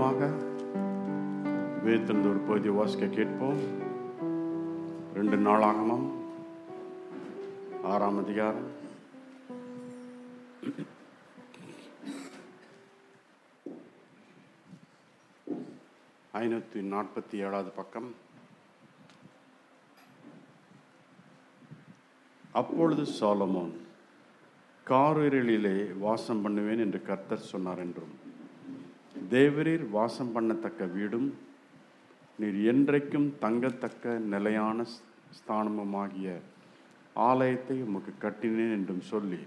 ஜெபமாக வேத்திலிருந்து ஒரு பகுதி வாசிக்க கேட்போம் ரெண்டு நாளாகமம் ஆறாம் அதிகாரம் ஐநூற்றி நாற்பத்தி ஏழாவது பக்கம் அப்பொழுது சாலமோன் காரிருளிலே வாசம் பண்ணுவேன் என்று கர்த்தர் சொன்னார் என்றும் தேவரீர் வாசம் பண்ணத்தக்க வீடும் நீர் என்றைக்கும் தங்கத்தக்க நிலையான ஸ்தானமுமாகிய ஆலயத்தை உமக்கு கட்டினேன் என்றும் சொல்லி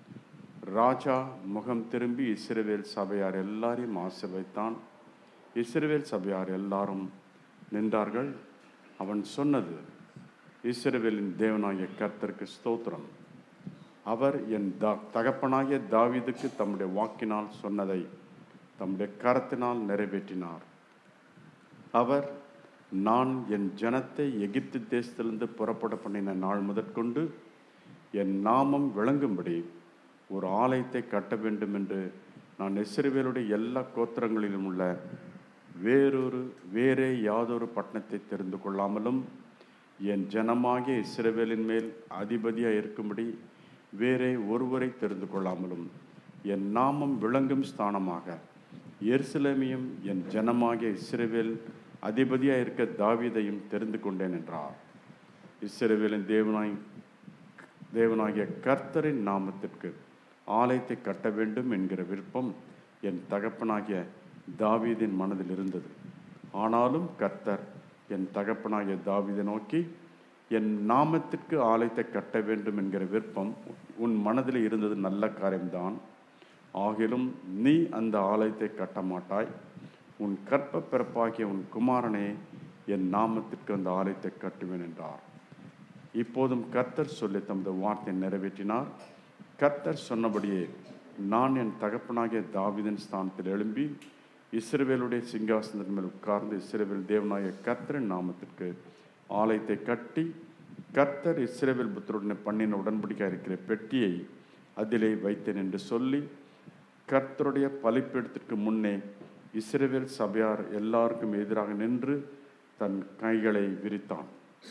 ராஜா முகம் திரும்பி இஸ்ரவேல் சபையார் எல்லாரையும் ஆசிர்வைத்தான் இஸ்ரவேல் சபையார் எல்லாரும் நின்றார்கள் அவன் சொன்னது இஸ்ரவேலின் தேவனாகிய கர்த்தருக்கு ஸ்தோத்திரம் அவர் என் த தகப்பனாகிய தாவீதுக்கு தம்முடைய வாக்கினால் சொன்னதை தம்முடைய கரத்தினால் நிறைவேற்றினார் அவர் நான் என் ஜனத்தை எகிப்து தேசத்திலிருந்து புறப்பட பண்ணின நாள் முதற்கொண்டு என் நாமம் விளங்கும்படி ஒரு ஆலயத்தை கட்ட வேண்டும் என்று நான் இஸ்ரவேலுடைய எல்லா கோத்திரங்களிலும் உள்ள வேறொரு வேறே யாதொரு பட்டணத்தை தெரிந்து கொள்ளாமலும் என் ஜனமாகிய இஸ்ரவேலின் மேல் அதிபதியாக இருக்கும்படி வேறே ஒருவரை தெரிந்து கொள்ளாமலும் என் நாமம் விளங்கும் ஸ்தானமாக எருசலேமையும் என் ஜனமாகிய இஸ்ரவேல் அதிபதியாக இருக்க தாவீதையும் தெரிந்து கொண்டேன் என்றார் இஸ்ரவேலின் தேவனாய் தேவனாகிய கர்த்தரின் நாமத்திற்கு ஆலயத்தை கட்ட வேண்டும் என்கிற விருப்பம் என் தகப்பனாகிய தாவீதின் மனதில் இருந்தது ஆனாலும் கர்த்தர் என் தகப்பனாகிய தாவீதை நோக்கி என் நாமத்திற்கு ஆலயத்தை கட்ட வேண்டும் என்கிற விருப்பம் உன் மனதில் இருந்தது நல்ல காரியம்தான் ஆகிலும் நீ அந்த ஆலயத்தை கட்ட மாட்டாய் உன் கற்ப பிறப்பாகிய உன் குமாரனே என் நாமத்திற்கு அந்த ஆலயத்தை கட்டுவேன் என்றார் இப்போதும் கர்த்தர் சொல்லி தமது வார்த்தை நிறைவேற்றினார் கர்த்தர் சொன்னபடியே நான் என் தகப்பனாகிய தாவிதன் ஸ்தானத்தில் எழும்பி இஸ்ரவேலுடைய சிங்காசனத்தின் மேல் உட்கார்ந்து இஸ்ரவேல் தேவனாகிய கர்த்தரின் நாமத்திற்கு ஆலயத்தை கட்டி கர்த்தர் இஸ்ரவேல் புத்தருடனே பண்ணின உடன்படிக்கை இருக்கிற பெட்டியை அதிலே வைத்தேன் என்று சொல்லி கர்த்தருடைய பலிப்பீடத்திற்கு முன்னே இஸ்ரவேல் சபையார் எல்லாருக்கும் எதிராக நின்று தன் கைகளை விரித்தான்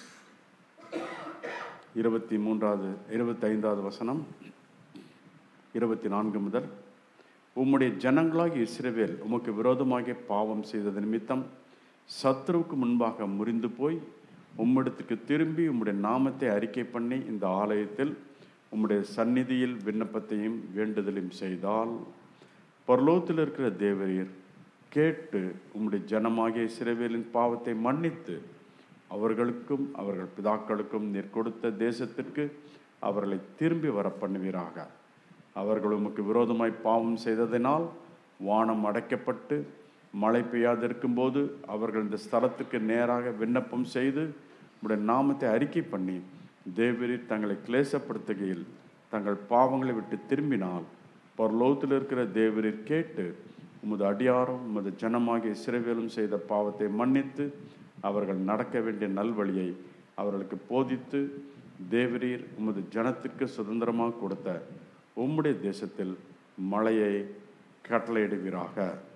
இருபத்தி மூன்றாவது இருபத்தி ஐந்தாவது வசனம் இருபத்தி நான்கு முதல் உம்முடைய ஜனங்களாகி இஸ்ரவேல் உமக்கு விரோதமாக பாவம் செய்தது நிமித்தம் சத்ருவுக்கு முன்பாக முறிந்து போய் உம்மிடத்துக்கு திரும்பி உம்முடைய நாமத்தை அறிக்கை பண்ணி இந்த ஆலயத்தில் உம்முடைய சந்நிதியில் விண்ணப்பத்தையும் வேண்டுதலையும் செய்தால் பரலோகத்தில் இருக்கிற தேவரீர் கேட்டு உம்முடைய ஜனமாகிய இஸ்ரவேலின் பாவத்தை மன்னித்து அவர்களுக்கும் அவர்கள் பிதாக்களுக்கும் நீர் கொடுத்த தேசத்திற்கு அவர்களை திரும்பி வர பண்ணுவீராக அவர்கள் உமக்கு விரோதமாய் பாவம் செய்ததினால் வானம் அடைக்கப்பட்டு மழை பெய்யாதிருக்கும் போது அவர்கள் இந்த ஸ்தலத்துக்கு நேராக விண்ணப்பம் செய்து உடைய நாமத்தை அறிக்கை பண்ணி தேவரீர் தங்களை கிளேசப்படுத்துகையில் தங்கள் பாவங்களை விட்டு திரும்பினால் பரலோகத்தில் இருக்கிற தேவரீர் கேட்டு உமது அடியாரும் உமது ஜனமாகிய சிறைவேலும் செய்த பாவத்தை மன்னித்து அவர்கள் நடக்க வேண்டிய நல்வழியை அவர்களுக்கு போதித்து தேவரீர் உமது ஜனத்திற்கு சுதந்திரமாக கொடுத்த உம்முடைய தேசத்தில் மழையை கட்டளையிடுவீராக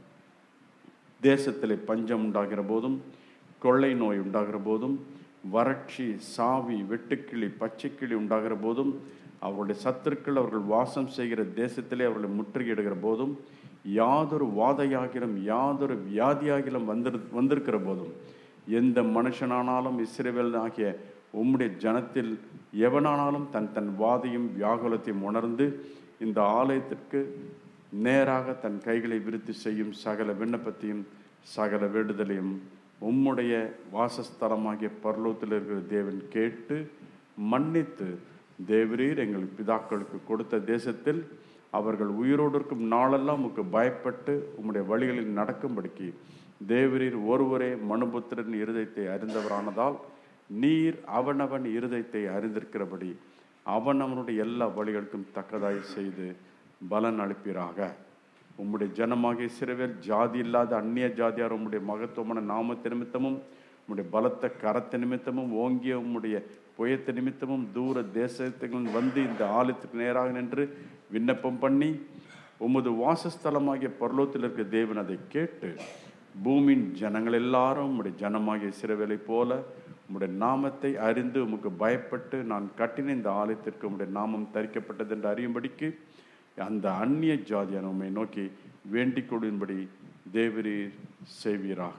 தேசத்தில் பஞ்சம் உண்டாகிற போதும் கொள்ளை நோய் உண்டாகிற போதும் வறட்சி சாவி வெட்டுக்கிளி பச்சைக்கிளி உண்டாகிற போதும் அவருடைய சத்துருக்கள் அவர்கள் வாசம் செய்கிற தேசத்திலே அவர்களை முற்றுகையிடுகிற போதும் யாதொரு வாதையாகிலும் யாதொரு வியாதியாகிலும் வந்திரு வந்திருக்கிற போதும் எந்த மனுஷனானாலும் இஸ்ரேவேல் ஆகிய உம்முடைய ஜனத்தில் எவனானாலும் தன் தன் வாதையும் வியாகுலத்தையும் உணர்ந்து இந்த ஆலயத்திற்கு நேராக தன் கைகளை விருத்தி செய்யும் சகல விண்ணப்பத்தையும் சகல வேண்டுதலையும் உம்முடைய வாசஸ்தலமாகிய பரலோகத்தில் இருக்கிற தேவன் கேட்டு மன்னித்து தேவரீர் எங்கள் பிதாக்களுக்கு கொடுத்த தேசத்தில் அவர்கள் உயிரோடு இருக்கும் நாளெல்லாம் உமக்கு பயப்பட்டு உம்முடைய வழிகளில் நடக்கும்படிக்கு தேவரீர் ஒருவரே மனுபுத்திரன் இருதயத்தை அறிந்தவரானதால் நீர் அவனவன் இருதயத்தை அறிந்திருக்கிறபடி அவன் அவனுடைய எல்லா வழிகளுக்கும் தக்கதாய் செய்து பலன் அளிப்பீராக உம்முடைய ஜனமாகிய சிறுவேல் ஜாதி இல்லாத அந்நிய ஜாதியார் உம்முடைய மகத்துவமான நாமத்து நிமித்தமும் உம்முடைய பலத்த கரத்து நிமித்தமும் ஓங்கிய உம்முடைய புயத்து நிமித்தமும் தூர தேசத்துகள் வந்து இந்த ஆலயத்துக்கு நேராக நின்று விண்ணப்பம் பண்ணி உமது வாசஸ்தலமாகிய பரலோகத்தில் இருக்கிற தேவன் அதை கேட்டு பூமியின் ஜனங்கள் எல்லாரும் உம்முடைய ஜனமாகிய சிறுவேலை போல உம்முடைய நாமத்தை அறிந்து உமக்கு பயப்பட்டு நான் கட்டின இந்த ஆலயத்திற்கு உம்முடைய நாமம் தரிக்கப்பட்டது என்று அறியும்படிக்கு அந்த அந்நிய ஜாதியான உம்மை நோக்கி வேண்டிக் கொள்ளும்படி தேவரீர் செய்வீராக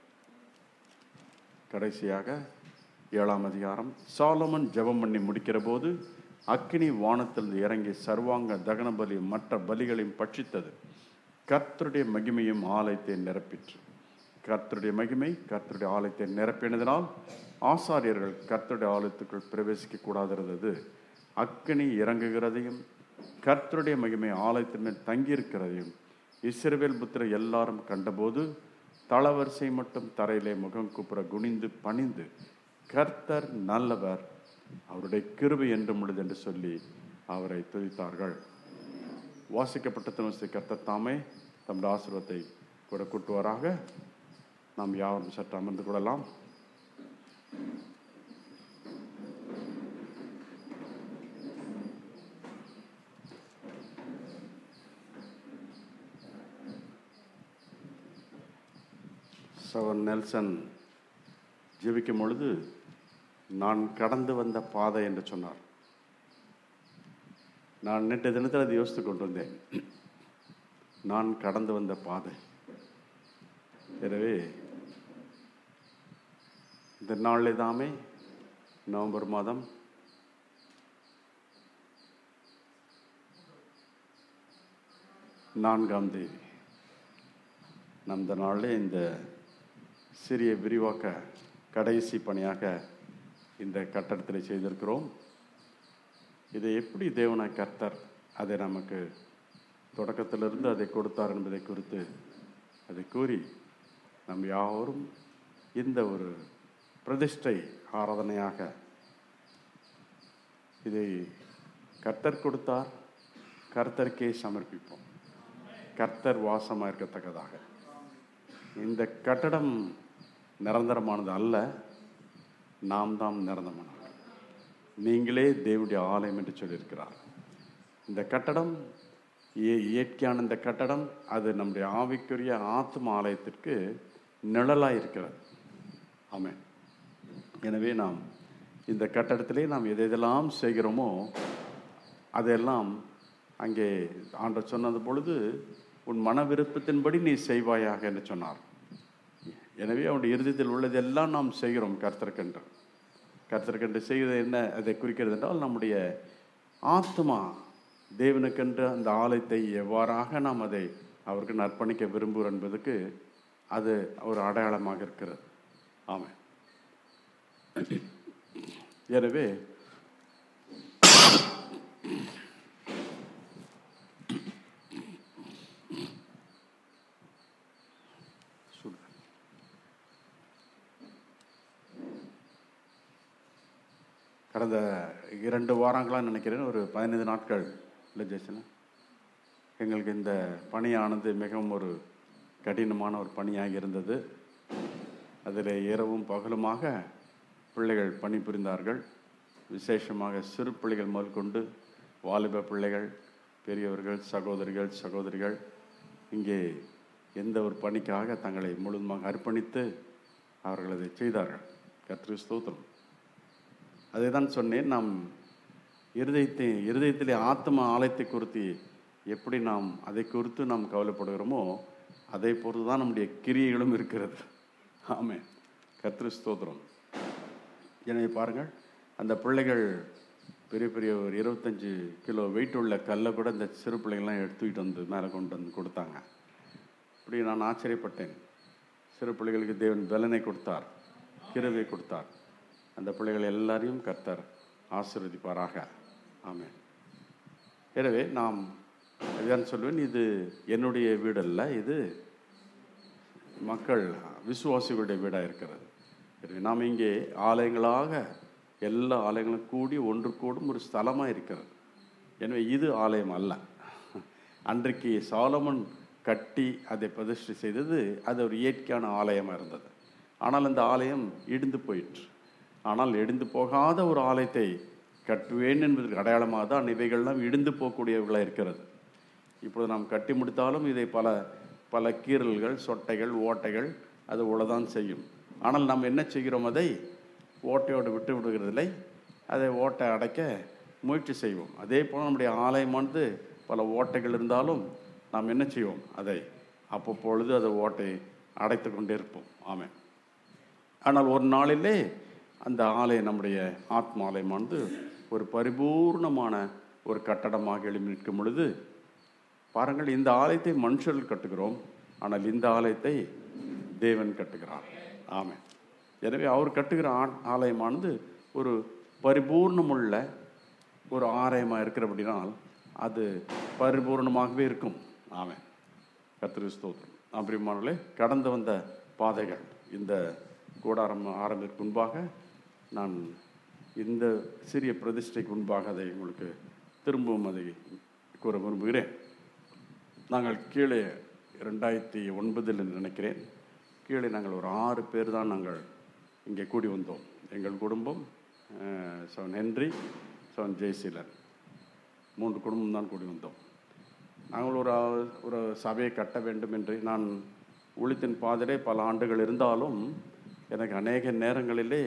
கடைசியாக ஏழாம் அதிகாரம் சாலமன் ஜெபம் பண்ணி முடிக்கிற போது அக்கினி வானத்திலிருந்து இறங்கி சர்வாங்க தகன பலியும் மற்ற பலிகளையும் பட்சித்தது கர்த்தருடைய மகிமையும் ஆலயத்தை நிரப்பிற்று கர்த்தருடைய மகிமை கர்த்தருடைய ஆலயத்தை நிரப்பினதினால் ஆசாரியர்கள் கர்த்தருடைய ஆலயத்துக்குள் பிரவேசிக்க கூடாதிருந்தது அக்கினி இறங்குகிறதையும் கர்த்தருடைய மகிமை ஆலயத்தின் மேல் தங்கியிருக்கிறதையும் இஸ்ரவேல் புத்திர எல்லாரும் கண்டபோது தளவரிசை மட்டும் தரையிலே முகம் குப்புற குனிந்து பணிந்து கர்த்தர் நல்லவர் அவருடைய கிருபை என்றும் உள்ளது என்று சொல்லி அவரை துதித்தார்கள் வாசிக்கப்பட்ட தமிழ்ச்சி கர்த்தர் தாமே தம்முடைய ஆசீர்வாதத்தை கூட கூட்டுவாராக நாம் யாவரும் சற்று அமர்ந்து கொள்ளலாம் சவர் நெல்சன் ஜெபிக்கும் பொழுது நான் கடந்து வந்த பாதை என்று சொன்னார் நான் நேற்று தினத்தில் அதை யோசித்து கொண்டு வந்தேன் நான் கடந்து வந்த பாதை எனவே இந்த நாளில் தாமே நவம்பர் மாதம் நான்காம் தேதி நம் இந்த நாளில் இந்த சிறிய விரிவாக்க கடைசி பணியாக இந்த கட்டடத்தில் செய்திருக்கிறோம் இதை எப்படி தேவனை கர்த்தர் அதை நமக்கு தொடக்கத்திலிருந்து அதை கொடுத்தார் என்பதை குறித்து அதை கூறி நம் யாவரும் இந்த ஒரு பிரதிஷ்டை ஆராதனையாக இதை கர்த்தர் கொடுத்தார் கர்த்தருக்கே சமர்ப்பிப்போம் கர்த்தர் வாசமாக இருக்கத்தக்கதாக இந்த கட்டடம் நிரந்தரமானது அல்ல நாம் தான் நிரந்தரமானவர் நீங்களே தேவனுடைய ஆலயம் என்று சொல்லியிருக்கிறார் இந்த கட்டடம் இய- இயற்கையான இந்த கட்டடம் அது நம்முடைய ஆவிக்குரிய ஆத்ம ஆலயத்திற்கு நிழலாக இருக்கிறது ஆமென் எனவே நாம் இந்த கட்டடத்திலே நாம் எதை எதெல்லாம் செய்கிறோமோ அதெல்லாம் அங்கே ஆண்டவர் சொன்னது பொழுது உன் மன விருப்பத்தின்படி நீ செய்வாயாக என்று சொன்னார் எனவே அவனுடைய இறுதியில் உள்ளதெல்லாம் நாம் செய்கிறோம் கர்த்தர்க்கென்று கர்த்தர்க்கென்று செய்வது என்ன அதை குறிக்கிறது என்றால் நம்முடைய ஆத்மா தேவனுக்கென்று அந்த ஆலயத்தை எவ்வாறாக நாம் அதை அவருக்கு அர்ப்பணிக்க விரும்புகிறோம் என்பதுக்கு அது ஒரு அடையாளமாக இருக்கிறது ஆமாம் எனவே சுடு. கடந்த இரண்டு வாரங்களாக நினைக்கிறேன் ஒரு பதினைந்து நாட்கள் இல்லை ஜெயசனா எங்களுக்கு இந்த பணியானது மிகவும் ஒரு கடினமான ஒரு பணியாக இருந்தது அதில் இரவும் பகலுமாக பிள்ளைகள் பணிபுரிந்தார்கள் விசேஷமாக சிறு பிள்ளைகள் முதற்கொண்டு வாலிப பிள்ளைகள் பெரியவர்கள் சகோதரிகள் சகோதரிகள் இங்கே எந்த ஒரு பணிக்காக தங்களை முழுதுமாக அர்ப்பணித்து அவர்கள் அதை செய்தார்கள் கர்த்தருக்கு ஸ்தோத்திரம் அதை தான் சொன்னேன் நாம் இருதயத்தை இருதயத்திலே ஆத்ம ஆலயத்தை குறித்து எப்படி நாம் அதை குறித்து நாம் கவலைப்படுகிறோமோ அதை பொறுத்து தான் நம்முடைய கிரியைகளும் இருக்கிறது ஆமே கர்த்தரு ஸ்தோத்திரம் எனவே பாருங்கள் அந்த பிள்ளைகள் பெரிய பெரிய ஒரு இருபத்தஞ்சு கிலோ வெயிட் உள்ள கல்லை கூட இந்த சிறு பிள்ளைங்கள்லாம் எடுத்துக்கிட்டு வந்து மேலே கொண்டு வந்து கொடுத்தாங்க இப்படி நான் ஆச்சரியப்பட்டேன் சிறு பிள்ளைகளுக்கு தேவன் பலனை கொடுத்தார் கிருவை கொடுத்தார் அந்த பிள்ளைகள் எல்லாரையும் கர்த்தர் ஆசீர்வதிப்பாராக ஆமென் எனவே நாம் இதுதான் சொல்லுவேன் இது என்னுடைய வீடல்ல இது மக்கள் விசுவாசிகளுடைய வீடாக இருக்கிறது எனவே நாம் இங்கே ஆலயங்களாக எல்லா ஆலயங்களும் கூடி ஒன்று கூடும் ஒரு ஸ்தலமாக இருக்கிறது எனவே இது ஆலயம் அல்ல அன்றைக்கு சாலமன் கட்டி அதை பிரதிஷ்டை செய்தது அது ஒரு இயற்கையான ஆலயமாக இருந்தது ஆனால் அந்த ஆலயம் இடிந்து போயிற்று ஆனால் இடிந்து போகாத ஒரு ஆலயத்தை கட்டுவேன் என்பதற்கு அடையாளமாக தான் இவைகள்லாம் இடிந்து போகக்கூடியவர்களாக இருக்கிறது இப்பொழுது நாம் கட்டி முடித்தாலும் இதை பல பல கீறல்கள் சொட்டைகள் ஓட்டைகள் அது உள்ளதான் செய்யும் ஆனால் நாம் என்ன செய்கிறோம் அதை ஓட்டையோடு விட்டு விடுகிறதில்லை அதை ஓட்டை அடைக்க முயற்சி செய்வோம் அதே போல் நம்முடைய ஆலயமானது பல ஓட்டைகள் இருந்தாலும் நாம் என்ன செய்வோம் அதை அப்பப்பொழுது அதை ஓட்டை அடைத்து கொண்டே இருப்போம் ஆமென் ஆனால் ஒரு நாளிலே அந்த ஆலயம் நம்முடைய ஆத்ம ஆலயமானது ஒரு பரிபூர்ணமான ஒரு கட்டடமாக எழுப்பி நிற்கும் பொழுது பாருங்கள் இந்த ஆலயத்தை மனுஷர்கள் கட்டுகிறோம் ஆனால் இந்த ஆலயத்தை தேவன் கட்டுகிறார் ஆமென் எனவே அவர் கட்டுகிற ஆ- ஆலயமானது ஒரு பரிபூர்ணமுள்ள ஒரு ஆலயமாக இருக்கிறபடினால் அது பரிபூர்ணமாகவே இருக்கும் ஆமென் கத்திரி ஸ்தோத்திரம் அப்படிமானே கடந்து வந்த பாதைகள் இந்த கூடாரம் ஆரம்பிற்கு முன்பாக நான் இந்த சிறிய பிரதிஷ்டைக்கு முன்பாக அதை உங்களுக்கு திரும்பவும் அதை கூற விரும்புகிறேன் நாங்கள் கீழே ரெண்டாயிரத்தி ஒன்பதில் நினைக்கிறேன் கீழே நாங்கள் ஒரு ஆறு பேர் தான் நாங்கள் இங்கே கூடி வந்தோம் எங்கள் குடும்பம் அஹ், சவன் ஹென்றி சவன் ஜெயசீலன் மூன்று குடும்பம் தான் கூடி வந்தோம் நாங்கள் ஒரு ஒரு சபையை கட்ட வேண்டும் என்று நான் ஊழியத்தின் பாதிலே பல ஆண்டுகள் இருந்தாலும் எனக்கு அநேக நேரங்களிலே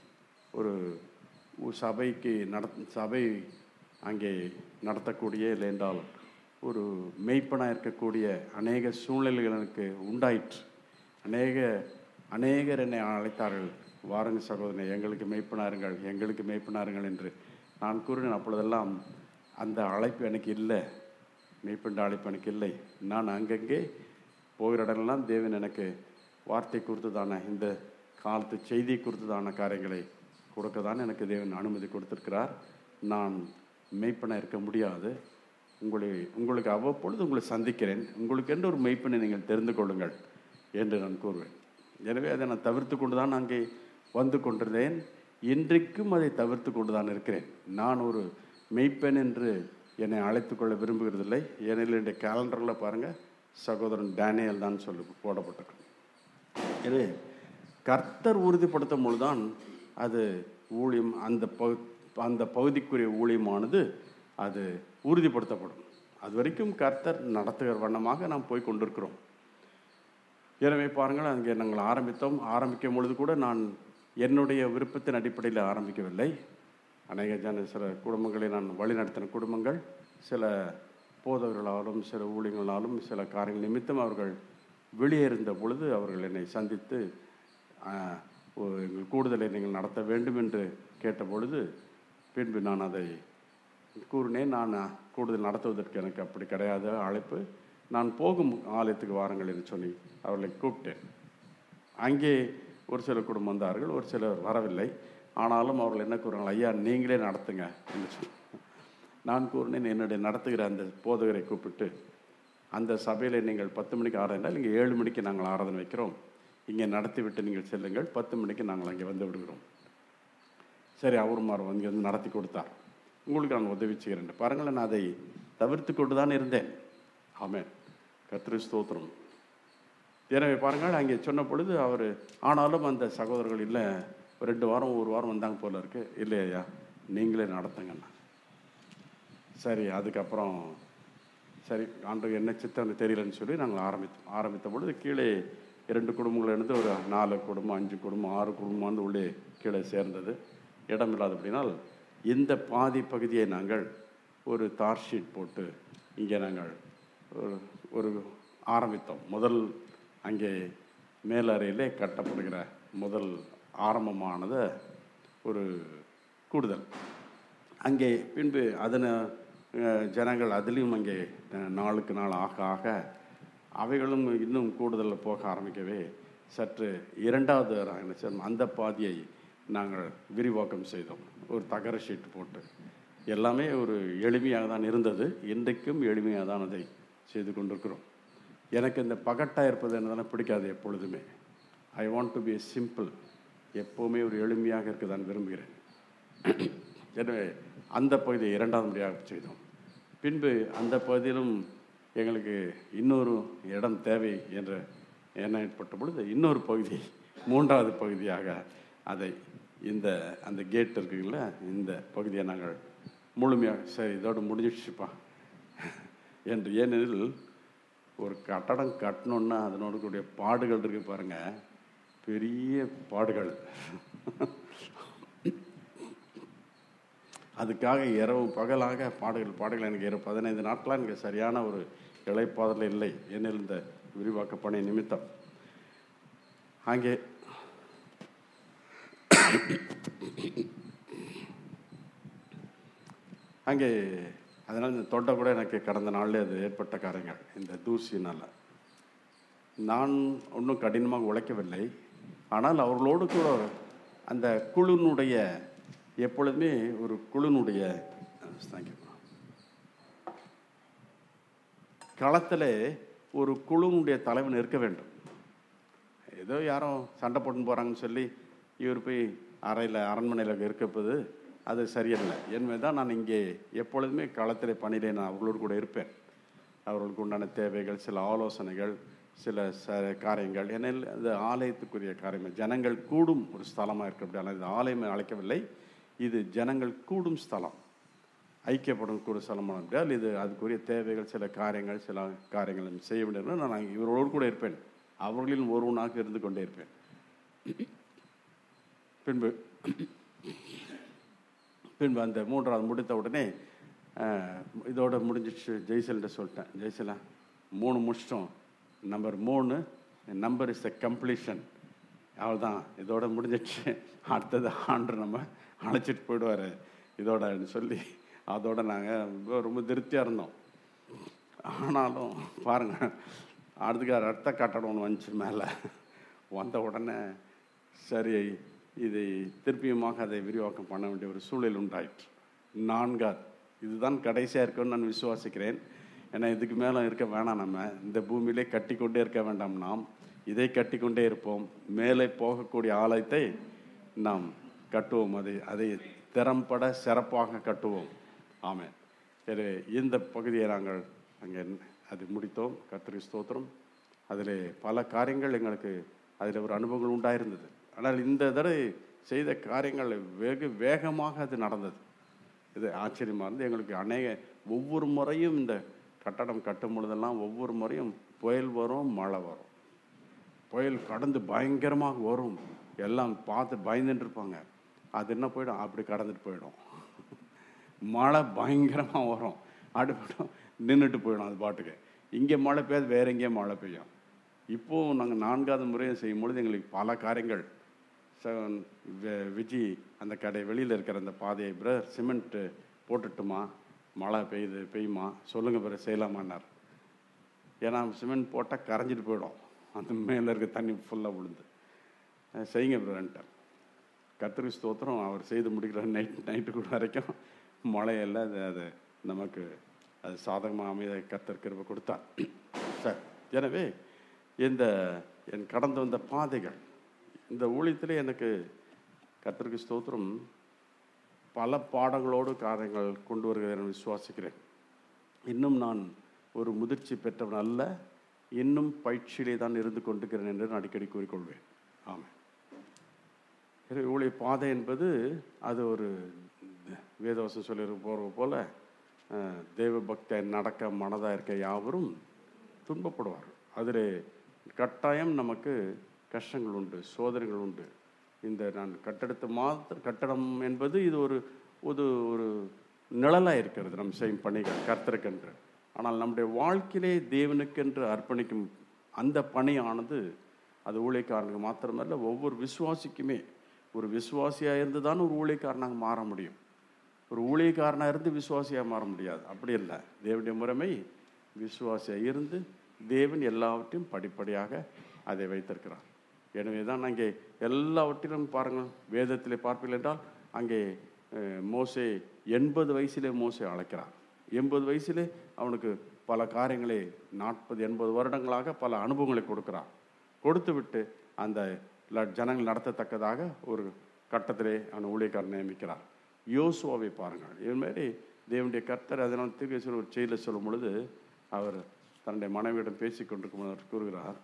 ஒரு ஒரு சபைக்கு நட சபை அங்கே நடத்தக்கூடிய இல்லை என்றால் ஒரு மெய்ப்பனாக இருக்கக்கூடிய அநேக சூழ்நிலைகள் எனக்கு உண்டாயிற்று அநேக அநேகர் என்னை அழைத்தார்கள் வாருங்க சகோதரனை எங்களுக்கு மெய்ப்பனாருங்கள் எங்களுக்கு மெய்ப்பனாருங்கள் என்று நான் கூறினேன் அப்பொழுதெல்லாம் அந்த அழைப்பு எனக்கு இல்லை மெய்ப்பண்ட அழைப்பு எனக்கு இல்லை நான் அங்கங்கே போகிற இடமெல்லாம் தேவன் எனக்கு வார்த்தை குறித்துதான இந்த காலத்து செய்தி குறித்துதான காரியங்களை கொடுக்க தான் எனக்கு தேவன் அனுமதி கொடுத்திருக்கிறார் நான் மெய்ப்பனை இருக்க முடியாது உங்களை உங்களுக்கு அவ்வப்பொழுது உங்களை சந்திக்கிறேன் உங்களுக்கு என்று ஒரு மெய்ப்பனை நீங்கள் தெரிந்து கொள்ளுங்கள் என்று நான் கூறுவேன் எனவே அதை நான் தவிர்த்து கொண்டு தான் அங்கே வந்து கொண்டிருந்தேன் இன்றைக்கும் அதை தவிர்த்து கொண்டு தான் இருக்கிறேன் நான் ஒரு மெய்ப்பெண் என்று என்னை அழைத்துக் கொள்ள விரும்புகிறதில்லை ஏனெனில் என்னுடைய கேலண்டரில் பாருங்கள் சகோதரன் டேனியல் தான் சொல்லி போடப்பட்டிருக்கு எனவே கர்த்தர் உறுதிப்படுத்தும் பொழுதுதான் அது ஊழியம் அந்த பகு அந்த பகுதிக்குரிய ஊழியமானது அது உறுதிப்படுத்தப்படும் அது வரைக்கும் கர்த்தர் நடத்துகிற வண்ணமாக நாம் போய் கொண்டிருக்கிறோம் எனவே பாருங்கள் அங்கே நாங்கள் ஆரம்பித்தோம் ஆரம்பிக்கும் பொழுது கூட நான் என்னுடைய விருப்பத்தின் அடிப்படையில் ஆரம்பிக்கவில்லை அநேக ஜன சில குடும்பங்களை நான் வழிநடத்தின குடும்பங்கள் சில போதவர்களாலும் சில ஊழியர்களாலும் சில காரியங்கள் நிமித்தம் அவர்கள் வெளியே இருந்த பொழுது அவர்கள் என்னை சந்தித்து ஆஹ், ஒரு எங்கள் கூடுதலை நீங்கள் நடத்த வேண்டும் என்று கேட்ட பொழுது பின்பு நான் அதை கூறினேன் நான் கூடுதல் நடத்துவதற்கு எனக்கு அப்படி கிடையாது அழைப்பு நான் போகும் ஆலயத்துக்கு வாருங்கள் என்று சொல்லி அவர்களை கூப்பிட்டேன் அங்கே ஒரு சில குடும்பம் வந்தார்கள் ஒரு சிலர் வரவில்லை ஆனாலும் அவர்கள் என்ன கூறுறாங்க ஐயா நீங்களே நடத்துங்க என்று சொல்லி நான் கூறினேன் என்னுடைய நடத்துகிற அந்த போதகரை கூப்பிட்டு அந்த சபையில் நீங்கள் பத்து மணிக்கு ஆராதனை இங்கே ஏழு மணிக்கு நாங்கள் ஆராதனை வைக்கிறோம் இங்கே நடத்திவிட்டு நீங்கள் செல்லுங்கள் பத்து மணிக்கு நாங்கள் அங்கே வந்து விடுகிறோம் சரி அவரும் அவர் இங்கே வந்து நடத்தி கொடுத்தார் உங்களுக்கு நான் உதவி செய்கிறேன் பாருங்களேன் நான் அதை தவிர்த்து கொண்டு தான் இருந்தேன் ஆமென் கத்திரி ஸ்தோத்திரம் எனவே பாருங்கள் அங்கே சொன்ன பொழுது அவர் ஆனாலும் அந்த சகோதரர்கள் இல்லை ஒரு ரெண்டு வாரம் ஒரு வாரம் வந்தாங்க போல இருக்கு இல்லையா நீங்களே நடத்துங்கண்ணா சரி அதுக்கப்புறம் சரி ஆண்டு என்ன சித்தம் தெரியலன்னு சொல்லி நாங்கள் ஆரம்பித்தோம் ஆரம்பித்த பொழுது கீழே இரண்டு குடும்பங்கள் இருந்து ஒரு நாலு குடும்பம் அஞ்சு குடும்பம் ஆறு குடும்பம் வந்து உள்ளே கீழே சேர்ந்தது இடம் இல்லாத அப்படின்னால் இந்த பாதி பகுதியை நாங்கள் ஒரு தார் ஷீட் போட்டு இங்கே நாங்கள் ஒரு ஒரு ஆரம்பித்தோம் முதல் அங்கே மேலறையிலே கட்டப்படுகிற முதல் ஆரம்பமானது ஒரு கூடுதல் அங்கே பின்பு அதன அஹ், ஜனங்கள் அதிலையும் அங்கே அஹ், நாளுக்கு நாள் ஆக ஆக அவைகளும் இன்னும் கூடுதல் போக ஆரம்பிக்கவே சற்று இரண்டாவது என்ன செய்தோம், அந்த பாதியை நாங்கள் விரிவாக்கம் செய்தோம் ஒரு தகர ஷீட் போட்டு எல்லாமே ஒரு எளிமையாக தான் இருந்தது இன்றைக்கும் எளிமையாக தான் அதை செய்து கொண்டிருக்கிறோம் எனக்கு இந்த பகட்டாக இருப்பது என்னதானே பிடிக்காது எப்பொழுதுமே I want to be simple எப்போவுமே ஒரு எளிமையாக இருக்க தான் விரும்புகிறேன் எனவே அந்த பகுதியை இரண்டாவது முறையாக செய்தோம் பின்பு அந்த பகுதியிலும் எங்களுக்கு இன்னொரு இடம் தேவை என்ற எண்ணம் ஏற்பட்ட பொழுது இன்னொரு பகுதி மூன்றாவது பகுதியாக அதை இந்த அந்த கேட் இருக்குங்கள இந்த பகுதியை நாங்கள் முழுமையாக சரி இதோடு முடிஞ்சிடுச்சுப்பா என்று ஏனெனில் ஒரு கட்டடம் கட்டணுன்னா அதனோட கூடிய பாடுகள் இருக்கு பாருங்க பெரிய பாடுகள் அதுக்காக இரவு பகலாக பாடுகள் பாடுகள் எனக்கு இரு பதினைந்து நாட்களாக எனக்கு சரியான ஒரு இழைப்பாதல் இல்லை என்னில் இந்த விரிவாக்க பணி நிமித்தம் அங்கே அங்கே அதனால் இந்த தொண்டை கூட எனக்கு கடந்த நாளில் அது ஏற்பட்ட காரியங்கள் இந்த தூசினால் நான் ஒன்றும் கடினமாக உழைக்கவில்லை ஆனால் அவர்களோடு கூட அந்த குழுனுடைய எப்பொழுதுமே ஒரு குழுனுடைய தேங்க்யூ களத்தில் ஒரு குழுனுடைய தலைவன் இருக்க வேண்டும் ஏதோ யாரும் சண்டை போட்டுன்னு போகிறாங்கன்னு சொல்லி இவர் போய் அறையில் அரண்மனையில் இருக்கப்போது அது சரியில்லை எனவே தான் நான் இங்கே எப்பொழுதுமே களத்தில் பணியிலே நான் அவர்களோடு கூட இருப்பேன் அவர்களுக்கு உண்டான தேவைகள் சில ஆலோசனைகள் சில ச காரியங்கள் ஏனெனில் அது ஆலயத்துக்குரிய காரியங்கள் ஜனங்கள் கூடும் ஒரு ஸ்தலமாக இருக்க அப்படியான இது ஆலயம் அழைக்கவில்லை இது ஜனங்கள் கூடும் ஸ்தலம் ஐக்கியப்படும் கூட ஸ்தலமாக முடியாது இது அதுக்குரிய தேவைகள் சில காரியங்கள் சில காரியங்கள் செய்ய வேண்டியது நான் இவரோடு கூட இருப்பேன் அவர்களில் ஒருவனாக இருந்து கொண்டே இருப்பேன் பின்பு பின்பு அந்த மூன்றாவது முடித்த உடனே அஹ், இதோட முடிஞ்சிடுச்சு ஜெய்சல்கிட்ட சொல்லிட்டேன் ஜெய்சலா மூணு முடிச்சிட்டோம் நம்பர் மூணு நம்பர் இஸ் த கம்ப்ளீஷன் அவ்வளோதான் இதோட முடிஞ்சிடுச்சு அடுத்தது ஆண்டு நம்ம அழைச்சிட்டு போயிடுவார் இதோடன்னு சொல்லி அதோட நாங்கள் ரொம்ப திருப்தியாக இருந்தோம் ஆனாலும் பாருங்கள் அடுத்துக்கார ரத்த கட்டடம் ஒன்று வந்துச்சு மேலே வந்த உடனே சரி இதை திருப்பியுமாக அதை விரிவாக்கம் பண்ண வேண்டிய ஒரு சூழல் உண்டாயிற்று நான்காவது இதுதான் கடைசியாக இருக்கும்னு நான் விசுவாசிக்கிறேன் ஏன்னா இதுக்கு மேலே இருக்க வேணாம் நம்ம இந்த பூமியிலே கட்டிக்கொண்டே இருக்க வேண்டாம் நாம் இதை கட்டிக்கொண்டே இருப்போம் மேலே போகக்கூடிய ஆலயத்தை நாம் கட்டுவோம் அதை அதை திறம்பட சிறப்பாக கட்டுவோம் ஆமென் எனவே இந்த பகுதியை நாங்கள் அங்கே அது முடித்தோம் கத்திரி ஸ்தோத்திரம் அதில் பல காரியங்கள் எங்களுக்கு அதில் ஒரு அனுபவங்கள் உண்டாயிருந்தது ஆனால் இந்த தடவை செய்த காரியங்கள் வெகு வேகமாக அது நடந்தது இது ஆச்சரியமாக இருந்து எங்களுக்கு அநேக ஒவ்வொரு முறையும் இந்த கட்டடம் கட்டும் பொழுதெல்லாம் ஒவ்வொரு முறையும் புயல் வரும் மழை வரும் புயல் கடந்து பயங்கரமாக வரும் எல்லாம் பார்த்து பயந்துட்டு இருப்பாங்க அது என்ன போயிடும் அப்படி கடந்துட்டு போயிடும் மழை பயங்கரமாக வரும் அடுப்பட்டும் நின்றுட்டு போயிடும் அது பாட்டுக்கு இங்கே மழை பெய்யாது வேற எங்கேயும் மழை பெய்யும் இப்போது நாங்கள் நான்காவது முறையும் செய்யும் பொழுது எங்களுக்கு பல காரியங்கள் ச- வி- விஜி அந்த கடை வெளியில் இருக்கிற அந்த பாதையை பிரதர் சிமெண்ட்டு போட்டுட்டுமா மழை பெய்யுது பெய்யுமா சொல்லுங்கள் பிறகு செய்யலாமான்னார் ஏன்னா சிமெண்ட் போட்டால் கரைஞ்சிட்டு போயிடும் அந்த மேலே இருக்க தண்ணி ஃபுல்லாக விழுந்து அஹ் செய்யுங்க பிரதன்ட்டார் கத்திரி ஸ்தோத்திரம் அவர் செய்து முடிக்கிற நைட் நைட்டு கூட வரைக்கும் மழையெல்லாம் அது அது நமக்கு அது சாதகமாக அமைத கத்தர் கிருபை கொடுத்தார் சரி எனவே இந்த என் கடந்து வந்த பாதைகள் இந்த ஊழியத்திலே எனக்கு கத்தருக்கு ஸ்தோத்திரம் பல பாடங்களோடு காரியங்கள் கொண்டு வருகிறேன் என்று விசுவாசிக்கிறேன் இன்னும் நான் ஒரு முதிர்ச்சி பெற்றவன் அல்ல இன்னும் பயிற்சியிலே தான் இருந்து கொண்டிருக்கிறேன் என்று நான் அடிக்கடி கூறிக்கொள்வேன் ஆமாம் எனவே ஊழிய பாதை என்பது அது ஒரு வேதவசம் சொல்லி போகிறது போல அஹ், தேவ பக்த நடக்க மனதாக இருக்க யாவரும் துன்பப்படுவார் அதில் கட்டாயம் நமக்கு கஷ்டங்கள் உண்டு சோதனைகள் உண்டு இந்த நான் கட்டடத்தை மாத்திர கட்டடம் என்பது இது ஒரு ஒரு ஒரு நிழலாக இருக்கிறது நம் செய்யும் பணிகள் கர்த்தருக்கென்று ஆனால் நம்முடைய வாழ்க்கையிலே தேவனுக்கென்று அர்ப்பணிக்கும் அந்த பணியானது அது ஊழியக்காரனுக்கு மாத்திரமல்ல ஒவ்வொரு விசுவாசிக்குமே ஒரு விசுவாசியாக இருந்து தான் ஒரு ஊழியக்காரனாக மாற முடியும் ஒரு ஊழியக்காரனாக இருந்து விசுவாசியாக மாற முடியாது அப்படி இல்லை தேவனுடைய முறைமை விசுவாசியாக இருந்து தேவன் எல்லாவற்றையும் படிப்படியாக அதை வைத்திருக்கிறார் எனவே தான் அங்கே எல்லாவற்றிலும் பாருங்கள் வேதத்திலே பார்ப்பீர்கள் என்றால் அங்கே அஹ், மோசே எண்பது வயசிலே மோசே அழைக்கிறார் எண்பது வயசிலே அவனுக்கு பல காரியங்களை நாற்பது எண்பது வருடங்களாக பல அனுபவங்களை கொடுக்கிறார் கொடுத்து விட்டு அந்த ல- ஜனங்கள் நடத்தத்தக்கதாக ஒரு கட்டத்திலே அவன் ஊழியக்காரன் நியமிக்கிறார் யோசுவாவை பாருங்கள் இதுமாரி தேவனுடைய கர்த்தர் அதனால் தீர்க்க ஒரு செய்தியில் சொல்லும் பொழுது அவர் தன்னுடைய மனைவியிடம் பேசி கொண்டிருக்கும் பொழுது அவர் கூறுகிறார்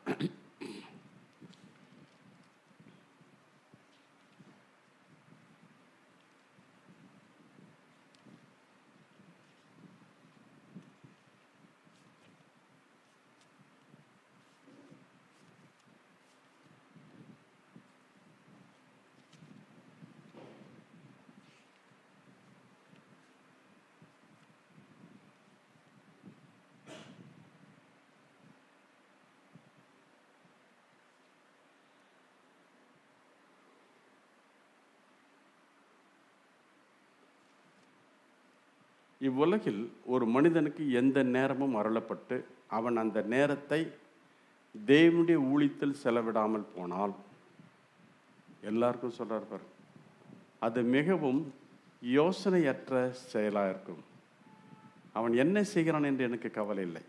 இவ்வுலகில் ஒரு மனிதனுக்கு எந்த நேரமும் அருளப்பட்டு அவன் அந்த நேரத்தை தேவனுடைய ஊழியத்தில் செலவிடாமல் போனால் எல்லாருக்கும் சொல்றார் பாரு அது மிகவும் யோசனையற்ற செயலாக இருக்கும் அவன் என்ன செய்கிறான் என்று எனக்கு கவலை இல்லை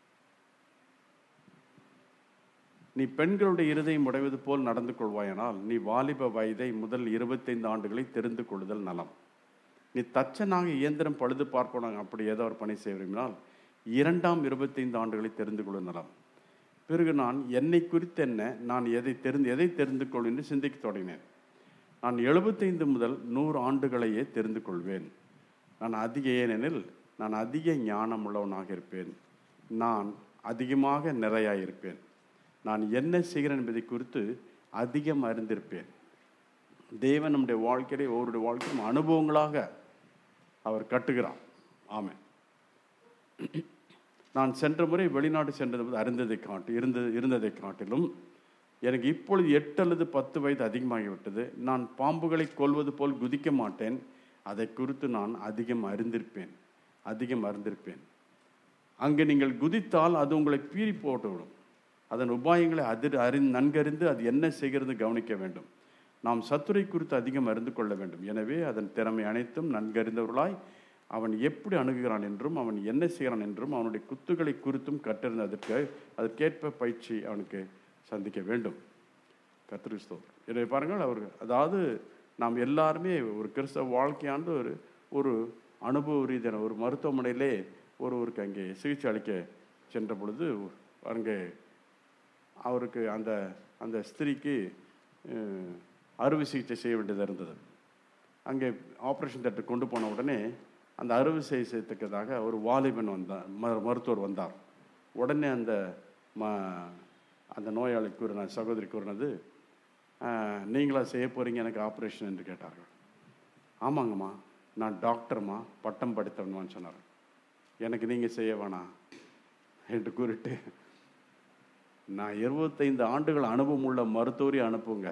நீ பெண்களுடைய இருதயம் உடைவது போல் நடந்து கொள்வாயானால் நீ வாலிப வயதை முதல் இருபத்தைந்து ஆண்டுகளை தெரிந்து கொள்ளுதல் நலம் நீ தச்சனாக இயந்திரம் பழுது பார்ப்போம் அப்படி ஏதோ ஒரு பணி செய்ய விரும்பினால் இரண்டாம் இருபத்தைந்து ஆண்டுகளை தெரிந்து கொள்ள நலம் பிறகு நான் என்னை குறித்து என்ன நான் எதை தெரிந்து எதை தெரிந்து கொள் என்று சிந்திக்க தொடங்கினேன் நான் எழுபத்தைந்து முதல் நூறு ஆண்டுகளையே தெரிந்து கொள்வேன் நான் அதிக ஏனெனில் நான் அதிக ஞானம் உள்ளவனாக இருப்பேன் நான் அதிகமாக நிறையாயிருப்பேன் நான் என்ன செய்கிறேன் என்பதை குறித்து அதிகம் அறிந்திருப்பேன் தேவன் நம்முடைய வாழ்க்கையை ஒவ்வொருடைய வாழ்க்கையும் அனுபவங்களாக அவர் கட்டுகிறார் ஆமென் நான் சென்ற முறை வெளிநாடு சென்றது போது அறிந்ததை காட்டி இருந்தது இருந்ததை காட்டிலும் எனக்கு இப்பொழுது எட்டு அல்லது பத்து வயது அதிகமாகிவிட்டது நான் பாம்புகளை கொல்வது போல் குதிக்க மாட்டேன் அதை குறித்து நான் அதிகம் அறிந்திருப்பேன் அதிகம் அறிந்திருப்பேன் அங்கே நீங்கள் குதித்தால் அது உங்களை பீறி போட்டுவிடும் அதன் உபாயங்களை அதிர் அறி நன்கறிந்து அது என்ன செய்கிறது கவனிக்க வேண்டும் நாம் சத்துரை குறித்து அதிகம் அறிந்து கொள்ள வேண்டும் எனவே அதன் திறமை அனைத்தும் நன்கறிந்தவர்களாய் அவன் எப்படி அணுகுகிறான் என்றும் அவன் என்ன செய்கிறான் என்றும் அவனுடைய குத்துகளை குறித்தும் கற்றறிந்து அதற்கு அதற்கேற்ப பயிற்சி அவனுக்கு சந்திக்க வேண்டும் கத்திரிஸ்தோ எனவே பாருங்கள் அவர் அதாவது நாம் எல்லாருமே ஒரு கிறிஸ்தவ வாழ்க்கையாண்டு ஒரு ஒரு அனுபவ ரீதியான ஒரு மருத்துவமனையிலே ஒருவருக்கு அங்கே சிகிச்சை அளிக்க சென்ற பொழுது அங்கே அவருக்கு அந்த அந்த ஸ்திரீக்கு அஹ், அறுவை சிகிச்சை செய்ய வேண்டியது இருந்தது அங்கே ஆப்ரேஷன் தேட்டர் கொண்டு போன உடனே அந்த அறுவை செய்யத்தக்கதாக ஒரு வாலிபன் வந்தார் ம- மருத்துவர் வந்தார் உடனே அந்த ம அந்த நோயாளி கூறின சகோதரி கூறினது "ஆஹ், நீங்களா செய்ய போறீங்க எனக்கு ஆப்ரேஷன் என்று கேட்டார்கள் ஆமாங்கம்மா நான் டாக்டர்மா பட்டம் படித்தவன்மான்னு சொன்னார் எனக்கு நீங்கள் செய்ய வேணாம் என்று கூறிட்டு நான் இருபத்தைந்து ஆண்டுகள் அனுபவம் உள்ள மருத்துவரை அனுப்புங்க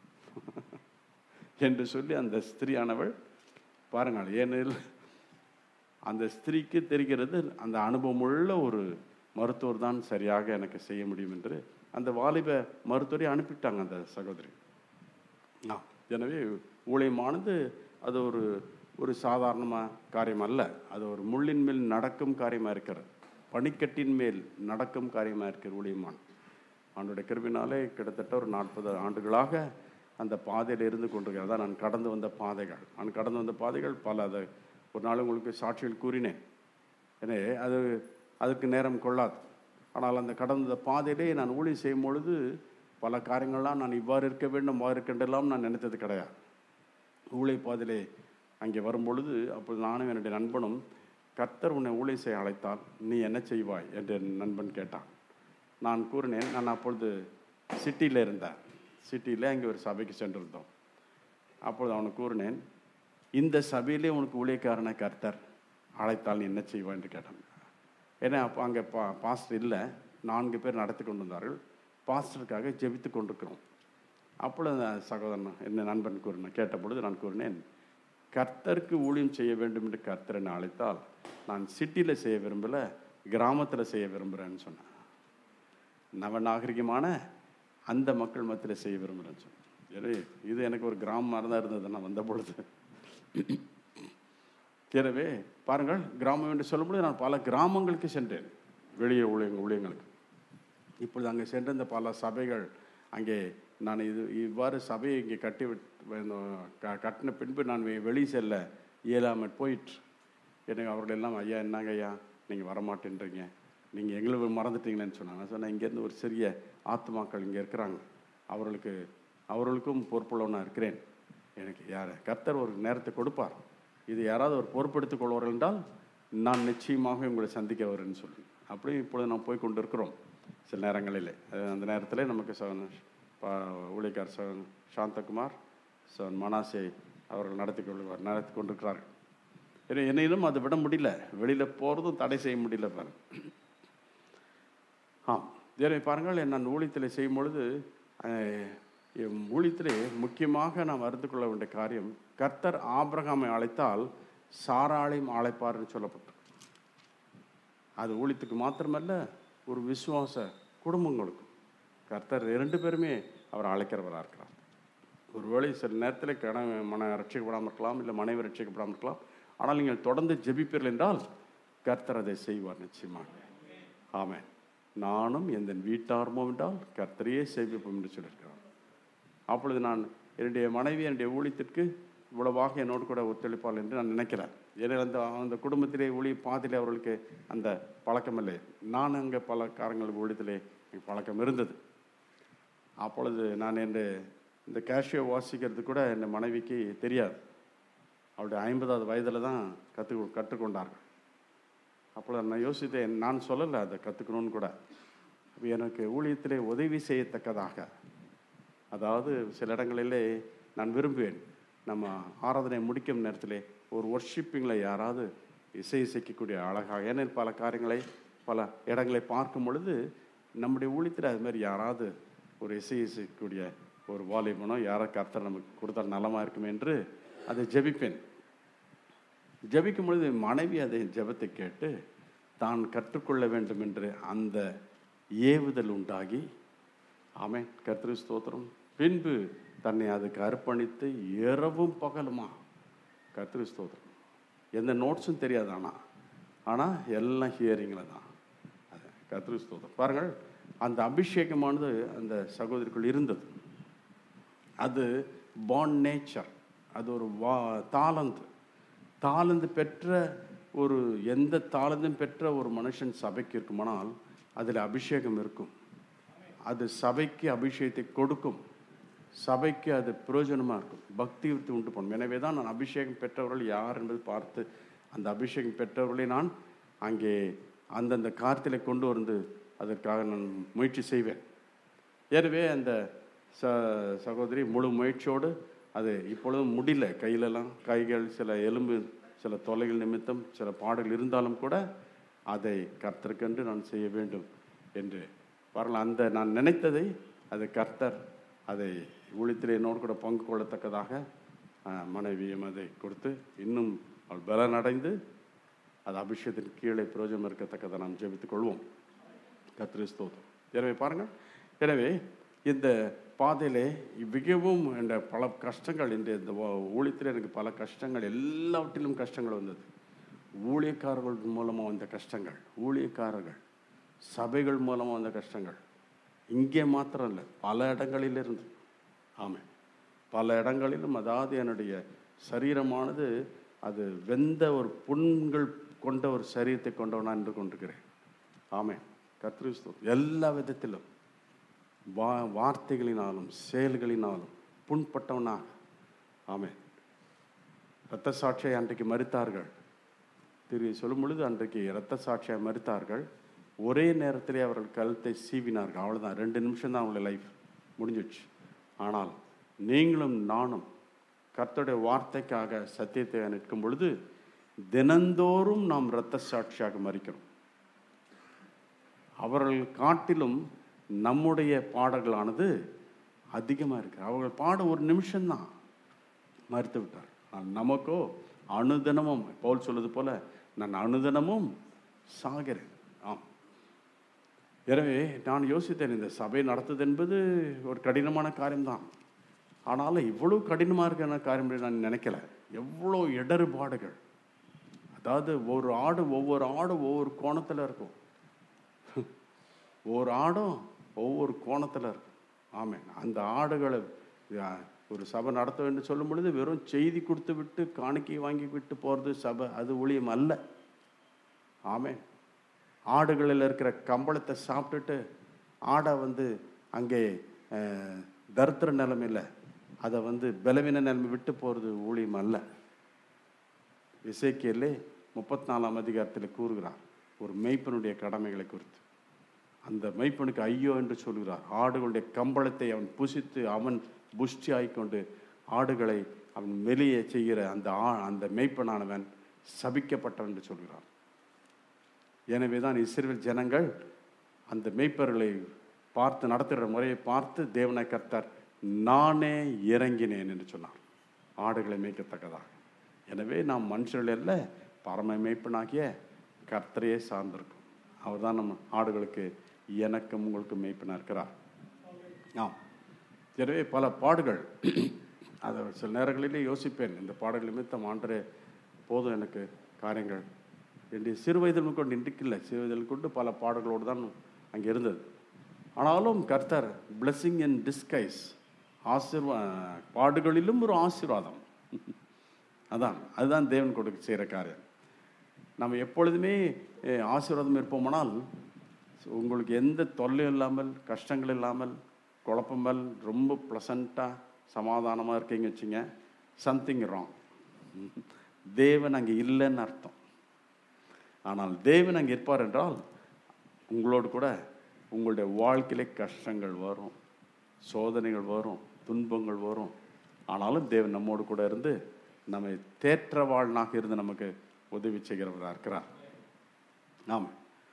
என்று சொல்லி அந்த ஸ்திரீயானவள் பாருங்கள் ஏனெனில் அந்த ஸ்திரீக்கு தெரிகிறது அந்த அனுபவமுள்ள ஒரு மருத்துவர் தான் சரியாக எனக்கு செய்ய முடியும் என்று அந்த வாலிப மருத்துவரை அனுப்பிட்டாங்க அந்த சகோதரி ஆ, எனவே ஊழியமானது அது ஒரு ஒரு சாதாரணமாக காரியம் அல்ல அது ஒரு முள்ளின் மேல் நடக்கும் காரியமாக இருக்கிறது பனிக்கட்டின் மேல் நடக்கும் காரியமாக இருக்கிற ஊழியமான் ஆண்டுடைய கிருபினாலே கிட்டத்தட்ட ஒரு நாற்பது ஆண்டுகளாக அந்த பாதையில் இருந்து கொண்டிருக்கிறேன் அதான் நான் கடந்து வந்த பாதைகள் நான் கடந்து வந்த பாதைகள் பல அதை ஒரு நாள் உங்களுக்கு சாட்சிகள் கூறினேன் எனவே அது அதுக்கு நேரம் கொள்ளாது ஆனால் அந்த கடந்த பாதையிலே நான் ஊழியம் செய்யும் பொழுது பல காரியங்கள்லாம் நான் இவ்வாறு இருக்க வேண்டும் அவ்வாறு இருக்கின்றெல்லாம் நான் நினைத்தது கிடையாது ஊழிய பாதையிலே அங்கே வரும்பொழுது அப்பொழுது நானும் என்னுடைய நண்பனும் கர்த்தர் உன்னை ஊழியம் செய்ய அழைத்தால் நீ என்ன செய்வாய் என்று என் நண்பன் கேட்டான் நான் கூறினேன் நான் அப்பொழுது சிட்டியில் இருந்தேன் சிட்டியில் அங்கே ஒரு சபைக்கு சென்றிருந்தோம் அப்பொழுது அவனுக்கு கூறினேன் இந்த சபையிலே உனக்கு ஊழியக்காரனை கர்த்தர் அழைத்தால் நீ என்ன செய்வாய் என்று கேட்டான் ஏன்னா அப்போ அங்கே பா பாஸ்டர் இல்லை நான்கு பேர் நடத்தி கொண்டு வந்தார்கள் பாஸ்டருக்காக ஜெபித்து கொண்டிருக்கிறோம் அப்பொழுது அந்த சகோதரன் என்ன நண்பன் கூறினேன் கேட்ட பொழுது நான் கூறினேன் கர்த்தருக்கு ஊழியம் செய்ய வேண்டும் என்று கர்த்தர் என்னை அழைத்தால் நான் சிட்டியில் செய்ய விரும்பல கிராமத்தில் செய்ய விரும்புகிறேன்னு சொன்னேன் நவநாகரிகமான அந்த மக்கள் மத்தியில் செய்ய விரும்புகிறேன்னு சொன்னேன் எனவே இது எனக்கு ஒரு கிராமமாக தான் இருந்தது நான் வந்த பொழுது எனவே பாருங்கள் கிராமம் என்று சொல்லும்போது நான் பல கிராமங்களுக்கு சென்றேன் வெளியே ஊழியங்க ஊழியங்களுக்கு இப்பொழுது அங்கே சென்ற இந்த பல சபைகள் அங்கே நான் இது இவ்வாறு சபையை இங்கே கட்டி விட் க- கட்டின பின்பு நான் வெ- வெளியே செல்ல இயலாமல் போயிற்று எனக்கு அவர்கள் எல்லாம் ஐயா என்னங்க ஐயா நீங்கள் வரமாட்டேன்றீங்க நீங்கள் எங்களை மறந்துட்டீங்களேன்னு சொன்னாங்க நான் சொன்னேன் இங்கேருந்து ஒரு சிறிய ஆத்மாக்கள் இங்கே இருக்கிறாங்க அவர்களுக்கு அவர்களுக்கும் பொறுப்புள்ளவனாக இருக்கிறேன் எனக்கு யார் கர்த்தர் ஒரு நேரத்தை கொடுப்பார் இது யாராவது ஒரு பொறுப்பெடுத்துக் கொள்வார்கள் என்றால் நான் நிச்சயமாக உங்களை சந்திக்க வரேன்னு சொல்லி அப்படி இப்பொழுது நாம் போய் கொண்டு இருக்கிறோம் சில நேரங்களிலே அது அந்த நேரத்தில் நமக்கு ச- பா- ஊழியக்கார் ச சாந்தகுமார் ச மனாசே அவர்கள் நடத்தி கொள்வார் நடத்தி கொண்டிருக்கிறார்கள் ஏன்னா என்னையும் அதை விட முடியல வெளியில் போகிறதும் தடை செய்ய முடியல பாருங்க ஆம் தேவை பாருங்கள் நான் ஊழியத்தில் செய்யும் பொழுது அஹ், என் ஊழியத்திலே முக்கியமாக நாம் அறிந்து கொள்ள வேண்டிய காரியம் கர்த்தர் ஆபிரகாமை அழைத்தால் சாராளையும் அழைப்பார்னு சொல்லப்பட்டு அது ஊழியத்துக்கு மாத்திரமல்ல ஒரு விசுவாச குடும்பங்களுக்கும் கர்த்தர் இரண்டு பேருமே அவர் அழைக்கிறவராக இருக்கிறார் ஒருவேளை சில நேரத்தில் கணவன் மன ரட்சிக்கப்படாமல் இருக்கலாம் இல்லை மனைவி ரட்சிக்கப்படாமல் இருக்கலாம் ஆனால் நீங்கள் தொடர்ந்து ஜெபிப்பீர்கள் என்றால் கர்த்தர் அதை செய்வார் நிச்சயமாக ஆமென் நானும் எந்த வீட்டாருமோ என்றால் கர்த்தரையே செய்விப்போம் என்று சொல்லியிருக்கிறார் அப்பொழுது நான் என்னுடைய மனைவி என்னுடைய ஊழியத்திற்கு இவ்வளவாக என்னோடு கூட ஒத்துழைப்பாள் என்று நான் நினைக்கிறேன் ஏன்னா அந்த அந்த குடும்பத்திலே ஊழிய பாதிலே அவர்களுக்கு அந்த பழக்கம் இல்லை நான் அங்கே பல காரங்களுக்கு ஊழியத்திலே எனக்கு பழக்கம் இருந்தது அப்பொழுது நான் என் இந்த கேஷியோ வாசிக்கிறது கூட என் மனைவிக்கு தெரியாது அவருடைய ஐம்பதாவது வயதில் தான் கற்று கற்றுக்கொண்டார்கள் அப்பொழுது நான் யோசித்தேன் நான் சொல்லலை அதை கற்றுக்கணும்னு கூட அப்ப எனக்கு ஊழியத்திலே உதவி செய்யத்தக்கதாக அதாவது சில இடங்களிலே நான் விரும்புவேன் நம்ம ஆராதனை முடிக்கும் நேரத்திலே ஒரு ஒர்ஷிப்பிங்கில் யாராவது இசை இசைக்கக்கூடிய அழகாக ஏன்னா பல காரியங்களை பல இடங்களை பார்க்கும் பொழுது நம்முடைய ஊழியத்தில் அது மாதிரி யாராவது ஒரு இசை இசைக்கக்கூடிய ஒரு வாலிபனோ யாரோ கர்த்தர் நமக்கு கொடுத்தால் நலமாக இருக்கும் என்று அதை ஜெபிப்பேன் ஜெபிக்கும் பொழுது என் மனைவி அதை ஜெபத்தை கேட்டு தான் கற்றுக்கொள்ள வேண்டும் என்று அந்த ஏவுதல் உண்டாகி ஆமென் கர்த்தரு ஸ்தோத்திரம் பின்பு தன்னை அதுக்கு அர்ப்பணித்து இரவும் பகலுமா கர்த்தரு ஸ்தோத்திரம் எந்த நோட்ஸும் தெரியாது ஆனால் ஆனால் எல்லாம் ஹியரிங்கில் தான் அது கர்த்தரு ஸ்தோத்திரம் பாருங்கள் அந்த அபிஷேகமானது அந்த சகோதரிக்குள் இருந்தது அது பாண்ட் நேச்சர் அது ஒரு வா தாளந்து தாளந்து பெற்ற ஒரு எந்த தாளந்தும் பெற்ற ஒரு மனுஷன் சபைக்கு இருக்குமானால் அதில் அபிஷேகம் இருக்கும் அது சபைக்கு அபிஷேகத்தை கொடுக்கும் சபைக்கு அது பிரயோஜனமாக இருக்கும் பக்தி விருத்தி உண்டு பண்ணும் எனவே தான் நான் அபிஷேகம் பெற்றவர்கள் யார் என்பது பார்த்து அந்த அபிஷேகம் பெற்றவர்களை நான் அங்கே அந்தந்த காரியத்திலே கொண்டு வந்து அதற்காக நான் முயற்சி செய்வேன் எனவே அந்த ச சகோதரி முழு முயற்சியோடு அது இப்பொழுதும் முடியல கையிலெல்லாம் கைகள் சில எலும்பு சில தொலைகள் நிமித்தம் சில பாடுகள் இருந்தாலும் கூட அதை கர்த்தருக்கென்று நான் செய்ய வேண்டும் என்று வரலாம் அந்த நான் நினைத்ததை அது கர்த்தர் அதை ஊழியத்தில் என்னோடு கூட பங்கு கொள்ளத்தக்கதாக அஹ், மனைவியும் அதை கொடுத்து இன்னும் அவள் பலனடைந்து அது அபிஷேகத்தின் கீழே பிரயோஜனம் இருக்கத்தக்கதை நாம் ஜெபித்துக் கொள்வோம் கர்த்தரு ஸ்தோத்திரம் எனவே பாருங்கள் எனவே இந்த பாதையிலே மிகவும் என்ற பல கஷ்டங்கள் இந்த இந்த ஊழியத்தில் எனக்கு பல கஷ்டங்கள் எல்லாவற்றிலும் கஷ்டங்கள் வந்தது ஊழியக்காரர்கள் மூலமாக வந்த கஷ்டங்கள் ஊழியக்காரர்கள் சபைகள் மூலமாக வந்த கஷ்டங்கள் இங்கே மாத்திரம் இல்லை பல இடங்களிலிருந்து ஆமாம் பல இடங்களிலும் அதாவது என்னுடைய சரீரமானது அது வெந்த ஒரு புண்கள் கொண்ட ஒரு சரீரத்தை கொண்டவனா என்று கொண்டிருக்கிறேன் ஆமென் கத்திரிஸ்து எல்லா விதத்திலும் வா வார்த்தைகளினாலும் செயல்களினாலும் புண்பட்டவனாக ஆமென் இரத்த சாட்சியை அன்றைக்கு மறித்தார்கள் திரு சொல்லும் பொழுது அன்றைக்கு இரத்த சாட்சியை மறித்தார்கள் ஒரே நேரத்திலே அவர்கள் கழுத்தை சீவினார்கள் அவ்வளவுதான் ரெண்டு நிமிஷம் தான் அவங்கள லைஃப் முடிஞ்சிடுச்சு ஆனால் நீங்களும் நானும் கர்த்தருடைய வார்த்தைக்காக சத்தியத்தை நிற்கும் பொழுது தினந்தோறும் நாம் இரத்த சாட்சியாக மறிக்கிறோம் அவர்கள் காட்டிலும் நம்முடைய பாடல்களானது அதிகமாக இருக்கு அவர்கள் பாட ஒரு நிமிஷம்தான் மறுத்து விட்டார் ஆனால் நமக்கோ அனுதினமும் பவுல் சொல்வது போல நான் அனுதினமும் சாகிறேன் ஆம் எனவே நான் யோசித்தேன் இந்த சபை நடத்துது என்பது ஒரு கடினமான காரியம்தான் ஆனாலும் இவ்வளோ கடினமாக இருக்கிற காரியம் என்று நான் நினைக்கல எவ்வளோ இடர்பாடுகள் அதாவது ஒரு ஆடு ஒவ்வொரு ஆடும் ஒவ்வொரு கோணத்தில் இருக்கும் ஒவ்வொரு ஆடும் ஒவ்வொரு கோணத்தில் இருக்கும் ஆமாம் அந்த ஆடுகளை ஆ, ஒரு சபை நடத்த வேண்டும் சொல்லும் பொழுது வெறும் செய்தி கொடுத்து விட்டு காணிக்கை வாங்கி விட்டு போகிறது சபை அது ஊழியம் அல்ல ஆமென் ஆடுகளில் இருக்கிற கம்பளத்தை சாப்பிட்டுட்டு ஆடை வந்து அங்கே அஹ், தரித்திர நிலைமையில் அதை வந்து பலவீன நிலைமை விட்டு போகிறது ஊழியம் அல்ல இசைக்கியலே முப்பத்தி நாலாம் அதிகாரத்தில் கூறுகிறார் ஒரு மெய்ப்பனுடைய கடமைகளை குறித்து அந்த மெய்ப்பனுக்கு ஐயோ என்று சொல்கிறார் ஆடுகளுடைய கம்பளத்தை அவன் புசித்து அவன் புஷ்டி ஆய்க்கொண்டு ஆடுகளை அவன் வெளியே செய்கிற அந்த ஆ அந்த மெய்ப்பனானவன் சபிக்கப்பட்டவன் என்று சொல்கிறார் எனவே தான் இஸ்ரேல் ஜனங்கள் அந்த மெய்ப்பர்களை பார்த்து நடத்துகிற முறையை பார்த்து தேவனை கர்த்தர் நானே இறங்கினேன் என்று சொன்னார் ஆடுகளை மேய்க்கத்தக்கதாக எனவே நாம் மனுஷர்கள் அல்ல பரம மேய்ப்பனாகிய கர்த்தரையே சார்ந்திருக்கும் அவர் தான் நம்ம ஆடுகளுக்கு எனக்கும் உங்களுக்கு மேய்ப்பனாக இருக்கிறார் ஆம் எனவே பல பாடுகள் அதை சில நேரங்களிலே யோசிப்பேன் இந்த பாடல் நிமித்தம் ஆண்டரே போதும் எனக்கு காரியங்கள் என்னுடைய சிறு வயதில் கொண்டு இன்றைக்கு இல்லை சிறு வயதில் கொண்டு பல பாடல்களோடு தான் அங்கே இருந்தது ஆனாலும் கர்த்தர் blessing in disguise ஆசீர்வா பாடுகளிலும் ஒரு ஆசீர்வாதம் அதான் அதுதான் தேவன் கொடுக்க செய்கிற காரியம் நம்ம எப்பொழுதுமே அஹ், ஆசீர்வாதம் இருப்போமானால் உங்களுக்கு எந்த தொல்லையும் இல்லாமல் கஷ்டங்கள் இல்லாமல் குழப்பமல் ரொம்ப ப்ளசண்ட்டாக சமாதானமாக இருக்கீங்க வச்சுங்க சம்திங் ராங் தேவன் அங்கே இல்லைன்னு அர்த்தம் ஆனால் தேவன் அங்கே இருப்பார் என்றால் உங்களோடு கூட உங்களுடைய வாழ்க்கையிலே கஷ்டங்கள் வரும் சோதனைகள் வரும் துன்பங்கள் வரும் ஆனாலும் தேவன் நம்மோடு கூட இருந்து நம்மை தேற்றவாளனாக இருந்து நமக்கு உதவி செய்கிறவராக இருக்கிறார் ஆமாம்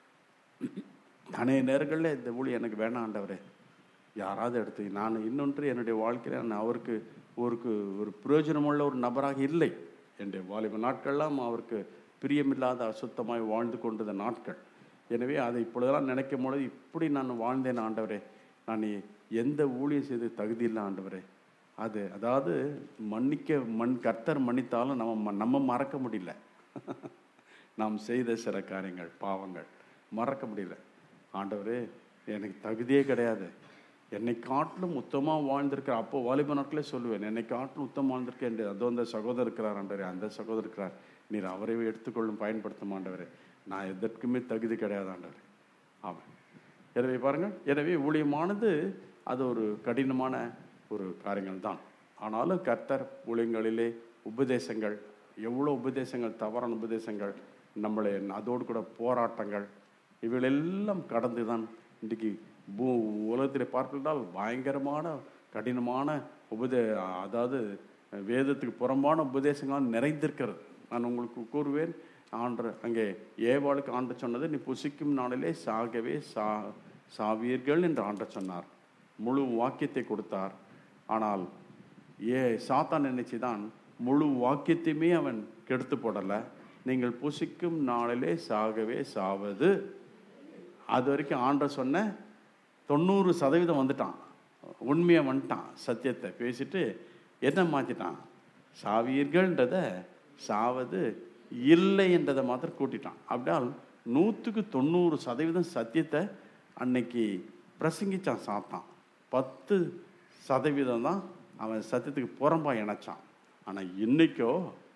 அநேக நேரங்களில் இந்த ஊழி எனக்கு வேணாம் ஆண்டவரே யாராவது எடுத்து நான் இன்னொன்று என்னுடைய வாழ்க்கையில் நான் அவருக்கு ஒருக்கு ஒரு பிரயோஜனமுள்ள ஒரு நபராக இல்லை என்னுடைய வாலிப நாட்கள்லாம் அவருக்கு பிரியமில்லாத அசுத்தமாய் வாழ்ந்து கொண்டத நாட்கள் எனவே அதை இப்பொழுதெல்லாம் நினைக்கும் பொழுது இப்படி நான் வாழ்ந்தேன் ஆண்டவரே நான் எந்த ஊழியம் செய்து தகுதி இல்லை ஆண்டவரே அது அதாவது மன்னிக்க மண் கர்த்தர் மன்னித்தாலும் நம்ம ம- நம்ம மறக்க முடியல நாம் செய்த சில காரியங்கள் பாவங்கள் மறக்க முடியல ஆண்டவரே எனக்கு தகுதியே கிடையாது என்னை காட்டிலும் உத்தமாக வாழ்ந்திருக்கிற அப்போ வாலிப நாட்களே சொல்லுவேன் என்னை காட்டிலும் உத்தமாக வாழ்ந்திருக்கேன் என்று அதோ அந்த சகோதரர் இருக்கிறார் ஆண்டவரே அந்த சகோதரர் இருக்கிறார் நீர் அவரை எடுத்துக்கொள்ளும் பயன்படுத்தும் ஆண்டவரே நான் எதற்குமே தகுதி கிடையாது ஆண்டவரே ஆமாம் எனவே பாருங்கள் எனவே ஊழியமானது அது ஒரு கடினமான ஒரு காரியங்கள் தான் ஆனாலும் கர்த்தர் ஊழியங்களிலே உபதேசங்கள் எவ்வளோ உபதேசங்கள் தவறான உபதேசங்கள் நம்மளை அதோடு கூட போராட்டங்கள் இவைகளெல்லாம் கடந்து தான் இன்றைக்கு பூ உலகத்தில் பார்த்தால் பயங்கரமான கடினமான உபதே அதாவது வேதத்துக்கு புறம்பான உபதேசங்களால் நிறைந்திருக்கிறது நான் உங்களுக்கு கூறுவேன் ஆண்டு அங்கே ஏவாளுக்கு ஆண்டு சொன்னது நீ புசிக்கும் நாளிலே சாகவே சா சாவீர்கள் என்று ஆண்டு சொன்னார் முழு வாக்கியத்தை கொடுத்தார் ஆனால் ஏ சாத்தான் நினைச்சுதான் முழு வாக்கியத்தையுமே அவன் கெடுத்து போடலை நீங்கள் புசிக்கும் நாளிலே சாகவே சாவது அது வரைக்கும் ஆண்ட சொன்ன தொண்ணூறு சதவீதம் வந்துட்டான் உண்மையை வந்துட்டான் சத்தியத்தை பேசிட்டு என்ன மாற்றிட்டான் சாவீர்கள்ன்றத சாவது இல்லை என்றதை மாத்திரம் கூட்டிட்டான் அப்படியால் நூற்றுக்கு தொண்ணூறு சதவீதம் சத்தியத்தை அன்னைக்கு பிரசங்கிச்சான் சாத்தான் பத்து சதவீதம் தான் அவன் சத்தியத்துக்கு புறம்பா இணைச்சான் ஆனால் இன்னைக்கோ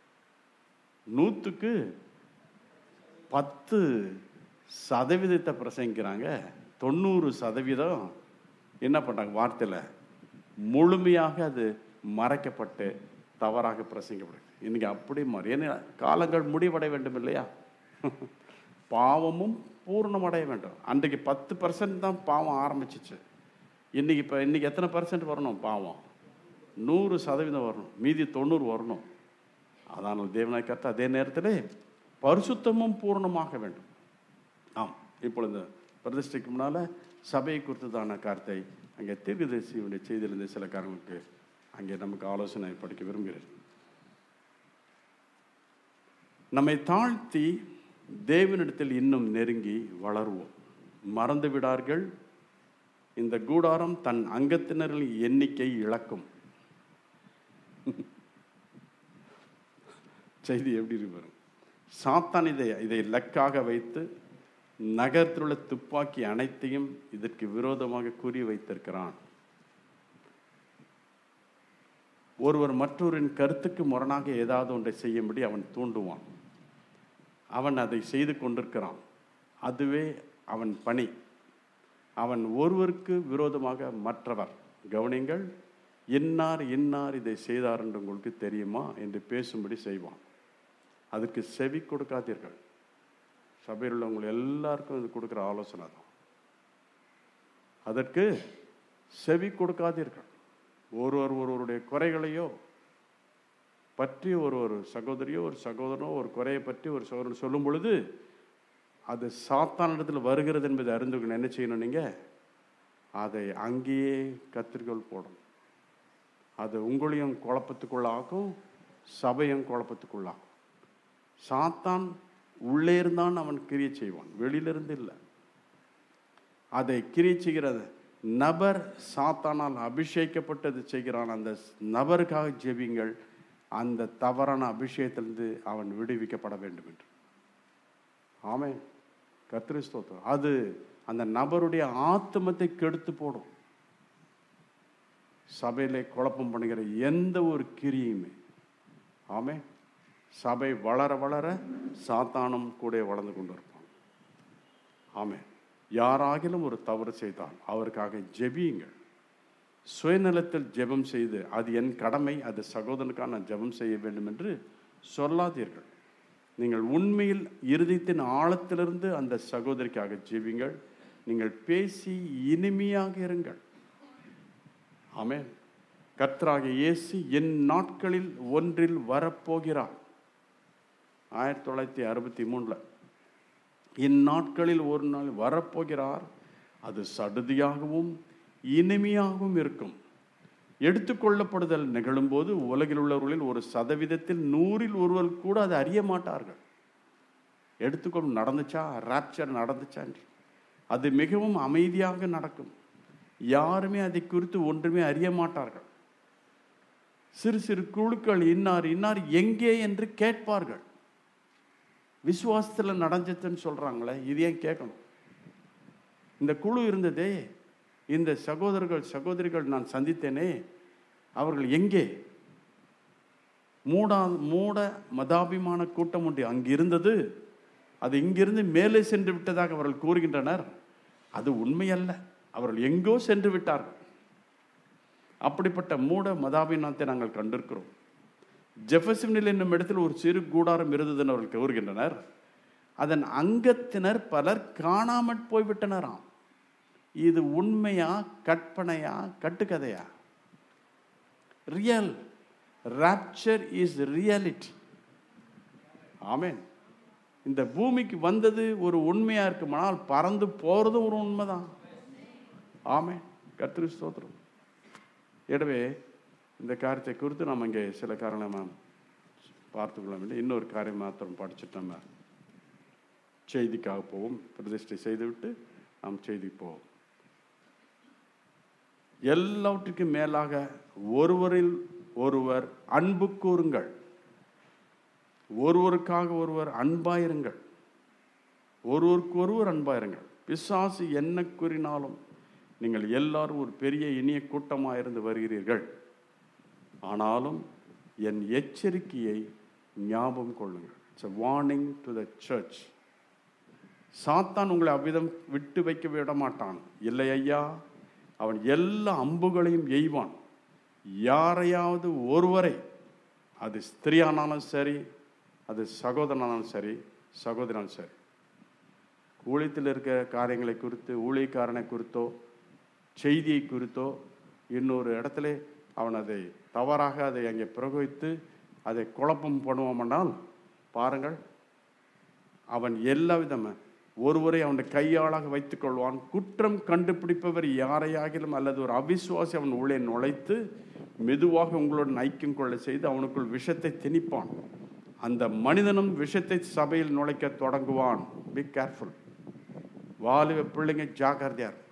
நூற்றுக்கு பத்து சதவீதத்தை பிரசங்கிக்கிறாங்க தொண்ணூறு சதவீதம் என்ன பண்ணுறாங்க வார்த்தையில் முழுமையாக அது மறைக்கப்பட்டு தவறாக பிரசங்கப்படுது இன்னைக்கு அப்படி மாறி ஏன்னா காலங்கள் முடிவடைய வேண்டும் இல்லையா பாவமும் பூர்ணமடைய வேண்டும் அன்றைக்கு பத்து பர்சன்ட் தான் பாவம் ஆரம்பிச்சிச்சு இன்னைக்கு இப்போ இன்னைக்கு எத்தனை பர்சன்ட் வரணும் பாவம் நூறு சதவீதம் வரணும் மீதி தொண்ணூறு வரணும் அதானால் தேவனாய் கர்த்தா அதே நேரத்தில் பரிசுத்தமும் பூர்ணமாக வேண்டும் ஆம் இப்பொழுது பிரதிஷ்டைக்கு முன்னால் சபையை குறித்ததான கார்த்தை அங்கே தீர்க்கதரிசியுடைய செய்தியிலிருந்து சில காரணங்களுக்கு அங்கே நமக்கு ஆலோசனை படிக்க விரும்புகிறேன் நம்மை தாழ்த்தி தேவனிடத்தில் இன்னும் நெருங்கி வளருவோம் மறந்து விடார்கள் இந்த கூடாரம் தன் அங்கத்தினரின் எண்ணிக்கை இழக்கும் செய்தி எப்படி இருக்கு பாருங்க சாத்தான் இதை இதை லக்காக வைத்து நகரத்தில் உள்ள துப்பாக்கி அனைத்தையும் இதற்கு விரோதமாக கூறி வைத்திருக்கிறான் ஒருவர் மற்றொருவரின் கருத்துக்கு முரணாக ஏதாவது ஒன்றை செய்யும்படி அவன் தூண்டுவான் அவன் அதை செய்து கொண்டிருக்கிறான் அதுவே அவன் பணி அவன் ஒருவருக்கு விரோதமாக மற்றவர் கவனிங்கள் இன்னார் இன்னார் இதை செய்தார் என்று உங்களுக்கு தெரியுமா என்று பேசும்படி செய்வான் அதுக்கு செவி கொடுக்காதீர்கள் சபையில் உள்ளவங்க எல்லாருக்கும் இது கொடுக்குற ஆலோசனை தான் அதற்கு செவி கொடுக்காதீர்கள் ஒருவர் ஒருவருடைய குறைகளையோ பற்றி ஒரு ஒரு சகோதரியோ ஒரு சகோதரனோ ஒரு குறையை பற்றி ஒரு சகோதரன் சொல்லும் பொழுது அது சாத்தானிடத்தில் வருகிறது என்பதை அறிந்து கொள்ள என்ன செய்யணும் நீங்கள் அதை அங்கேயே கத்திரிக்கோள் போடணும் அது உங்களையும் குழப்பத்துக்குள்ள ஆக்கும் சபையும் குழப்பத்துக்குள்ளாகும் சாத்தான் உள்ளே இருந்தான் அவன் கிரியை செய்வான் வெளியிலிருந்து இல்லை அதை கிரியை செய்கிற நபர் சாத்தானால் அபிஷேகிக்கப்பட்டது செய்கிறான் அந்த நபருக்காக ஜெபிங்கள் அந்த தவறான அபிஷேகத்திலிருந்து அவன் விடுவிக்கப்பட வேண்டும் என்று ஆமே கத்திரி ஸ்தோத்திரம் அது அந்த நபருடைய ஆத்மத்தை கெடுத்து போடும் சபையிலே குழப்பம் பண்ணுகிற எந்த ஒரு கிரியுமே ஆமே சபை வளர வளர சாத்தானும் கூட வளர்ந்து கொண்டு இருப்பான் ஆமே யாராகிலும் ஒரு தவறு செய்தால் அவருக்காக ஜெபியுங்கள் சுயநலத்தில் ஜெபம் செய்து அது என் கடமை அது சகோதரனுக்காக நான் ஜெபம் செய்ய வேண்டும் என்று சொல்லாதீர்கள் நீங்கள் உண்மையில் இருதயத்தின் ஆழத்திலிருந்து அந்த சகோதரிக்காக ஜெபிங்கள் நீங்கள் பேசி இனிமையாக இருங்கள் ஆமென் கர்த்தராகிய இயேசு என் நாட்களில் ஒன்றில் வரப்போகிறார் ஆயிரத்தி தொள்ளாயிரத்தி அறுபத்தி மூணில் இந்நாட்களில் ஒரு நாள் வரப்போகிறார் அது சடுதியாகவும் இனிமையாகவும் இருக்கும் எடுத்துக்கொள்ளப்படுதல் நிகழும்போது உலகில் உள்ளவர்களில் ஒரு சதவீதத்தில் நூறில் ஒருவர் கூட அதை அறிய மாட்டார்கள் எடுத்துக்கொண்டு நடந்துச்சா ராப்சர் நடந்துச்சான்று அது மிகவும் அமைதியாக நடக்கும் யாருமே அதை குறித்து ஒன்றுமே அறிய மாட்டார்கள் சிறு சிறு குழுக்கள் இன்னார் இன்னார் எங்கே என்று கேட்பார்கள் விசுவாசத்தில் நடந்துச்சுன்னு சொல்கிறாங்களே இது ஏன் கேட்கணும் இந்த குழு இருந்ததே இந்த சகோதரர்கள் சகோதரிகள் நான் சந்தித்தேனே அவர்கள் எங்கே மூடா மூட மதாபிமான கூட்டம் ஒன்று அங்கு இருந்தது அது இங்கிருந்து மேலே சென்று விட்டதாக அவர்கள் கூறுகின்றனர் அது உண்மையல்ல அவர்கள் எங்கோ சென்று விட்டார்கள் அப்படிப்பட்ட மூட மதாபிமானத்தை நாங்கள் கண்டிருக்கிறோம் ஜெஃபசினில் என்னும் இடத்தில் ஒரு சிறு கூடாரம் இருந்ததுன்னு அவர்கள் கூறுகின்றனர் அதன் அங்கத்தினர் பலர் காணாமற் போய்விட்டனராம் இது உண்மையா கற்பனையா கட்டுக்கதையா real rapture is reality amen இந்த பூமிக்கு வந்தது ஒரு உண்மையா இருக்குமானால் பறந்து போறதும் ஒரு உண்மைதான் ஆமென் கத்திரி ஸ்தோத்திரம் எனவே இந்த காரியத்தை குறித்து நம்ம இங்கே சில காரணம் நாம் பார்த்து கொள்ள வேண்டும் இன்னொரு காரியம் மாத்திரம் படிச்சுட்டு நம்ம செய்திக்காக போவோம் பிரதிஷ்டை செய்துவிட்டு நாம் செய்திக்கு போவோம் எல்லாவற்றுக்கும் மேலாக ஒருவரில் ஒருவர் அன்பு கூறுங்கள் ஒருவருக்காக ஒருவர் அன்பாயிருங்கள் ஒருவருக்கு ஒருவர் அன்பாயிருங்கள் பிசாசு என்ன கூறினாலும் நீங்கள் எல்லாரும் ஒரு பெரிய இனிய கூட்டமாக இருந்து வருகிறீர்கள் ஆனாலும் என் எச்சரிக்கையை ஞாபகம் கொள்ளுங்கள் it's a warning to the church சாத்தான் உங்களை அவ்விதம் விட்டு வைக்க விட மாட்டான் இல்லை ஐயா அவன் எல்லா அம்புகளையும் எய்வான் யாரையாவது ஒருவரை அது ஸ்திரீயானாலும் சரி அது சகோதரனாலும் சரி சகோதரனாலும் சரி ஊழியத்தில் இருக்க காரியங்களை குறித்து ஊழியக்காரனை குறித்தோ செய்தியை குறித்தோ இன்னொரு இடத்துல அவன் அதை தவறாக அதை அங்கே பிரயோகித்து அதை குழப்பம் பண்ணுவோம்னால் பாருங்கள் அவன் எல்லா விதமாக ஒருவரை அவனுடைய கையாளாக வைத்துக் கொள்வான் குற்றம் கண்டுபிடிப்பவர் யாரையாகிலும் அல்லது ஒரு அவிசுவாசி அவன் உள்ளே நுழைத்து மெதுவாக உங்களுடன் ஐக்கியம் கொள்ள செய்து அவனுக்குள் விஷத்தை திணிப்பான் அந்த மனிதனும் விஷத்தை சபையில் நுழைக்க தொடங்குவான் பி கேர்ஃபுல் வாலிப பிள்ளைங்க ஜாக்கிரதையா இரு.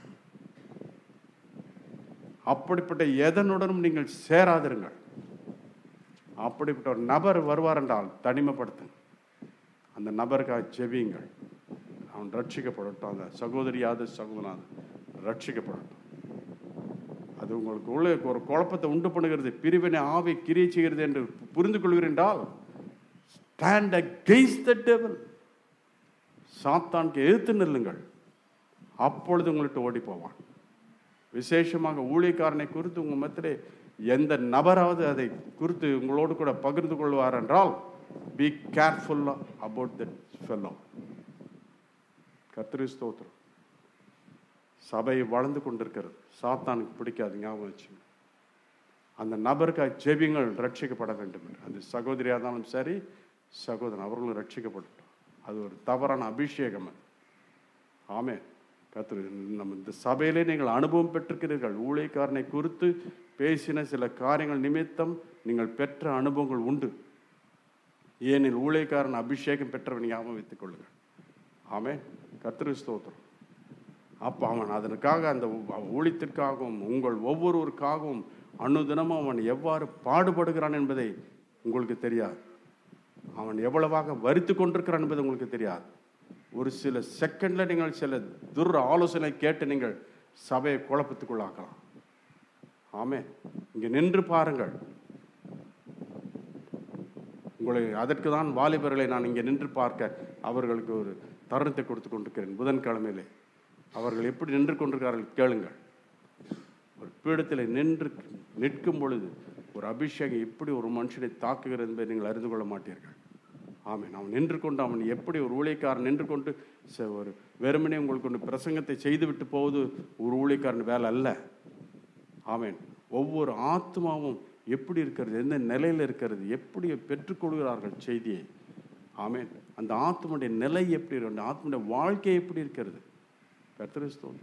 அப்படிப்பட்ட எதனுடனும் நீங்கள் சேராதிருங்கள் அப்படிப்பட்ட ஒரு நபர் வருவார் என்றால் தனிமைப்படுத்துங்க அந்த நபருக்காக ஜெபியுங்கள் அவன் ரட்சிக்கப்படட்டும் அந்த சகோதரியாவது சகோதரனாவது ரட்சிக்கப்படட்டும் அது உங்களுக்கு உள்ள ஒரு குழப்பத்தை உண்டு பண்ணுகிறது பிரிவினை ஆவி கிரியை செய்கிறது என்று புரிந்து கொள்கிறீர்கள் என்றால் ஸ்டாண்ட் against the devil சாத்தானுக்கு எதிர்த்து நில்லுங்கள் அப்பொழுது உங்கள்கிட்ட ஓடி போவான் விசேஷமாக ஊழியக்காரனை குறித்து உங்கள் மத்திலே எந்த நபராவது அதை குறித்து உங்களோடு கூட பகிர்ந்து கொள்வார் என்றால் be careful about that fellow கத்திரி ஸ்தோத்திரம் சபை வளர்ந்து கொண்டிருக்கிறது சாத்தானுக்கு பிடிக்காது ஞாபகம் வச்சுங்க அந்த நபருக்காக ஜெபிங்கள் ரட்சிக்கப்பட வேண்டும் என்று அது சகோதரியாக இருந்தாலும் சரி சகோதரன் அவர்களும் ரட்சிக்கப்படட்டும் அது ஒரு தவறான அபிஷேகம் அது ஆமே கத்திரி நம்ம இந்த சபையிலே நீங்கள் அனுபவம் பெற்றிருக்கிறீர்கள் ஊழியக்காரனை குறித்து பேசின சில காரியங்கள் நிமித்தம் நீங்கள் பெற்ற அனுபவங்கள் உண்டு ஏனில் ஊழியக்காரன் அபிஷேகம் பெற்றவன் ஞாபகம் வைத்துக் கொள்ளுங்கள் ஆமே கத்திரி ஸ்தோத்திரம் அப்போ அவன் அதற்காக அந்த ஊ- ஊழியத்திற்காகவும் உங்கள் ஒவ்வொருவருக்காகவும் அனுதினமும் அவன் எவ்வாறு பாடுபடுகிறான் என்பதை உங்களுக்கு தெரியாது அவன் எவ்வளவாக வரித்து கொண்டிருக்கிறான் என்பது உங்களுக்கு தெரியாது ஒரு சில செகண்ட்ல நீங்கள் சில துர் ஆலோசனை கேட்டு நீங்கள் சபையை குழப்பத்துக்குள்ளாக்கலாம் ஆமே இங்கே நின்று பாருங்கள் உங்களை அதற்கு தான் வாலிபர்களை நான் இங்கே நின்று பார்க்க அவர்களுக்கு ஒரு தருணத்தை கொடுத்து கொண்டிருக்கிறேன் புதன்கிழமையிலே அவர்கள் எப்படி நின்று கொண்டிருக்கிறார்கள் கேளுங்கள் ஒரு பீடத்தில் நின்று நிற்கும் பொழுது ஒரு அபிஷேகம் எப்படி ஒரு மனுஷனை தாக்குகிறது என்பதை நீங்கள் அறிந்து கொள்ள மாட்டீர்கள் ஆமென் அவன் நின்று கொண்டு அவன் எப்படி ஒரு ஊழியக்காரன் நின்று கொண்டு ச- ஒரு வெறுமனே உங்களுக்கு கொண்டு பிரசங்கத்தை செய்துவிட்டு போவது ஒரு ஊழியக்காரன் வேலை அல்ல ஆமென் ஒவ்வொரு ஆத்மாவும் எப்படி இருக்கிறது எந்த நிலையில் இருக்கிறது எப்படி பெற்றுக்கொள்கிறார்கள் செய்தியை ஆமென் அந்த ஆத்மனுடைய நிலை எப்படி இருக்கு அந்த ஆத்மனுடைய வாழ்க்கை எப்படி இருக்கிறது கர்த்தரிஸ்தோம்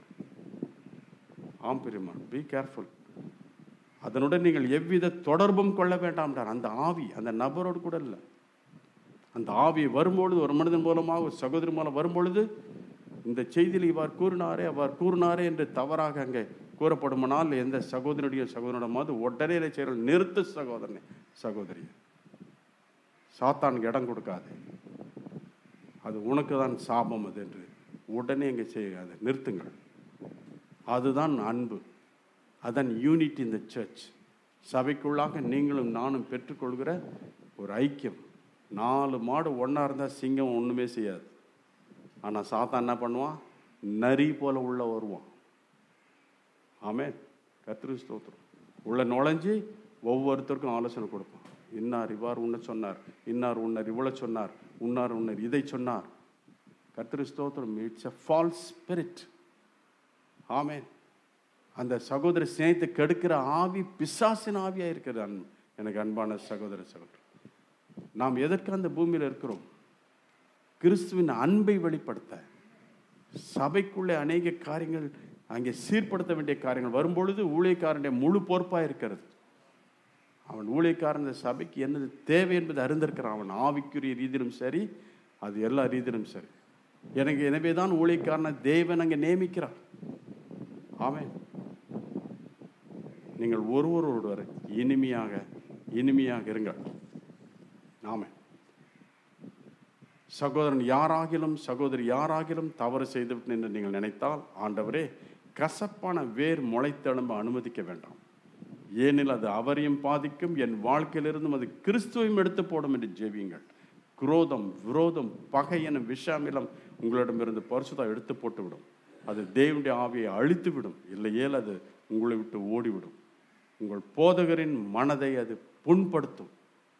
ஆம் பெரியம்மான் பி கேர்ஃபுல் அதனுடன் நீங்கள் எவ்வித தொடர்பும் கொள்ள வேண்டாம்ன்றார் அந்த ஆவி அந்த நபரோடு கூட இல்லை அந்த ஆவி வரும்பொழுது ஒரு மனிதன் மூலமாக ஒரு சகோதரி மூலம் வரும்பொழுது இந்த செய்தியில் இவ்வாறு கூறினாரே அவர் கூறினாரே என்று தவறாக அங்கே கூறப்படுமானால் எந்த சகோதரனுடைய சகோதரனமாவது உடனே இதை செய்யறது நிறுத்து சகோதரனே சகோதரி சாத்தானுக்கு இடம் கொடுக்காது அது உனக்கு தான் சாபம் அது என்று உடனே இங்கே செய்ய அதை நிறுத்துங்கள் அதுதான் அன்பு அதான் யூனிட் இந்த சர்ச் சபைக்குள்ளாக நீங்களும் நானும் பெற்றுக்கொள்கிற ஒரு ஐக்கியம் நாலு மாடு ஒன்றா இருந்தால் சிங்கம் ஒன்றுமே செய்யாது ஆனால் சாத்தான் என்ன பண்ணுவான் நரி போல உள்ள வருவான் ஆமென் கத்திரி ஸ்தோத்திரம் உள்ள நுழைஞ்சு ஒவ்வொருத்தருக்கும் ஆலோசனை கொடுப்பான் இன்னார் இவ்வாறு உன்னை சொன்னார் இன்னார் உன்னர் இவ்வளோ சொன்னார் உன்னார் உன்னர் இதை சொன்னார் கத்திரி ஸ்தோத்திரம் it's a false spirit amen அந்த சகோதர சிநேகத்தை கெடுக்கிற ஆவி பிசாசின் ஆவியா இருக்கிறது அன் எனக்கு அன்பான சகோதர சகோதரர் நாம் எதற்கு அந்த பூமியில் இருக்கிறோம் கிறிஸ்துவின் அன்பை வெளிப்படுத்த சபைக்குள்ளே அநேக காரியங்கள் அங்கே சீர்படுத்த வேண்டிய காரியங்கள் வரும்பொழுது ஊழியக்காரனுடைய முழு பொறுப்பாக இருக்கிறது அவன் ஊழியக்காரன் இந்த சபைக்கு என்னது தேவை என்பதை அறிந்திருக்கிறான் அவன் ஆவிக்குரிய ரீதியிலும் சரி அது எல்லா ரீதியிலும் சரி எனக்கு எனவே தான் ஊழியக்காரனை தேவன் அங்கே நியமிக்கிறார் ஆமென் நீங்கள் ஒருவரோடு இனிமையாக இனிமையாக இருங்கள் ஆமென் சகோதரன் யாராகிலும் சகோதரி யாராகிலும் தவறு செய்துவிட்டு என்று நீங்கள் நினைத்தால் ஆண்டவரே கசப்பான வேர் முளைத்தெழும்ப அனுமதிக்க வேண்டாம் ஏனில் அது அவரையும் பாதிக்கும் என் வாழ்க்கையிலிருந்தும் அது கிறிஸ்துவையும் எடுத்து போடும் என்று ஜெபியுங்கள் குரோதம் விரோதம் பகை என விஷாமிலம் உங்களிடமிருந்து பரிசுதா எடுத்து போட்டுவிடும் அது தேவனுடைய ஆவியை அழித்து விடும் இல்லையேல் அது உங்களை விட்டு ஓடிவிடும் உங்கள் போதகரின் மனதை அது புண்படுத்தும்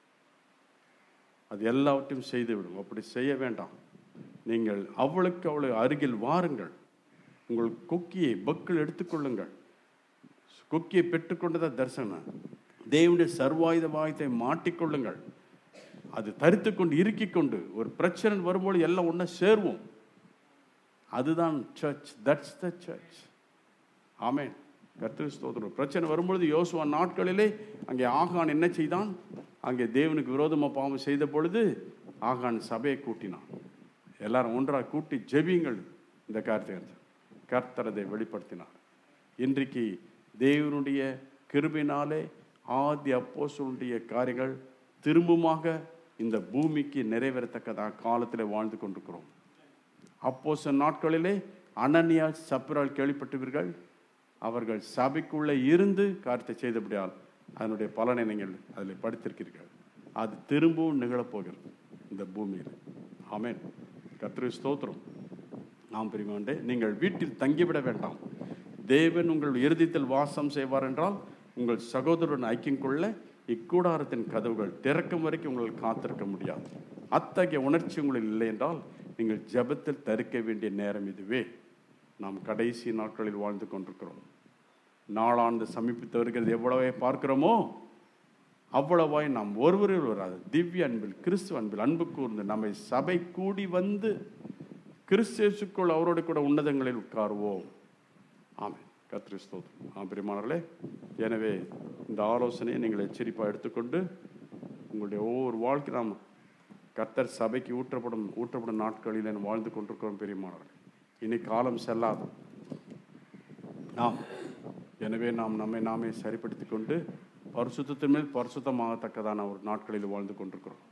அது எல்லாவற்றையும் செய்துவிடும் அப்படி செய்ய வேண்டாம் நீங்கள் அவளுக்கு அவளை அருகில் வாருங்கள் உங்கள் கொக்கியை பக்கில் எடுத்துக்கொள்ளுங்கள் கொக்கியை பெற்றுக்கொண்டதா தரிசனம் தேவனுடைய சர்வாயுத வாயத்தை மாட்டிக்கொள்ளுங்கள் அது தரித்து கொண்டு இறுக்கிக் கொண்டு ஒரு பிரச்சனை வரும்போது எல்லாம் ஒன்றா சேருவோம் அதுதான் church that's the church amen கர்த்தர் ஸ்தோத்திரம் பிரச்சனை வரும்பொழுது யோசுவா நாட்களிலே அங்கே ஆகான் என்ன செய்தான் அங்கே தேவனுக்கு விரோதமாக பாவம் செய்த பொழுது ஆகான் சபையை கூட்டினான் எல்லாரும் ஒன்றாக கூட்டி ஜெபியுங்கள் இந்த காரியத்தை கர்த்தர் அதை வெளிப்படுத்தினார் இன்றைக்கு தேவனுடைய கிருபினாலே ஆதி அப்போஸ்தலனுடைய காரியங்கள் திரும்பமாக இந்த பூமிக்கு நிறைவேறத்தக்கதாக காலத்தில் வாழ்ந்து கொண்டிருக்கிறோம் அப்போஸ்தல நாட்களிலே அனனியா சப்ரால் கேள்விப்பட்டவர்கள் அவர்கள் சபைக்குள்ளே இருந்து காரியத்தை செய்தபடியால் அதனுடைய பலனை நீங்கள் அதில் படித்திருக்கிறீர்கள் அது திரும்பவும் நிகழப்போகிறது இந்த பூமியில் ஆமென் கத்திரி ஸ்தோத்திரம் நாம் பிரிமாண்டே நீங்கள் வீட்டில் தங்கிவிட வேண்டாம் தேவன் உங்கள் இறுதித்தில் வாசம் செய்வார் என்றால் உங்கள் சகோதரன் ஐக்கியம் கொள்ள இக்கூடாரத்தின் கதவுகள் திறக்கும் வரைக்கும் உங்கள் காத்திருக்க முடியாது அத்தகைய உணர்ச்சி உங்களில் இல்லை என்றால் நீங்கள் ஜெபத்தில் தரிக்க வேண்டிய நேரம் இதுவே நாம் கடைசி நாட்களில் வாழ்ந்து கொண்டிருக்கிறோம் நாளாண்டு சமீபித்து வருகிறது எவ்வளவே பார்க்கிறோமோ அவ்வளவாய் நாம் ஒருவரில் வராது திவ்ய அன்பில் கிறிஸ்துவ அன்பில் அன்பு கூர்ந்து நம்மை சபை கூடி வந்து கிறிஸ்தேசுக்குள் அவரோடு கூட உன்னதங்களில் உட்காருவோம் ஆமென் கத்திரி ஸ்தோத்திரம் ஆம் பிரியமானவர்களே எனவே இந்த ஆலோசனையை நீங்கள் எச்சரிப்பாக எடுத்துக்கொண்டு உங்களுடைய ஒவ்வொரு வாழ்க்கை நாம் கர்த்தர் சபைக்கு ஊற்றப்படும் ஊற்றப்படும் நாட்களில் நாம் வாழ்ந்து கொண்டிருக்கிறோம் பெரியமானவர்கள் இனி காலம் செல்லாது நாம் எனவே நாம் நம்மை நாமே சரிப்படுத்தி கொண்டு பரிசுத்தத்தின் மேல் பரிசுத்தமாகத்தக்கதான ஒரு நாட்களில் வாழ்ந்து கொண்டிருக்கிறோம்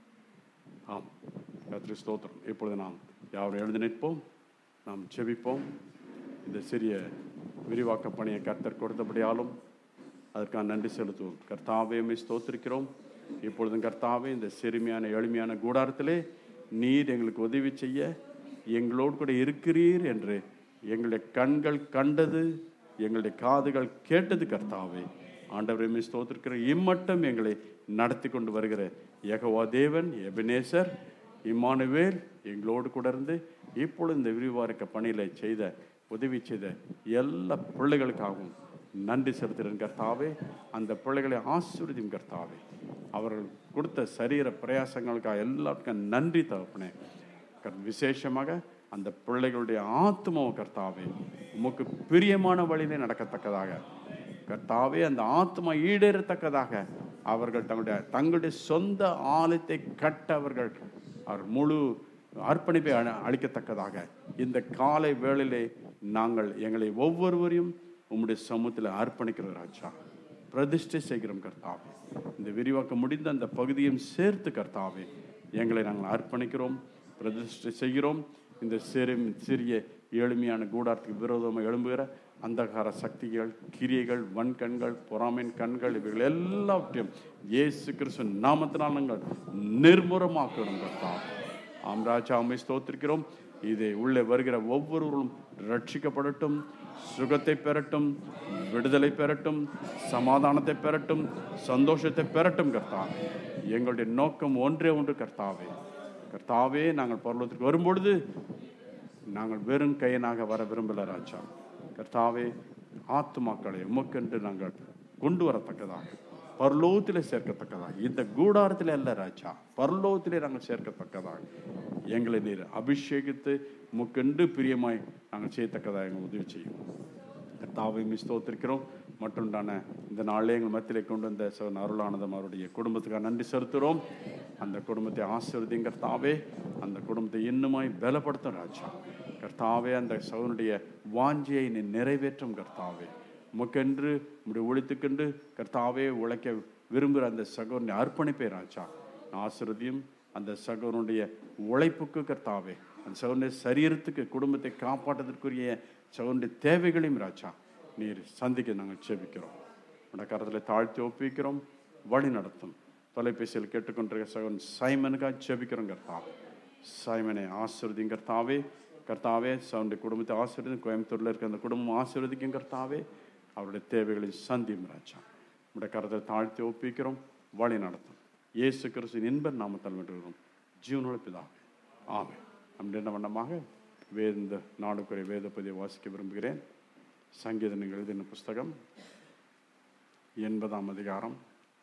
ஆம் கத்திரி ஸ்தோத்திரம் இப்பொழுது நாம் யாரும் எழுந்து நிற்போம் நாம் செபிப்போம் இந்த சிறிய விரிவாக்க பணியை கர்த்தர் கொடுத்தபடியாலும் அதற்காக நன்றி செலுத்துவோம் கர்த்தாவே உம்மை ஸ்தோத்திரிக்கிறோம் இப்பொழுதும் கர்த்தாவே இந்த சிறுமியான எளிமையான கூடாரத்திலே நீர் எங்களுக்கு உதவி செய்ய எங்களோடு கூட இருக்கிறீர் என்று எங்களுடைய கண்கள் கண்டது எங்களுடைய காதுகள் கேட்டது கர்த்தாவே ஆண்டவரை உம்மை ஸ்தோத்திரிக்கிற இம்மட்டம் எங்களை நடத்தி கொண்டு வருகிற யெகோவா தேவன் எபினேசர் இம்மானுவேல் எங்களோடு கூட இருந்து இப்பொழுது இந்த விரிவாக்க பணியில செய்த உதவி செய்த எல்லா பிள்ளைகளுக்காகவும் நன்றி செலுத்துகிறேன் கர்த்தாவே அந்த பிள்ளைகளை ஆசீர்வதியும் கர்த்தாவே அவர்கள் கொடுத்த சரீர பிரயாசங்களுக்காக எல்லாத்துக்கும் நன்றி தகப்பனே கர்- விசேஷமாக அந்த பிள்ளைகளுடைய ஆத்மாவை கர்த்தாவே உமக்கு பிரியமான வழியிலே நடக்கத்தக்கதாக கர்த்தாவே அந்த ஆத்மா ஈடேறத்தக்கதாக அவர்கள் தங்களுடைய தங்களுடைய சொந்த ஆலயத்தை கட்ட அவர்கள் அவர் முழு அர்ப்பணிப்பை அ- அளிக்கத்தக்கதாக இந்த காலை வேளையிலே நாங்கள் எங்களை ஒவ்வொருவரையும் உம்முடைய சமூகத்தில் அர்ப்பணிக்கிறோம் ராஜா பிரதிஷ்டை செய்கிறோம் கர்த்தாவே இந்த விரிவாக்கம் முடிந்த அந்த பகுதியும் சேர்த்து கர்த்தாவே எங்களை நாங்கள் அர்ப்பணிக்கிறோம் பிரதிஷ்டை செய்கிறோம் இந்த சிறு சிறிய எளிமையான கூடாரத்துக்கு விரோதமாக எழும்புகிற அந்தகார சக்திகள் கிரியைகள் வன்கண்கள் பொறாமையின் கண்கள் இவைகள் எல்லாவற்றையும் இயேசு கிறிஸ்து நாமத்தினால் நாங்கள் நிர்மூலமாக்கணும் கர்த்தாவே ஆம் ராஜா உம்மை ஸ்தோத்திரிக்கிறோம் இதை உள்ளே வருகிற ஒவ்வொருவரும் ரட்சிக்கப்படட்டும் சுகத்தை பெறட்டும் விடுதலை பெறட்டும் சமாதானத்தை பெறட்டும் சந்தோஷத்தை பெறட்டும் கர்த்தாவே எங்களுடைய நோக்கம் ஒன்றே ஒன்று கர்த்தாவே கர்த்தாவே நாங்கள் பரலோகத்திற்கு வரும்பொழுது நாங்கள் வெறும் கையனாக வர விரும்பல ராஜா கர்த்தாவே ஆத்துமாக்களை உமக்கென்று நாங்கள் கொண்டு வரத்தக்கதாக பரலோகத்திலே சேர்க்கத்தக்கதாக இந்த கூடாரத்திலே அல்ல ராஜா பரலோகத்திலே நாங்கள் சேர்க்கத்தக்கதாக எங்களை நீர் அபிஷேகித்து உமக்கென்று பிரியமாய் நாங்கள் செய்யத்தக்கதாக எங்கள் உதவி செய்யும் கர்த்தாவை மிஸ்தோத்திருக்கிறோம் மற்றுண்டான இந்த நாளே எங்கள் மத்தியிலே கொண்டு வந்த சகன் அருளானந்தம் அவருடைய குடும்பத்துக்காக நன்றி செலுத்துகிறோம் அந்த குடும்பத்தை ஆசீர்வதியும் கர்த்தாவே அந்த குடும்பத்தை இன்னுமாய் பலப்படுத்தும் ராஜா கர்த்தாவே அந்த சகனுடைய வாஞ்சியை நீ நிறைவேற்றும் கர்த்தாவே உமக்கென்று உம்முடைய ஒழித்துக்கென்று கர்த்தாவே உழைக்க விரும்புகிற அந்த சகோதரனை அர்ப்பணிப்பே ராஜா ஆசிரதியும் அந்த சகோதரனுடைய உழைப்புக்கு கர்த்தாவே அந்த சகோதரனுடைய சரீரத்துக்கு குடும்பத்தை காப்பாற்றுவதற்குரிய சகோதரனுடைய தேவைகளையும் ராஜா நீர் சந்திக்க நாங்கள் செபிக்கிறோம் உடைய கரத்தில் தாழ்த்தி ஒப்பிக்கிறோம் வழி நடத்தும் தொலைபேசியில் கேட்டுக்கொண்டிருக்க சகோதரன் சைமனுக்காக செபிக்கிறோம் கர்த்தாவே சைமனை ஆசிர்வதியும் கர்த்தாவே கர்த்தாவே சவுடைய குடும்பத்தை ஆசீர்வதி கோயம்புத்தூரில் இருக்க அந்த குடும்பம் ஆசீர்வதிக்கும் கர்த்தாவே அவருடைய தேவைகளை சந்தியும் ராஜா உடைய கரத்தை தாழ்த்தி ஒப்பிக்கிறோம் வழி நடத்தும் இயேசு கிறிஸ்துவின் இன்ப நாமத்தால் வென்றுகிறோம் ஜீவனோட பிதாவே ஆமே அப்படி என்ன வண்ணமாக வேத இந்த நாளுக்குரிய வேத பதிவை வாசிக்க விரும்புகிறேன் சங்கீதன் எழுதின புஸ்தகம் எண்பதாம் அதிகாரம்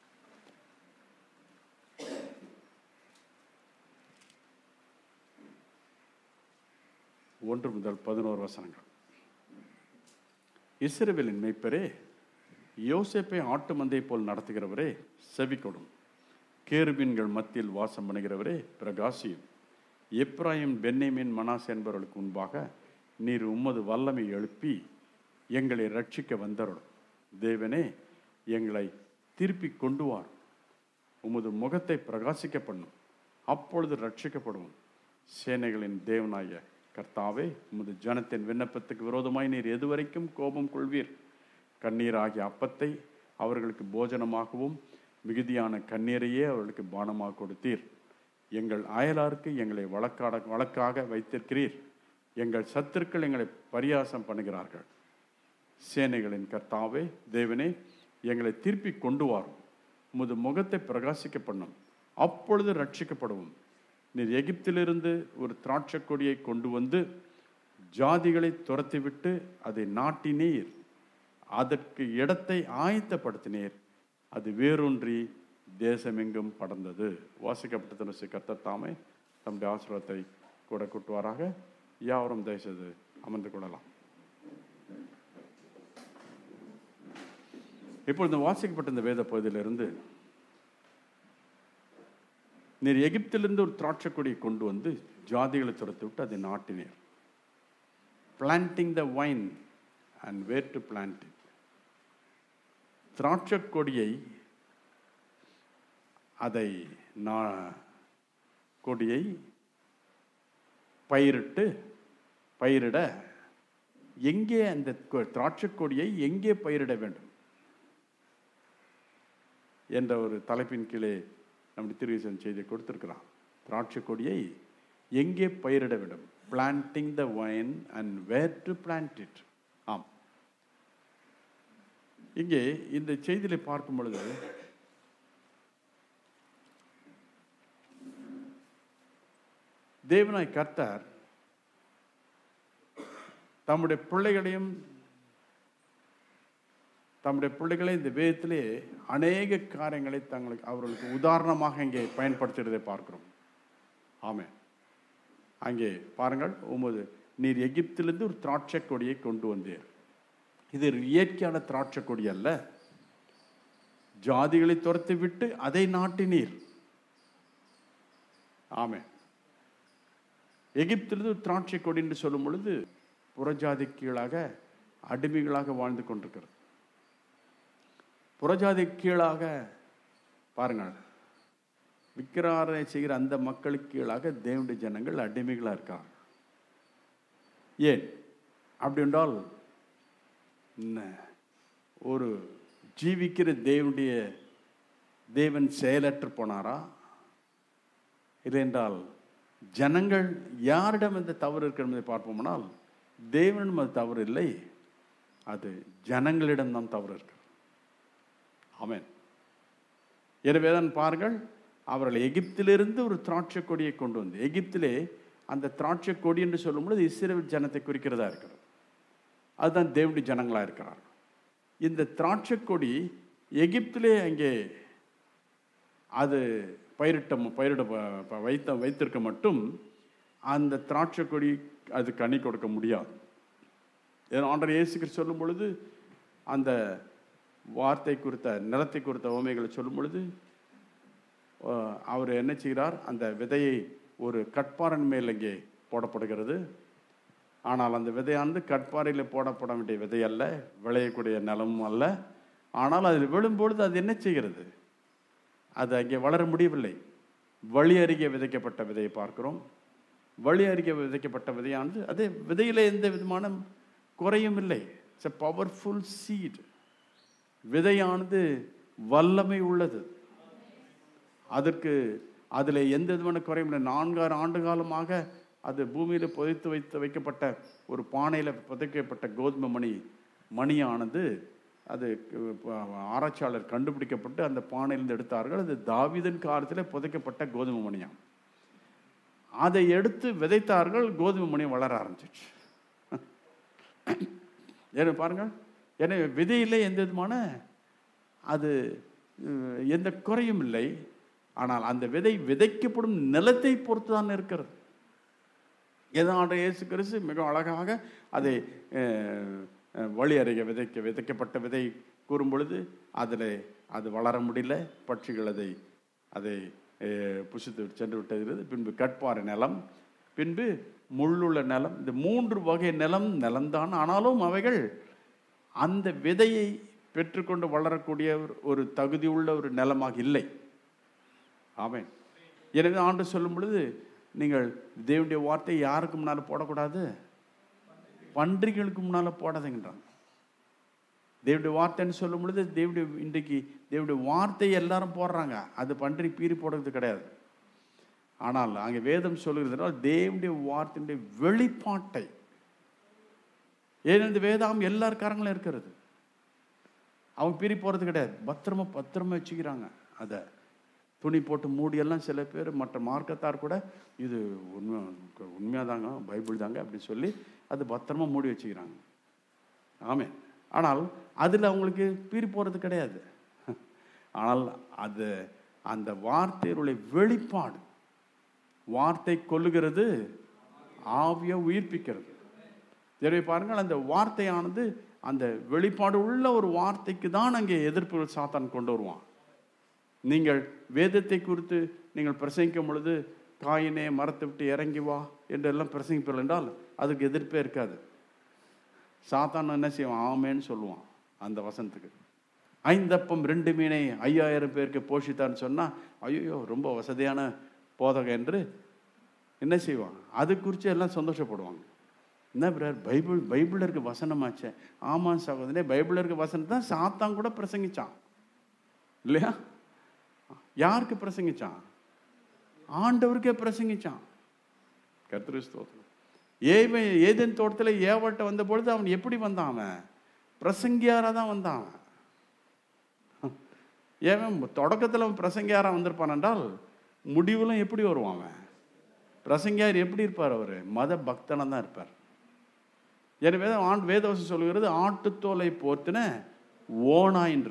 ஒன்று முதல் பதினோரு வசனங்கள் இஸ்ரவேலின் மெய்ப்பரே யோசேப்பை ஆட்டு மந்தை போல் நடத்துகிறவரே செவி கொடும் கேருபீன்கள் மத்தியில் வாசம் பண்ணுகிறவரே பிரகாசியும் எப்ராயிம் பென்னேமின் மனாஸ் என்பவர்களுக்கு முன்பாக நீர் உமது வல்லமை எழுப்பி எங்களை ரட்சிக்க வந்தருளும் தேவனே எங்களை திருப்பி கொண்டு வார் உமது முகத்தை பிரகாசிக்க பண்ணும் அப்பொழுது ரட்சிக்கப்படுவோம் சேனைகளின் தேவனாய கர்த்தாவே உமது ஜனத்தின் விண்ணப்பத்துக்கு விரோதமாய் நீர் எதுவரைக்கும் கோபம் கொள்வீர் கண்ணீராகிய அப்பத்தை அவர்களுக்கு போஜனமாகவும் மிகுதியான கண்ணீரையே அவர்களுக்கு பானமாக கொடுத்தீர் எங்கள் அயலாருக்கு எங்களை வழக்காட வழக்காக வைத்திருக்கிறீர் எங்கள் சத்துருக்கள் எங்களை பரியாசம் பண்ணுகிறார்கள் சேனைகளின் கர்த்தாவே தேவனே எங்களை திருப்பி கொண்டு வாரும் உமது முகத்தை பிரகாசிக்க பண்ணும் அப்பொழுது ரட்சிக்கப்படுவோம் நீர் எகிப்திலிருந்து ஒரு திராட்சை கொடியை கொண்டு வந்து ஜாதிகளை துரத்திவிட்டு அதை நாட்டினீர் அதற்கு இடத்தை ஆயத்தப்படுத்தினீர் அது வேரூன்றி தேசமெங்கும் படர்ந்தது வாசிக்கப்பட்ட கர்த்தர் தாமே தம்முடைய ஆசீர்வாதத்தை கூட கூட்டுவாராக யாவரும் தயவுசெய்து அமர்ந்து கொள்ளலாம் இப்பொழுது வாசிக்கப்பட்ட இந்த வேத பகுதியிலிருந்து நீர் எகிப்திலிருந்து ஒரு திராட்சை கொடியை கொண்டு வந்து ஜாதிகளை துரத்து விட்டு அதை நாட்டினீர் planting the vine and where to plant it திராட்சை கொடியை அதை நான் கொடியை பயிரிட்டு பயிரிட எங்கே அந்த கொ- திராட்சைக் கொடியை எங்கே பயிரிட வேண்டும் என்ற ஒரு தலைப்பின் கீழே நம்முடைய திருவிசன் செய்தி கொடுத்திருக்கிறான் திராட்சை கொடியை எங்கே பயிரிட வேண்டும் planting the vine and where to plant it ஆம் இங்கே இந்த செய்தியில பார்க்கும் பொழுது தேவனாய் கர்த்தர் தம்முடைய பிள்ளைகளையும் தம்முடைய பிள்ளைகளை இந்த வேதத்திலே அநேக காரியங்களை தங்களுக்கு அவர்களுக்கு உதாரணமாக இங்கே பயன்படுத்துகிறதை பார்க்கிறோம் ஆமென் அங்கே பாருங்கள் உமது நீர் எகிப்திலிருந்து ஒரு திராட்சை கொடியை கொண்டு வந்தீர் இது ஒரு இயற்கையான திராட்சை கொடி அல்ல ஜாதிகளை துரத்தி விட்டு அதை நாட்டினீர் ஆமென் எகிப்திலிருந்து ஒரு திராட்சை கொடி என்று சொல்லும் பொழுது புறஜாதி கீழாக அடிமைகளாக வாழ்ந்து கொண்டிருக்கிறது புறஜாதி கீழாக பாருங்கள் விக்கிராரனை செய்கிற அந்த மக்களுக்கு கீழாக தேவனுடைய ஜனங்கள் அடிமைகளாக இருக்காங்க ஏன் அப்படி என்றால் என்ன ஒரு ஜீவிக்கிற தேவனுடைய தேவன் செயலற்று போனாரா இல்லை என்றால் ஜனங்கள் யாரிடம் இந்த தவறு இருக்கிறது என்பதை பார்ப்போம்னால் தேவனிடம் அது தவறு இல்லை அது ஜனங்களிடம் தான் தவறு இருக்கு ஆமென் எனவே தான் பாருங்கள் அவர்கள் எகிப்திலிருந்து ஒரு திராட்சை கொடியை கொண்டு வந்து எகிப்திலே அந்த திராட்சை கொடி என்று சொல்லும்பொழுது இஸ்ரேல் ஜனத்தை குறிக்கிறதா இருக்கிறது அதுதான் தேவனுடைய ஜனங்களா இருக்கிறார் இந்த திராட்சை கொடி எகிப்திலே அங்கே அது பயிரிட்ட பயிரிட ப- ப- வைத்த வைத்திருக்க மட்டும் அந்த திராட்சை கொடி அது கனி கொடுக்க முடியாது ஏன்னா ஆண்டவர் இயேசுக்கு சொல்லும் பொழுது அந்த வார்த்தை குறித்த நிலத்தை குறித்த உவமைகளை சொல்லும் பொழுது அஹ், அவர் என்ன செய்கிறார் அந்த விதையை ஒரு கட்பாரன் மேல் இங்கே போடப்படுகிறது ஆனால் அந்த விதையானது கட்பாறையில் போடப்பட வேண்டிய விதை அல்ல விளையக்கூடிய நிலமும் அல்ல ஆனால் அதில் விழும்பொழுது அது என்ன செய்கிறது அது அங்கே வளர முடியவில்லை வழி அருகே விதைக்கப்பட்ட விதையை பார்க்கிறோம் வழி அருகே விதைக்கப்பட்ட விதையானது அது விதையில எந்த விதமான குறையும் இல்லை இட்ஸ் a பவர்ஃபுல் சீட் விதையானது வல்லமை உள்ளது அதற்கு அதில் எந்த விதமான குறையும் இல்லை நான்காறு ஆண்டு காலமாக அது பூமியில் புதைத்து வைத்து வைக்கப்பட்ட ஒரு பானையில் புதைக்கப்பட்ட கோதுமை மணி மணியானது அது அஹ், ஆராய்ச்சியாளர் கண்டுபிடிக்கப்பட்டு அந்த பானையிலிருந்து எடுத்தார்கள் அது தாவீதின் காலத்தில் புதைக்கப்பட்ட கோதுமை மணியாம் அதை எடுத்து விதைத்தார்கள் கோதுமை மணி வளர ஆரம்பிச்சிச்சு ஏன்னா பாருங்கள் எனவே விதையிலே எந்த விதமான அது அஹ், எந்த குறையும் இல்லை ஆனால் அந்த விதை விதைக்கப்படும் நிலத்தை பொறுத்து தான் இருக்கிறது ஏதாவது இயேசு கிறிஸ்து மிக அழகாக அதை அஹ், அஹ், வழி அருகே விதைக்க விதைக்கப்பட்ட விதை கூறும் பொழுது அதில் அது வளர முடியல பட்சிகள் அதை அதை அஹ், புசித்து விட்டு சென்று விட்டது பின்பு கட்பாறை நிலம் பின்பு முள்ளுள்ள நிலம் இந்த மூன்று வகை நிலம் நிலம்தான் ஆனாலும் அவைகள் அந்த விதையை பெற்றுக்கொண்டு வளரக்கூடிய ஒரு- ஒரு தகுதி உள்ள ஒரு நிலமாக இல்லை ஆமென் எனவே ஆண்டு சொல்லும் பொழுது நீங்கள் தேவனுடைய வார்த்தை யாருக்கு முன்னால் போடக்கூடாது பன்றிகளுக்கு முன்னால் போடாதீங்கன்றாங்க தேவனுடைய வார்த்தைன்னு சொல்லும் பொழுது தேவனுடைய இன்றைக்கு தேவனுடைய வார்த்தை எல்லாரும் போடுறாங்க அது பன்றி பீறி போடுறது கிடையாது ஆனால் அங்கே வேதம் சொல்லுகிறதுனால் தேவனுடைய வார்த்தையினுடைய வெளிப்பாட்டை ஏன் இந்த வேதாம் எல்லாருக்காரங்களும் இருக்கிறது அவங்க பிரி போகிறது கிடையாது பத்திரமா பத்திரமா வச்சுக்கிறாங்க அதை துணி போட்டு மூடியெல்லாம் சில பேர் மற்ற மார்க்கத்தார் கூட இது உண்மை உண்மையாக தாங்க பைபிள் தாங்க அப்படி சொல்லி அது பத்திரமா மூடி வச்சுக்கிறாங்க ஆமே ஆனால் அதில் அவங்களுக்கு பீறி போகிறது கிடையாது ஆனால் அது அந்த வார்த்தையினுடைய வெளிப்பாடு வார்த்தை கொல்லுகிறது ஆவியை உயிர்ப்பிக்கிறது எனவே பாருங்கள் அந்த வார்த்தையானது அந்த வெளிப்பாடு உள்ள ஒரு வார்த்தைக்கு தான் அங்கே எதிர்ப்புகள் சாத்தான் கொண்டு வருவான் நீங்கள் வேதத்தை குறித்து நீங்கள் பிரசங்கிக்கும் பொழுது காயினே மரத்தை விட்டு இறங்கி வா என்றெல்லாம் பிரசங்கிப்பீர்கள் என்றால் அதுக்கு எதிர்ப்பே இருக்காது சாத்தான் என்ன செய்வான் ஆமேன்னு சொல்லுவான் அந்த வசனத்துக்கு ஐந்தப்பம் ரெண்டு மீனை ஐயாயிரம் பேருக்கு போஷித்தான்னு சொன்னால் ஐயோ ரொம்ப வசதியான போதகம் என்று என்ன செய்வான் அது குறித்து எல்லாம் சந்தோஷப்படுவாங்க என்ன பிரதர் பைபிள் பைபிளில் இருக்க வசனமாச்சே ஆமாம் சகோதரனே பைபிளில் இருக்க வசனம் தான் சாத்தான் கூட பிரசங்கிச்சான் இல்லையா யாருக்கு பிரசங்கிச்சான் ஆண்டவருக்கே பிரசங்கிச்சான் கர்த்தரு ஸ்தோத்திரம் ஏவன் ஏதேன் தோட்டத்தில் ஏவட்ட வந்த பொழுது அவன் எப்படி வந்தான் அவன் பிரசங்கியாரா தான் வந்தான் அவன் ஏவன் தொடக்கத்தில் அவன் பிரசங்கியாரா வந்திருப்பான் என்றால் முடிவுலாம் எப்படி வருவான் அவன் பிரசங்கியார் எப்படி இருப்பார் அவர் மத பக்தனாக தான் இருப்பார் எனவே தான் ஆண்டு வேதவசம் சொல்கிறது ஆட்டுத்தோலை போர்த்தின ஓனாயின்று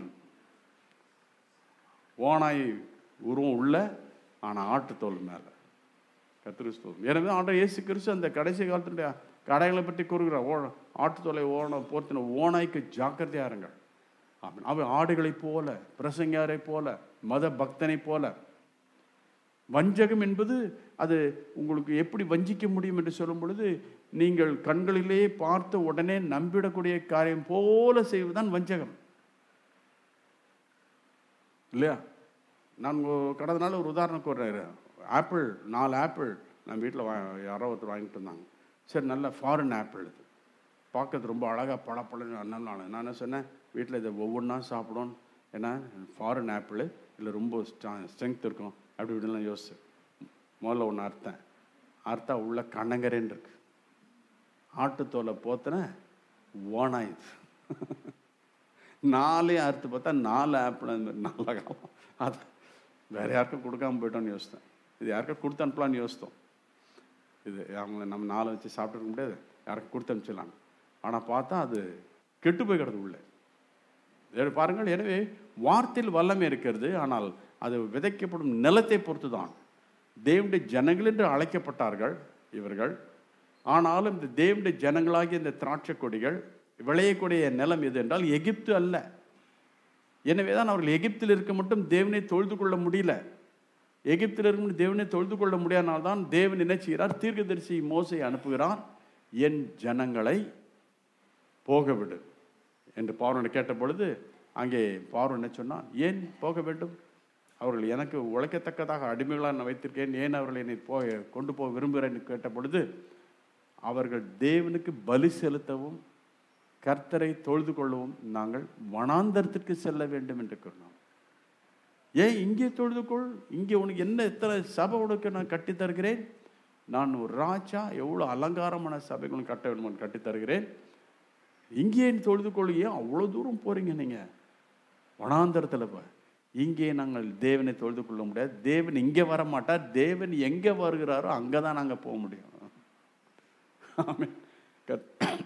ஓனாய் உருவம் உள்ள ஆனால் ஆட்டுத்தோல் மேலே கத்திரிஸ்தோம் எனவே ஆண்டவர் இயேசு கிறிஸ்து அந்த கடைசி காலத்துடைய கடைகளை பற்றி கூறுகிறார் ஓ ஆட்டுத்தோலை ஓன போர்த்தின ஓனாய்க்கு ஜாக்கிரதையா இருங்கள் ஆமென். அவன் ஆடுகளைப் போல பிரசங்கியாரை போல மத பக்தனைப் போல வஞ்சகம் என்பது அது உங்களுக்கு எப்படி வஞ்சிக்க முடியும் என்று சொல்லும் பொழுது நீங்கள் கண்களிலே பார்த்த உடனே நம்பிடக்கூடிய காரியம் போல செய்வதுதான் வஞ்சகம் இல்லையா நான் ஒரு- கடந்த நாள் ஒரு உதாரணம் கூறுறாரு ஆப்பிள் நாலு ஆப்பிள் நம்ம வீட்டில் வா யாரோ ஒருத்தர் வாங்கிட்டு இருந்தாங்க சரி நல்ல ஃபாரின் ஆப்பிள் இது பார்க்கறது ரொம்ப அழகாக பழப்பழன்னு அதனால நான் நான் என்ன சொன்னேன் வீட்டில் இதை ஒவ்வொன்றா சாப்பிடும் ஏன்னா ஃபாரின் ஆப்பிள் இல்லை ரொம்ப ஸ்ட்ரென்த் இருக்கும் அப்படி இப்படிலாம் யோசிச்சு முதல்ல ஒன்று அர்த்தம் அர்த்தா உள்ள கண்ணங்கரேன்னு இருக்கு ஆட்டுத்தோலை போத்தின ஓனாயுது நாலே அறுத்து பார்த்தா நாலு ஆப்பிள் அந்த மாதிரி நல்ல காலம் அது வேற யாருக்கும் கொடுக்காம போயிட்டோம்னு யோசித்தேன் இது யாருக்கும் கொடுத்து அனுப்பலாம்னு யோசித்தோம் இது அவங்கள நம்ம நாளை வச்சு சாப்பிட்டுருக்க முடியாது யாருக்கும் கொடுத்து அனுப்பிச்சிடலாம் ஆனால் பார்த்தா அது கெட்டு போய் கிடது உள்ள இதை பாருங்கள் எனவே வார்த்தையில் வல்லமை இருக்கிறது ஆனால் அது விதைக்கப்படும் நிலத்தை பொறுத்து தான் தேவனுடைய ஜனங்கள் என்று அழைக்கப்பட்டார்கள் இவர்கள் ஆனாலும் இந்த தேவனுடைய ஜனங்களாகிய இந்த திராட்சை கொடிகள் விளையக்கூடிய நிலம் எது என்றால் எகிப்து அல்ல எனவே தான் அவர்கள் எகிப்தில் இருக்க மட்டும் தேவனை தொழுது கொள்ள முடியல எகிப்தில் இருக்கும் தேவனை தொழுது கொள்ள முடியாதனால் தான் தேவன் என்ன செய்கிறார் தீர்க்கதரிசி மோசை அனுப்புகிறார் என் ஜனங்களை போக விடு என்று பார்வனை கேட்ட பொழுது அங்கே பார்வன் என்ன சொன்னான் ஏன் போக வேண்டும் அவர்கள் எனக்கு உழைக்கத்தக்கதாக அடிமைகளாக நான் வைத்திருக்கேன் ஏன் அவர்களை என்னை போக கொண்டு போக விரும்புகிறேன்னு கேட்ட பொழுது அவர்கள் தேவனுக்கு பலி செலுத்தவும் கர்த்தரை தொழுது கொள்ளவும் நாங்கள் வனாந்தரத்திற்கு செல்ல வேண்டும் என்று கூறினோம் ஏன் இங்கே தொழுது கொள் இங்கே உனக்கு என்ன எத்தனை சபை உனக்கு நான் கட்டித் தருகிறேன் நான் ஒரு ராஜா எவ்வளோ அலங்காரமான சபை உனக்கு கட்ட வேண்டும் கட்டித் தருகிறேன் இங்கே நீ தொழுது கொள் ஏன் அவ்வளோ தூரம் போறீங்க நீங்க வனாந்தரத்தில் போ இங்கே நாங்கள் தேவனை தொழுது கொள்ள முடியாது தேவன் இங்கே வர மாட்டார் தேவன் எங்கே வருகிறாரோ அங்கே தான் நாங்கள் போக முடியும் ஆமென். கர்த்த-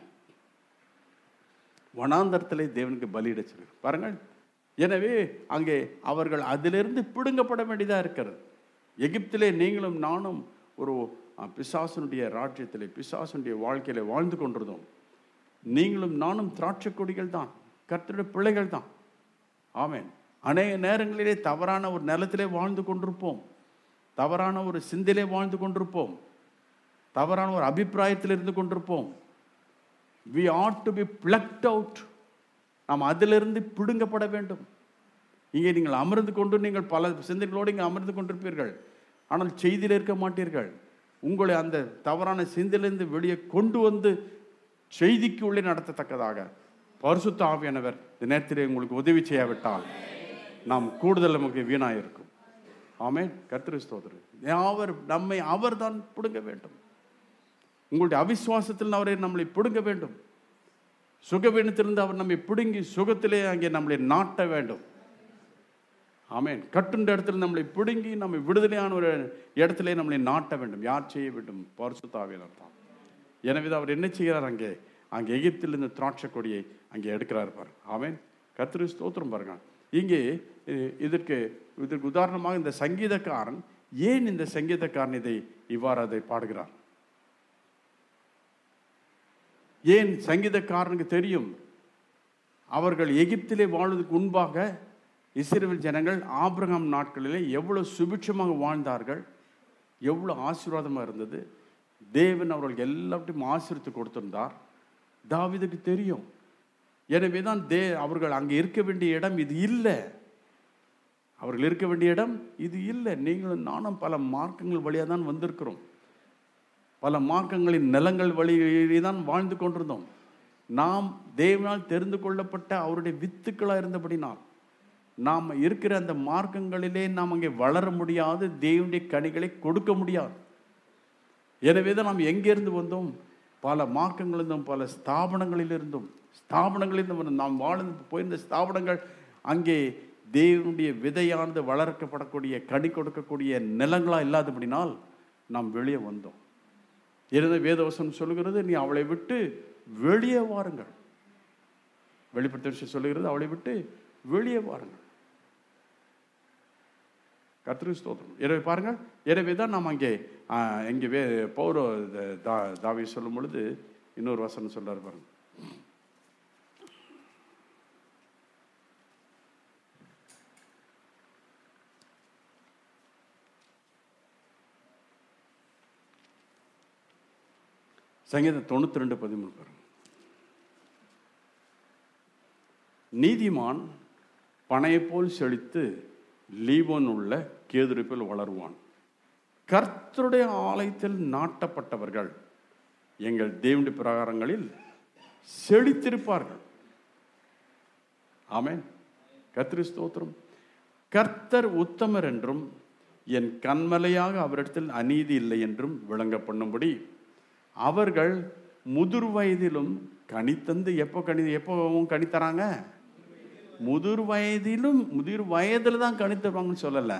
வனாந்தரத்திலே தேவனுக்கு பலியிடச்சிருக்கு பாருங்கள் எனவே அங்கே அவர்கள் அதிலிருந்து பிடுங்கப்பட வேண்டியதாக இருக்கிறது எகிப்திலே நீங்களும் நானும் ஒரு அஹ், பிசாசனுடைய ராஜ்யத்திலே பிசாசனுடைய வாழ்க்கையில வாழ்ந்து கொண்டிருந்தோம் நீங்களும் நானும் திராட்சை கொடிகள் தான் கர்த்தருடைய பிள்ளைகள் தான் ஆமென் அநேக நேரங்களிலே தவறான ஒரு நிலத்திலே வாழ்ந்து கொண்டிருப்போம் தவறான ஒரு சிந்திலே வாழ்ந்து கொண்டிருப்போம் தவறான ஒரு அபிப்பிராயத்தில் இருந்து கொண்டிருப்போம் we ought to be plucked out நாம் அதிலிருந்து பிடுங்கப்பட வேண்டும் இங்கே நீங்கள் அமர்ந்து கொண்டு நீங்கள் பல சிந்தனைகளோடு இங்கே அமர்ந்து கொண்டிருப்பீர்கள் ஆனால் செய்தியில் இருக்க மாட்டீர்கள் உங்களை அந்த தவறான சிந்தையிலிருந்து வெளியே கொண்டு வந்து செய்திக்கு உள்ளே நடத்தத்தக்கதாக பரிசுத்த ஆவியானவர் இந்த நேரத்திலே உங்களுக்கு உதவி செய்யாவிட்டால் நாம் கூடுதல் நமக்கு வீணாக இருக்கும் ஆமென் கர்த்தரு ஸ்தோத்திரம் அவர் நம்மை அவர்தான் பிடுங்க வேண்டும் உங்களுடைய அவிசுவாசத்தில் அவரை நம்மளை பிடுங்க வேண்டும் சுகவீனத்திலிருந்து அவர் நம்மை பிடுங்கி சுகத்திலே அங்கே நம்மளை நாட்ட வேண்டும் ஆமென் கட்டுண்ட இடத்துல நம்மளை பிடுங்கி நம்மை விடுதலையான ஒரு இடத்திலே நம்மளை நாட்ட வேண்டும் யார் செய்ய வேண்டும் பரிசுத்தாவியனர் தான் எனவே தான் அவர் என்ன செய்கிறார் அங்கே அங்கே எகிப்தில் இந்த திராட்சை கொடியை அங்கே எடுக்கிறார் பாரு ஆமென் கத்திரி ஸ்தோத்திரம் பாருங்க இங்கே இ- இதற்கு இதற்கு உதாரணமாக இந்த சங்கீதக்காரன் ஏன் இந்த சங்கீதக்காரன் இதை இவ்வாறு அதை பாடுகிறார் ஏன் சங்கீதக்காரனுக்கு தெரியும் அவர்கள் எகிப்திலே வாழ்வதற்கு முன்பாக இஸ்ரேல் ஜனங்கள் ஆபிரகாம் நாட்களிலே எவ்வளவு சுபிட்சமாக வாழ்ந்தார்கள் எவ்வளோ ஆசீர்வாதமாக இருந்தது தேவன் அவர்களுக்கு எல்லாவற்றையும் ஆசீர்வத்து கொடுத்திருந்தார் தாவீதுக்கு தெரியும் எனவே தான் தே அவர்கள் அங்கே இருக்க வேண்டிய இடம் இது இல்லை அவர்கள் இருக்க வேண்டிய இடம் இது இல்லை நீங்களும் நானும் பல மார்க்கங்கள் வழியாக தான் வந்திருக்கிறோம் பல மார்க்கங்களின் நிலங்கள் வழியிலே தான் வாழ்ந்து கொண்டிருந்தோம் நாம் தேவனால் தெரிந்து கொள்ளப்பட்ட அவருடைய வித்துக்களாக இருந்தபடினால் நாம் இருக்கிற அந்த மார்க்கங்களிலே நாம் அங்கே வளர முடியாது தேவனுடைய கனிகளை கொடுக்க முடியாது எனவே தான் நாம் எங்கேருந்து வந்தோம் பல மார்க்கங்களிலிருந்தும் பல ஸ்தாபனங்களிலிருந்தும் ஸ்தாபனங்களிலிருந்து வந்த நாம் வாழ்ந்து போயிருந்த ஸ்தாபனங்கள் அங்கே தேவனுடைய விதையானது வளர்க்கப்படக்கூடிய கனி கொடுக்கக்கூடிய நிலங்களாக இல்லாதபடினால் நாம் வெளியே வந்தோம் எனவே வேதவசனம் சொல்லுகிறது நீ அவளை விட்டு வெளியே வாருங்கள் வெளிப்படுத்த விஷயம் சொல்லுகிறது அவளை விட்டு வெளியே வாருங்கள் கத்திரி ஸ்தோத்திரம் எனவே பாருங்கள் எனவே தான் நாம் அங்கே ஆ, இங்கே வே பௌர தா தாவி சொல்லும் பொழுது இன்னொரு வசனம் சொல்றாரு பாருங்க சங்கீதம் தொண்ணூற்றி ரெண்டு பதிமூணு பாருங்க நீதிமான் பனையைப் போல் செழித்து லீபோன் உள்ள கேதுருப்பில் வளருவான் கர்த்தருடைய ஆலயத்தில் நாட்டப்பட்டவர்கள் எங்கள் தேவனுடைய பிரகாரங்களில் செழித்திருப்பார்கள் ஆமென் கர்த்தரு ஸ்தோத்திரம் கர்த்தர் உத்தமர் என்றும் என் கண்மலையாக அவரிடத்தில் அநீதி இல்லை என்றும் விளங்க பண்ணும்படி அவர்கள் முதிர் வயதிலும் கனித்தந்து எப்போ கனி எப்போ கனித்தராங்க முதிர் வயதிலும் முதிர் வயதில் தான் கணித்தருவாங்கன்னு சொல்லலை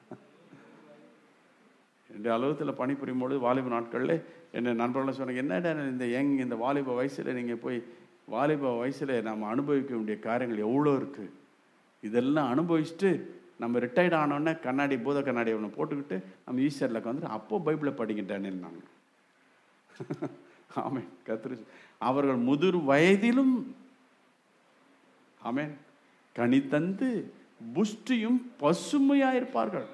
என்ற அலுவலகத்தில் பணிபுரியும் பொழுது வாலிப நாட்களில் என்ன நண்பர்கள் சொன்னாங்க என்னடா இந்த யங் இந்த வாலிப வயசில் நீங்கள் போய் வாலிப வயசில் நம்ம அனுபவிக்க வேண்டிய காரியங்கள் எவ்வளோ இருக்குது இதெல்லாம் அனுபவிச்சுட்டு நம்ம ரிட்டையர்ட் ஆனோடனே கண்ணாடி பூத கண்ணாடி ஒன்று போட்டுக்கிட்டு நம்ம ஈஸ்டரில் வந்துட்டு அப்போ பைபிளை படிக்கிட்டேன்னு நாங்கள் ஆமென் கத்திரி அவர்கள் முதிர் வயதிலும் ஆமென் கனி தந்து புஷ்டியும் பசுமையாயிருப்பார்கள்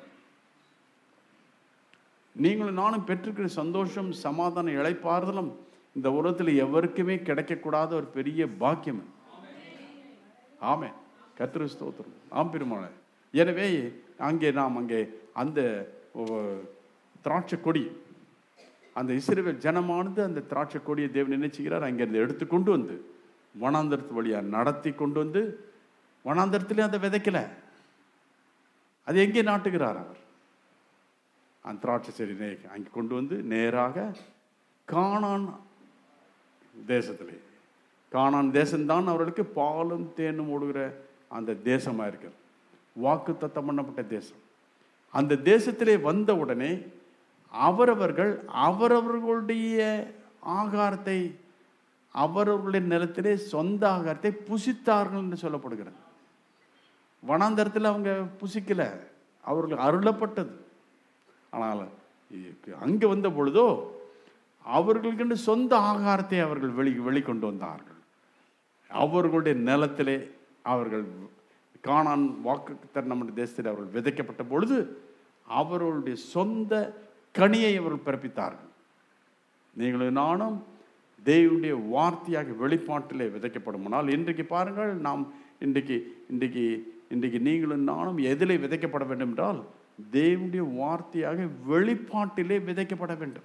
நீங்களும் நானும் பெற்றிருக்கிற சந்தோஷம் சமாதானம் இழைப்பாறுதலும் இந்த உலகத்தில் எவருக்குமே கிடைக்கக்கூடாத ஒரு பெரிய பாக்கியம் ஆமே கத்திர ஸ்தோத்திரம் ஆம் பெருமாளே எனவே அங்கே நாம் அங்கே அந்த ஓ, திராட்சை கொடி அந்த இஸ்ரவேல் ஜனமானது அந்த திராட்சை கொடியை தேவன் என்ன செய்கிறார் அங்கிருந்து எடுத்து கொண்டு வந்து வனாந்தரத்து வழியாக நடத்தி கொண்டு வந்து வனாந்தரத்திலே அதை விதைக்கல அது எங்கே நாட்டுகிறார் அவர் அந்த திராட்சை செடி நே அங்கே கொண்டு வந்து நேராக காணான் தேசத்திலே காணான் தேசம்தான் அவர்களுக்கு பாலும் தேனும் ஓடுகிற அந்த தேசமாக இருக்கிறது வாக்கு தத்தம் பண்ணப்பட்ட தேசம் அந்த தேசத்திலே வந்த உடனே அவரவர்கள் அவரவர்களுடைய ஆகாரத்தை அவரவர்களுடைய நிலத்திலே சொந்த ஆகாரத்தை புசித்தார்கள் என்று சொல்லப்படுகிறது வனாந்தரத்தில் அவங்க புசிக்கல அவர்களுக்கு அருளப்பட்டது ஆனால் அங்கே வந்த பொழுதோ அவர்களுக்கென்று சொந்த ஆகாரத்தை அவர்கள் வெளி வெளிக்கொண்டு வந்தார்கள் அவர்களுடைய நிலத்திலே அவர்கள் காணான் வாக்கு நம்முடைய தேசத்தில் அவர்கள் விதைக்கப்பட்ட பொழுது அவர்களுடைய சொந்த கனியை அவர்கள் பிறப்பித்தார்கள் நீங்களும் நானும் தேவனுடைய வார்த்தையாக வெளிப்பாட்டிலே விதைக்கப்படுமானால் இன்றைக்கு பாருங்கள் நாம் இன்றைக்கு இன்றைக்கு இன்றைக்கு நீங்களும் நானும் எதிலே விதைக்கப்பட வேண்டும் என்றால் தேவனுடைய வார்த்தையாக வெளிப்பாட்டிலே விதைக்கப்பட வேண்டும்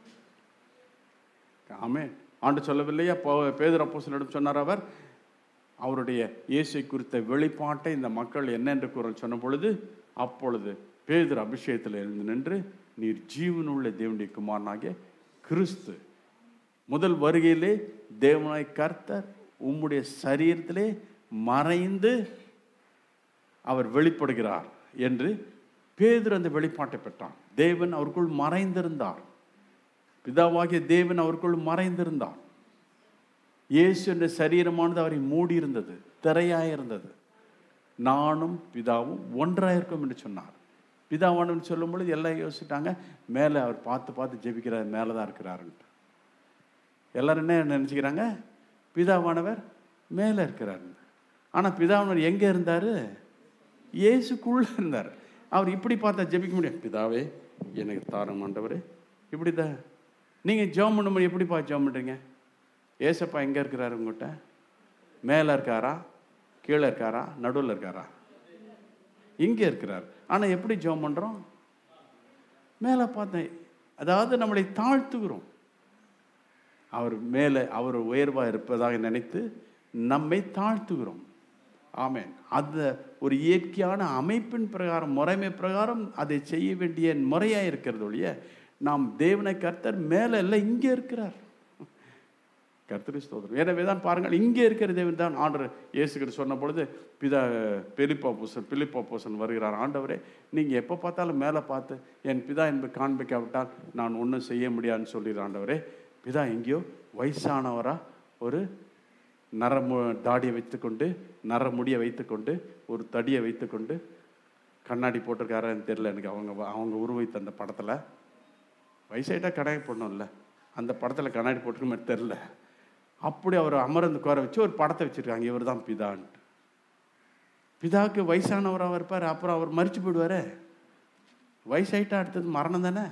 ஆமே ஆண்டு சொல்லவில்லையா போ- பேதுரு அப்போஸ்தலனிடம் சொன்னார் அவர் அவருடைய இயேசை குறித்த வெளிப்பாட்டை இந்த மக்கள் என்னென்று குரல் சொன்ன பொழுது அப்பொழுது பேதுரு அபிஷேகத்தில் எழுந்து நின்று நீர் ஜீவனுள்ள தேவனுடைய குமாரனாகிய கிறிஸ்து முதல் வருகையிலே தேவனாய் கர்த்தர் உம்முடைய சரீரத்திலே மறைந்து அவர் வெளிப்படுகிறார் என்று பேதுரு அந்த வெளிப்பாட்டை பெற்றான் தேவன் அவருக்குள் மறைந்திருந்தார் பிதாவாகிய தேவன் அவருக்குள் மறைந்திருந்தார் இயேசு என்ற சரீரமானது அவரை மூடி இருந்தது திரையாய் இருந்தது நானும் பிதாவும் ஒன்றாயிருக்கும் என்று சொன்னார் பிதாவானவன் சொல்லும் பொழுது எல்லாம் யோசிச்சிட்டாங்க மேலே அவர் பார்த்து பார்த்து ஜெபிக்கிறார் மேலே தான் இருக்கிறாருன்ட்டு எல்லாரும் என்ன நினச்சிக்கிறாங்க பிதாவானவர் மேலே இருக்கிறார் ஆனால் பிதாவினர் எங்கே இருந்தார் இயேசுக்குள்ளே இருந்தார் அவர் இப்படி பார்த்தா ஜெபிக்க முடியும் பிதாவே எனக்கு தாரம் ஆண்டவரே இப்படி தான் நீங்கள் ஜெபம் பண்ணும்போது எப்படிப்பா ஜெபம் பண்ணுறீங்க ஏசப்பா எங்கே இருக்கிறாரு உங்கள்கிட்ட மேலே இருக்காரா கீழே இருக்காரா நடுவில் இருக்காரா இங்கே இருக்கிறார் ஆனால் எப்படி ஜெபம் பண்ணுறோம் மேலே பார்த்தேன் அதாவது நம்மளை தாழ்த்துகிறோம் அவர் மேலே அவர் உயர்வாக இருப்பதாக நினைத்து நம்மை தாழ்த்துகிறோம் ஆமென் அந்த ஒரு இயற்கையான அமைப்பின் பிரகாரம் முறைமை பிரகாரம் அதை செய்ய வேண்டிய முறையாக இருக்கிறது ஒழிய நாம் தேவனை கர்த்தர் மேலே இல்லை இங்கே இருக்கிறார் கர்த்தரி ஸ்தோத்திரம் எனவே தான் பாருங்கள் இங்கே இருக்கிற தேவன் தான் ஆண்டர் இயேசுகிற சொன்ன பொழுது பிதா பெலிப்பா பூசன் பிலிப்பா பூசன் வருகிறார் ஆண்டவரே நீங்கள் எப்போ பார்த்தாலும் மேலே பார்த்து என் பிதா என்பது காண்பிக்காவிட்டால் நான் ஒன்றும் செய்ய முடியாதுன்னு சொல்லிடுற ஆண்டவரே பிதா எங்கேயோ வயசானவரா ஒரு நரமு தாடியை வைத்துக்கொண்டு நரமுடியை வைத்துக்கொண்டு ஒரு தடியை வைத்துக்கொண்டு கண்ணாடி போட்டிருக்காரான்னு தெரில எனக்கு அவங்க அவங்க உருவைத்த அந்த படத்தில் வயசாயிட்டா கண்ணாடி போடணும்ல அந்த படத்தில் கண்ணாடி போட்டிருக்க மாதிரி தெரில அப்படி அவர் அமர்ந்து குறை வச்சு ஒரு படத்தை வச்சுருக்காங்க இவர் தான் பிதான்ட்டு பிதாவுக்கு வயசானவராக இருப்பார் அப்புறம் அவர் மறிச்சு போயிடுவாரே வயசாயிட்டா அடுத்தது மரணம் தானே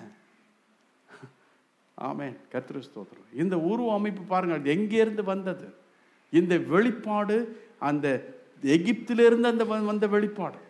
ஆமென் கத்திர ஸ்தோத்திரம் இந்த உருவ அமைப்பு பாருங்க அது எங்கேருந்து வந்தது இந்த வெளிப்பாடு அந்த எகிப்திலிருந்து அந்த வ- வந்த வெளிப்பாடு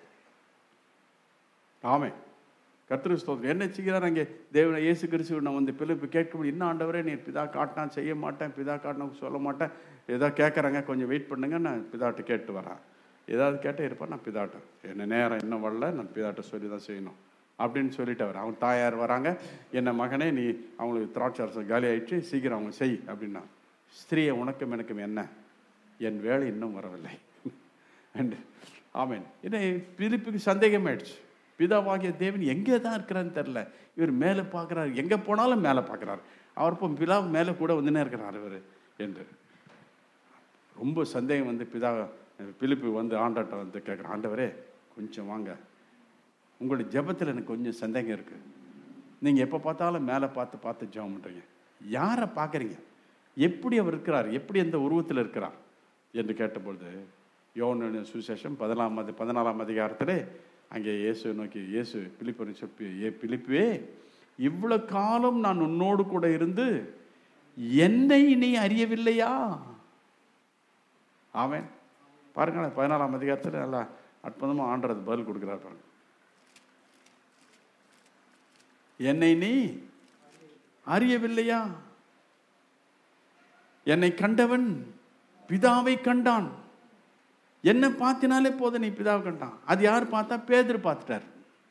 ஆமென் கத்திர ஸ்தோத்திரம் என்ன செய்கிறார் அங்கே தேவனை இயேசு கிறிஸ்துவ நான் வந்து பிள்ளைப்பு கேட்க முடியும் இன்னும் ஆண்டவரே நீ பிதா காட்டினா செய்ய மாட்டேன் பிதா காட்டினா சொல்ல மாட்டேன் ஏதோ கேட்குறாங்க கொஞ்சம் வெயிட் பண்ணுங்க நான் பிதாட்ட கேட்டு வரேன் ஏதாவது கேட்டே இருப்பேன் நான் பிதாட்ட என்ன நேரம் இன்னும் வரல நான் பிதாட்ட சொல்லி தான் செய்யணும் அப்படின்னு சொல்லிட்டு அவர் அவன் தாயார் வராங்க என்ன மகனே நீ அவங்களுக்கு திராட்சரசம் காலி ஆயிடுச்சு சீக்கிரம் அவங்க செய் அப்படின்னா ஸ்திரீயை உனக்கும் எனக்கும் என்ன என் வேலை இன்னும் வரவில்லை அண்ட் ஆமென் என்ன பிலிப்புக்கு சந்தேகம் ஆயிடுச்சு பிதாவாகிய தேவன் எங்கே தான் இருக்கிறான்னு தெரில இவர் மேலே பார்க்குறாரு எங்கே போனாலும் மேலே பார்க்குறாரு அவர் இப்போ பிதா மேலே கூட வந்துனே இருக்கிறார் இவர் என்று ரொம்ப சந்தேகம் வந்து பிதா பிலிப்பு வந்து ஆண்டாட்ட வந்து கேட்குறான் ஆண்டவரே கொஞ்சம் வாங்க உங்களுடைய ஜெபத்தில் எனக்கு கொஞ்சம் சந்தேகம் இருக்குது நீங்கள் எப்போ பார்த்தாலும் மேலே பார்த்து பார்த்து ஜெபம் பண்ணுறீங்க யாரை பார்க்குறீங்க எப்படி அவர் இருக்கிறார் எப்படி அந்த உருவத்தில் இருக்கிறார் என்று கேட்டபொழுது யோன சுசேஷம் பதினாலாம் அதி பதினாலாம் அதிகாரத்திலே அங்கே இயேசு நோக்கி இயேசு பிலிப்பனை சொல்லி ஏ பிலிப்புவே இவ்வளோ காலம் நான் உன்னோடு கூட இருந்து என்னை நீ அறியவில்லையா ஆமென் பாருங்களேன் பதினாலாம் அதிகாரத்தில் நல்லா அற்புதமாக ஆண்டறது பதில் கொடுக்குறார் பாருங்க என்னை நீ அறியவில்லையா என்னை கண்டவன் பிதாவை கண்டான் என்ன பார்த்தினாலே போதும் நீ பிதாவை கண்டான் அது யார் பார்த்தா பேதர் பார்த்துட்டார்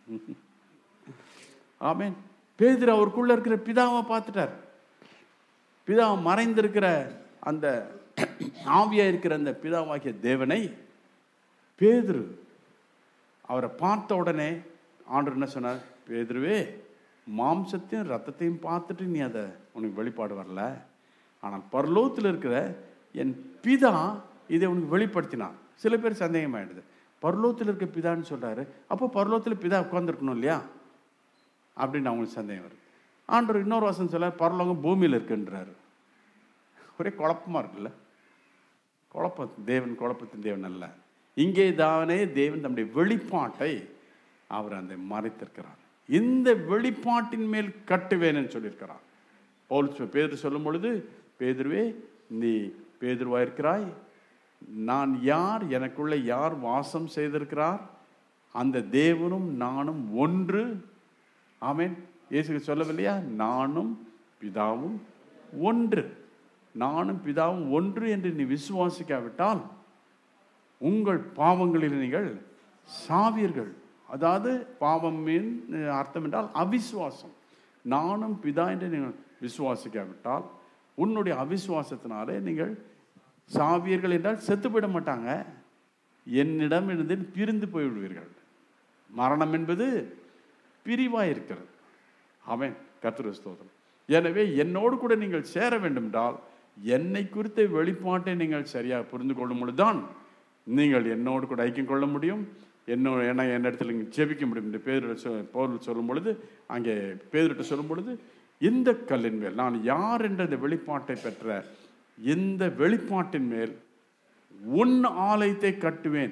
ஆமென் பேதர் அவருக்குள்ள இருக்கிற பிதாவை பார்த்துட்டார் பிதா மறைந்திருக்கிற அந்த ஆவியா இருக்கிற அந்த பிதாவாகிய தேவனை பேதுரு அவரை பார்த்த உடனே ஆண்டவர் என்ன சொன்னார் பேதுருவே மாம்சத்தையும் ரத்தத்தையும் பார்த்துட்டு நீ அதை உனக்கு வெளிப்பாடு வரல ஆனால் பரலோகத்தில் இருக்கிற என் பிதா இதை உனக்கு வெளிப்படுத்தினான் சில பேர் சந்தேகமாயிடுது பரலோகத்தில் இருக்க பிதான்னு சொல்றாரு அப்போ பரலோகத்தில் பிதா உட்காந்துருக்கணும் இல்லையா அப்படின்னு அவங்களுக்கு சந்தேகம் வருது ஆண்டவர் இன்னொரு வசனம் சொல்ல பரலோகம் பூமியில் இருக்குன்றாரு ஒரே குழப்பமா இருக்குல்ல குழப்பம் தேவன் குழப்பத்தின் தேவன் அல்ல இங்கே தானே தேவன் தம்முடைய வெளிப்பாட்டை அவர் அந்த மறைத்திருக்கிறார் இந்த வெளிப்பாட்டின் மேல் கட்டுவேன்னு சொல்லியிருக்கிறார் பவுல் சொ- பேதுரு சொல்லும் பொழுது பேதுருவே நீ பேதுருவா இருக்கிறாய் நான் யார் எனக்குள்ள யார் வாசம் செய்திருக்கிறார் அந்த தேவனும் நானும் ஒன்று ஆமென் இயேசு சொல்லவில்லையா நானும் பிதாவும் ஒன்று நானும் பிதாவும் ஒன்று என்று நீ விசுவாசிக்காவிட்டால் உங்கள் பாவங்களில் நீங்கள் சாவீர்கள் அதாவது பாவம் மீன் அர்த்தம் என்றால் அவிசுவாசம் நானும் பிதா என்று நீங்கள் விசுவாசிக்காவிட்டால் உன்னுடைய அவிசுவாசத்தினாலே நீங்கள் சாவீர்கள் என்றால் செத்துவிட மாட்டாங்க என்னிடம் இருந்து பிரிந்து போய்விடுவீர்கள் மரணம் என்பது பிரிவாய் இருக்கிறது அவன் கர்த்தர் ஸ்தோத்திரம் எனவே என்னோடு கூட நீங்கள் சேர வேண்டும் என்றால் என்னை குறித்த வெளிப்பாட்டை நீங்கள் சரியாக புரிந்து கொள்ளும் பொழுதுதான் நீங்கள் என்னோடு கூட ஐக்கியம் கொள்ள முடியும் என்னோட என்ன என்னிடத்தில் நீங்கள் ஜெபிக்க முடியும் என்று பேர் போர் சொல்லும் பொழுது அங்கே பேரிட்டு சொல்லும் பொழுது இந்த கல்லின் மேல் நான் யார் என்ற இந்த வெளிப்பாட்டை பெற்ற இந்த வெளிப்பாட்டின் மேல் உன் ஆலயத்தை கட்டுவேன்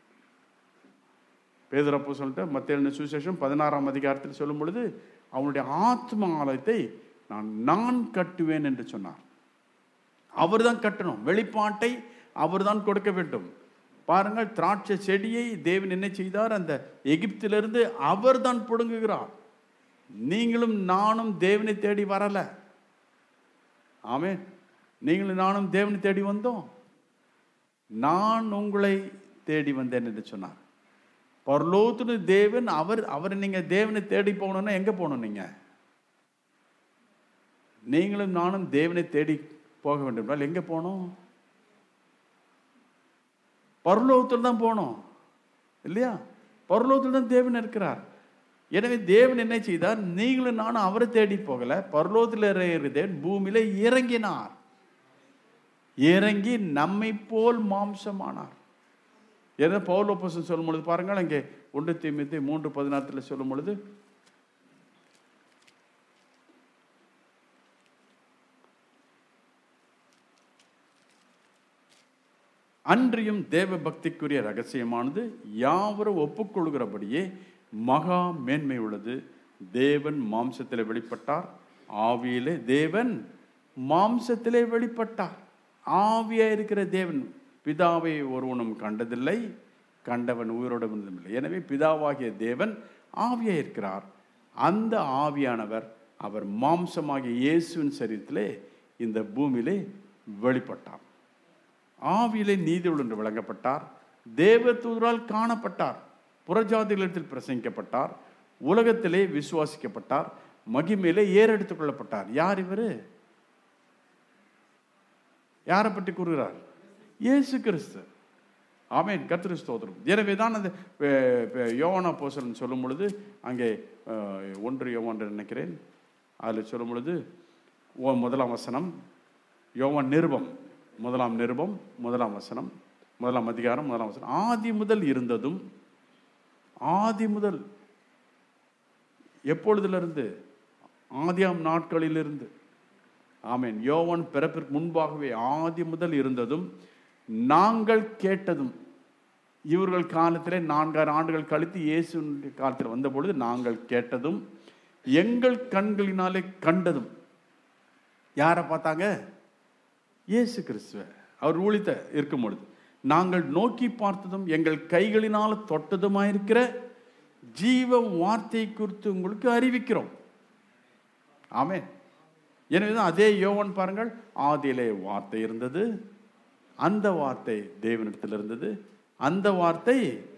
பேதரப்போ சொல்லிட்டு மத்திய சுசேஷம் பதினாறாம் அதிகாரத்தில் சொல்லும் பொழுது அவனுடைய ஆத்ம ஆலயத்தை நான் நான் கட்டுவேன் என்று சொன்னார் அவர்தான் கட்டணும் வெளிப்பாட்டை அவர்தான் கொடுக்க வேண்டும் பாருங்கள் திராட்சை செடியை தேவன் என்ன செய்தார் அந்த எகிப்திலிருந்து அவர்தான் பிடுங்குகிறார் நீங்களும் நானும் தேவனை தேடி வரல ஆமென் நீங்களும் நானும் தேவனை தேடி வந்தோம் நான் உங்களை தேடி வந்தேன் என்று சொன்னார் பரலோத்துன்னு தேவன் அவர் அவர் நீங்க தேவனை தேடி போகணும்னா எங்க போகணும் நீங்க நீங்களும் நானும் தேவனை தேடி போக வேண்டும் என்றால் எங்க போகணும் பரலோகத்தில் தான் போகணும் இல்லையா பரலோகத்தில் தான் தேவன் இருக்கிறார் எனவே தேவன் என்ன செய்தார் நீங்களும் நானும் அவரை தேடி போகல பரலோகத்தில் இருக்கிற தேவன் பூமியில இறங்கினார் இறங்கி நம்மை போல் மாம்சமானார் ஏன்னா பௌலோபசன் சொல்லும் பொழுது பாருங்கள் அங்கே ஒன்று தீமித்து மூன்று பதினாத்துல சொல்லும் பொழுது அன்றியும் தேவ பக்திக்குரிய ரகசியமானது யாவரும் ஒப்புக்கொள்கிறபடியே மகா மேன்மை உள்ளது தேவன் மாம்சத்திலே வெளிப்பட்டார் ஆவியிலே தேவன் மாம்சத்திலே வெளிப்பட்டார் ஆவியா இருக்கிற தேவன் பிதாவை ஒருவனும் கண்டதில்லை கண்டவன் உயிரோடு வந்ததில்லை எனவே பிதாவாகிய தேவன் ஆவியா இருக்கிறார் அந்த ஆவியானவர் அவர் மாம்சமாகிய இயேசுவின் சரீரத்திலே இந்த பூமியிலே வெளிப்பட்டார் ஆவியிலே நீதியுள் என்று விளங்கப்பட்டார் தேவதூதரால் காணப்பட்டார் புறஜாதிகளிடத்தில் பிரசங்கிக்கப்பட்டார் உலகத்திலே விசுவாசிக்கப்பட்டார் மகிமையிலே ஏறெடுத்துக் கொள்ளப்பட்டார் யார் இவரு யாரை பற்றி கூறுகிறார் இயேசு கிறிஸ்து ஆமேன் கத்திரி ஸ்தோத்திரம் எனவே தான் அந்த அஹ், அஹ், யோவானா போசலன் சொல்லும் பொழுது அங்கே அஹ், ஒன்று யோவான் என்று நினைக்கிறேன் அதில் சொல்லும் பொழுது ஓ முதலாம் வசனம் யோவான் நிருபம் முதலாம் நிருபம் முதலாம் வசனம் முதலாம் அதிகாரம் முதலாம் வசனம் ஆதி முதல் இருந்ததும் ஆதி முதல் எப்பொழுதிலிருந்து ஆதியாம் நாட்களிலிருந்து ஆமென் யோவான் பிறப்பிற்கு முன்பாகவே ஆதி முதல் இருந்ததும் நாங்கள் கேட்டதும் இவர்கள் காலத்திலே நான்காயிரம் ஆண்டுகள் கழித்து இயேசு காலத்தில் வந்த பொழுது நாங்கள் கேட்டதும் எங்கள் கண்களினாலே கண்டதும் யாரை பார்த்தாங்க இயேசு கிறிஸ்துவ அவர் ஊழித்த இருக்கும் பொழுது நாங்கள் நோக்கி பார்த்ததும் எங்கள் கைகளினால் தொட்டதுமாயிருக்கிற ஜீவ வார்த்தை குறித்து உங்களுக்கு அறிவிக்கிறோம் ஆமென் எனவே தான் அதே யோவான் பாருங்கள் ஆதியிலே வார்த்தை இருந்தது அந்த வார்த்தை தேவனிடத்தில் இருந்தது அந்த வார்த்தை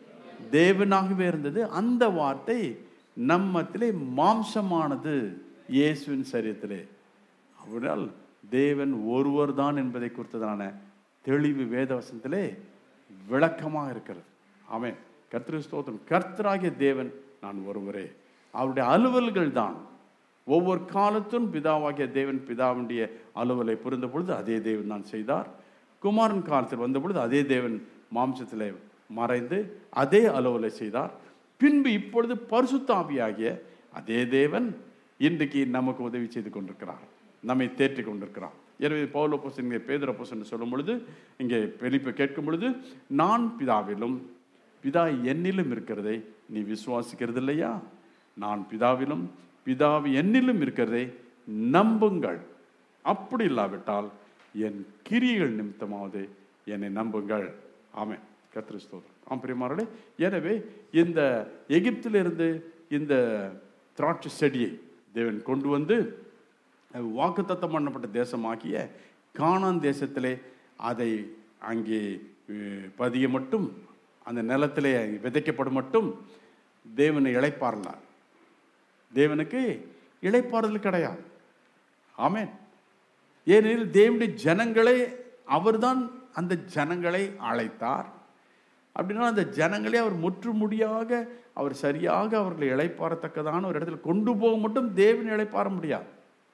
தேவனாகவே இருந்தது அந்த வார்த்தை நம்மத்திலே மாம்சமானது இயேசுவின் சரீரத்திலே அவரால் தேவன் ஒருவர் தான் என்பதை குறித்ததான தெளிவு வேதவசனத்திலே விளக்கமாக இருக்கிறது ஆமென் கர்த்தரு ஸ்தோத்திரம் கர்த்தராகிய தேவன் நான் ஒருவரே அவருடைய அலுவல்கள் தான் ஒவ்வொரு காலத்தும் பிதாவாகிய தேவன் பிதாவுடைய அலுவலை புரிந்த பொழுது அதே தேவன் தான் செய்தார் குமாரன் காலத்தில் வந்த பொழுது அதே தேவன் மாம்சத்திலே மறைந்து அதே அலுவலை செய்தார் பின்பு இப்பொழுது பரிசுத்த ஆவியாகிய அதே தேவன் இன்றைக்கு நமக்கு உதவி செய்து கொண்டிருக்கிறார் நம்மை தேற்றி கொண்டிருக்கிறார் எனவே பவுல போசன் இங்கே பேதர போசன் சொல்லும் பொழுது இங்கே பெலிப்பு கேட்கும் பொழுது நான் பிதாவிலும் பிதா என்னிலும் இருக்கிறதை நீ விசுவாசிக்கிறது இல்லையா நான் பிதாவிலும் பிதாவு என்னிலும் இருக்கிறதை நம்புங்கள் அப்படி இல்லாவிட்டால் என் கிரியைகள் நிமித்தமாவது என்னை நம்புங்கள் ஆமென் கத்திரி ஸ்தோத்திரம் ஆம் பிரியமார்களே எனவே இந்த எகிப்திலிருந்து இந்த திராட்சை செடியை தேவன் கொண்டு வந்து வாக்குத்தத்தம் பண்ணப்பட்ட தேசமாகிய கானான் தேசத்திலே அதை அங்கே அஹ், பதிய மட்டும் அந்த நிலத்திலே விதைக்கப்படும் மட்டும் தேவனை இழைப்பாரலார் தேவனுக்கு இழைப்பாறுதல் கிடையாது ஆமென் ஏனெனில் தேவனுடைய ஜனங்களை அவர்தான் அந்த ஜனங்களை அழைத்தார் அப்படின்னா அந்த ஜனங்களே அவர் முற்றுமுடியாக அவர் சரியாக அவர்களை இழைப்பாரத்தக்கதான ஒரு இடத்துல கொண்டு போக மட்டும் தேவன் இழைப்பார முடியாது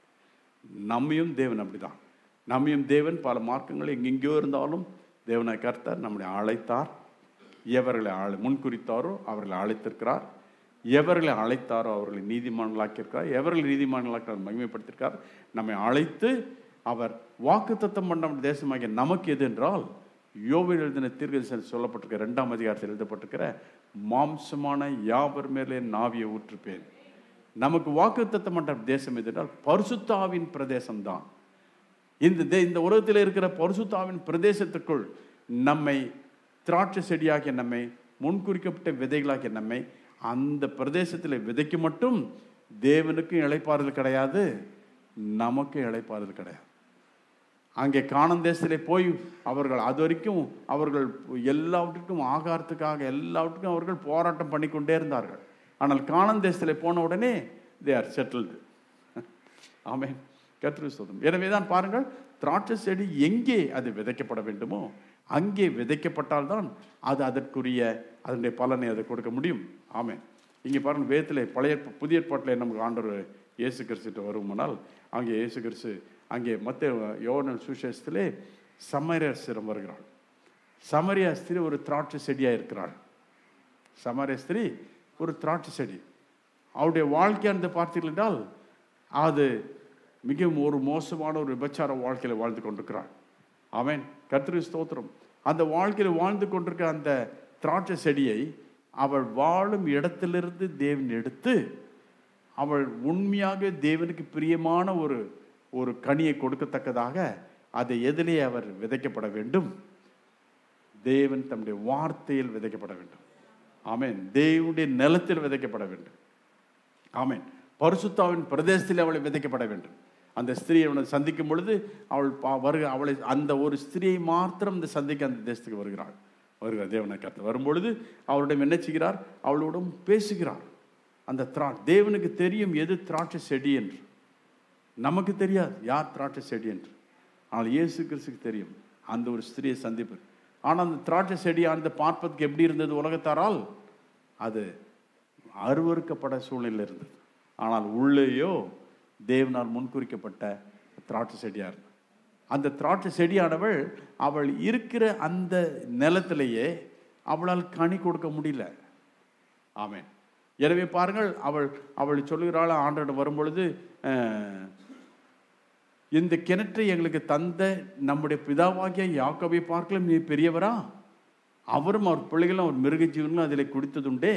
நம்மையும் தேவன் அப்படிதான் நம்மையும் தேவன் பல மார்க்கங்கள் எங்கெங்கேயோ இருந்தாலும் தேவனை கர்த்தர் நம்மளை அழைத்தார் எவர்களை அழை முன்குறித்தாரோ அவர்களை அழைத்திருக்கிறார் எவர்களை அழைத்தாரோ அவர்களை நீதிமான்களாக்கியிருக்கிறார் எவர்களை நீதிமான்களாக்க மகிமைப்படுத்தியிருக்கார் நம்மை அழைத்து அவர் வாக்குத்தத்தம் பண்ண தேசமாகிய நமக்கு எது என்றால் யோவில் எழுதின தீர்க்கதரிசனம் சொல்லப்பட்டிருக்க ரெண்டாம் அதிகாரத்தில் எழுதப்பட்டிருக்கிற மாம்சமான யாவர் மேலே நாவியை ஊற்றுப்பேன் நமக்கு வாக்குத்தத்தமற்ற தேசம் எது என்றால் பரிசுத்தாவின் பிரதேசம்தான் இந்த தே- இந்த உலகத்தில் இருக்கிற பரிசுத்தாவின் பிரதேசத்துக்குள் நம்மை திராட்சை செடியாகிய நம்மை முன்குறிக்கப்பட்ட விதைகளாகிய நம்மை அந்த பிரதேசத்தில் விதைக்கு மட்டும் தேவனுக்கும் இளைப்பாறுதல் கிடையாது நமக்கும் இளைப்பாறுதல் கிடையாது அங்கே காணம் தேசத்திலே போய் அவர்கள் அது வரைக்கும் அவர்கள் எல்லாவற்றுக்கும் ஆகாரத்துக்காக எல்லாவற்றுக்கும் அவர்கள் போராட்டம் பண்ணிக்கொண்டே இருந்தார்கள் ஆனால் காணம் தேசத்திலே போன உடனே தே ஆர் செட்டில்டு ஆமென் கத்திரி சோதம் எனவே தான் பாருங்கள் திராட்சை செடி எங்கே அது விதைக்கப்பட வேண்டுமோ அங்கே விதைக்கப்பட்டால் தான் அது அதற்குரிய அதனுடைய பலனை அதை கொடுக்க முடியும் ஆமென் இங்கே பாருங்க வேதத்தில் பழைய ஏற்ப- புதிய ஏற்பாட்டில் நமக்கு ஆண்டவர் இயேசு கிறிஸ்துட்டு வருமானால் அங்கே இயேசு கிறிஸ்து அங்கே மற்ற யோவனல் சுசேஷத்திலே சமரிய ஸ்திரம் வருகிறாள் சமரியா ஸ்திரீ ஒரு திராட்சை செடியாக இருக்கிறாள் சமரிய ஸ்திரீ ஒரு திராட்சை செடி அவருடைய வாழ்க்கையானது பார்த்தீர்கள் என்றால் அது மிகவும் ஒரு மோசமான ஒரு விபச்சார வாழ்க்கையில் வாழ்ந்து கொண்டிருக்கிறாள் அவன் கர்த்தரு ஸ்தோத்திரம் அந்த வாழ்க்கையில் வாழ்ந்து கொண்டிருக்கிற அந்த திராட்சை செடியை அவள் வாழும் இடத்திலிருந்து தேவன் எடுத்து அவள் உண்மையாக தேவனுக்கு பிரியமான ஒரு ஒரு கனியை கொடுக்கத்தக்கதாக அதை எதிலே அவர் விதைக்கப்பட வேண்டும் தேவன் தம்முடைய வார்த்தையில் விதைக்கப்பட வேண்டும் ஆமென் தேவனுடைய நிலத்தில் விதைக்கப்பட வேண்டும் ஆமென் பரிசுத்தாவின் பிரதேசத்தில் அவளை விதைக்கப்பட வேண்டும் அந்த ஸ்திரியை அவனை சந்திக்கும் பொழுது அவள் பா வருக அவளை அந்த ஒரு ஸ்திரியை மாத்திரம் இந்த சந்திக்க அந்த தேசத்துக்கு வருகிறாள் வருகிறார் தேவனை கற்று வரும்பொழுது அவரிடம் என்ன செய்கிறார் அவளோடும் பேசுகிறார் அந்த திரா தேவனுக்கு தெரியும் எது திராட்சை செடி என்று நமக்கு தெரியாது யார் திராட்சை செடி என்று ஆனால் இயேசு கிறிஸ்துக்கு தெரியும் அந்த ஒரு ஸ்திரியை சந்திப்பு ஆனால் அந்த திராட்சை செடியானது பார்ப்பதற்கு எப்படி இருந்தது உலகத்தாரால் அது அருவறுக்கப்பட சூழ்நிலை இருந்தது ஆனால் உள்ளேயோ தேவனால் முன்குறிக்கப்பட்ட திராட்சை செடியா இருந்தது அந்த திராட்சை செடியானவள் அவள் இருக்கிற அந்த நிலத்திலேயே அவளால் கனி கொடுக்க முடியல ஆமென் எனவே பாருங்கள் அவள் அவள் சொல்லுகிறாள் ஆண்டோட வரும்பொழுது அஹ், இந்த கிணற்றை எங்களுக்கு தந்த நம்முடைய பிதாவாகிய யாக்கோபை பார்க்கலாம் நீ பெரியவரா அவரும் அவர் பிள்ளைகளும் அவர் மிருக ஜீவன்களும் அதில் குடித்ததுண்டே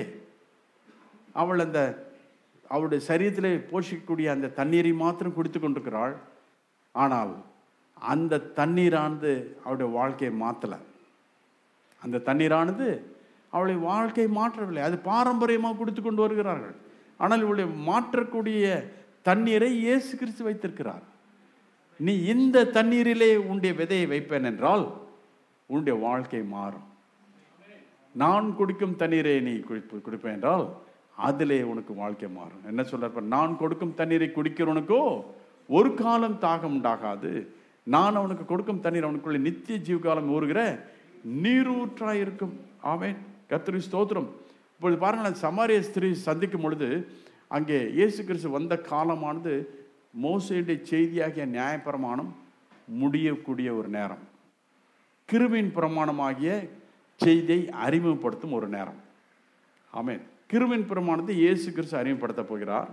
அவள் அந்த அவளுடைய சரீரத்திலே போஷிக்கக்கூடிய அந்த தண்ணீரை மாத்திரம் குடித்து கொண்டிருக்கிறாள் ஆனால் அந்த தண்ணீரானது அவளுடைய வாழ்க்கையை மாற்றலை அந்த தண்ணீரானது அவளை வாழ்க்கை மாற்றவில்லை அது பாரம்பரியமாக கொடுத்து கொண்டு வருகிறார்கள் ஆனால் இவளுடைய மாற்றக்கூடிய தண்ணீரை இயேசு கிறிஸ்து வைத்திருக்கிறார் நீ இந்த தண்ணீரிலே உன்னுடைய விதையை வைப்பேன் என்றால் உன்னுடைய வாழ்க்கை மாறும் நான் குடிக்கும் தண்ணீரை நீ குடிப்பு குடிப்பேன் என்றால் அதிலே உனக்கு வாழ்க்கை மாறும் என்ன சொல்றார் பாரு, நான் கொடுக்கும் தண்ணீரை குடிக்கிறவனுக்கோ ஒரு காலம் தாகம் உண்டாகாது நான் அவனுக்கு கொடுக்கும் தண்ணீர் அவனுக்குள்ள நித்திய ஜீவகாலம் ஊறுகிற நீரூற்றாய் இருக்கும் ஆமென் கத்திரி ஸ்தோத்திரம் இப்பொழுது பாருங்கள் சமாரிய ஸ்திரீ சந்திக்கும் பொழுது அங்கே இயேசு கிறிஸ்து வந்த காலமானது மோசையுடைய செய்தியாகிய நியாயப்பிரமாணம் முடியக்கூடிய ஒரு நேரம் கிருவின் பிரமாணமாகிய செய்தியை அறிமுகப்படுத்தும் ஒரு நேரம் ஆமென் கிருவின் பிரமாணத்தை இயேசு கிறிஸ்து அறிமுகப்படுத்த போகிறார்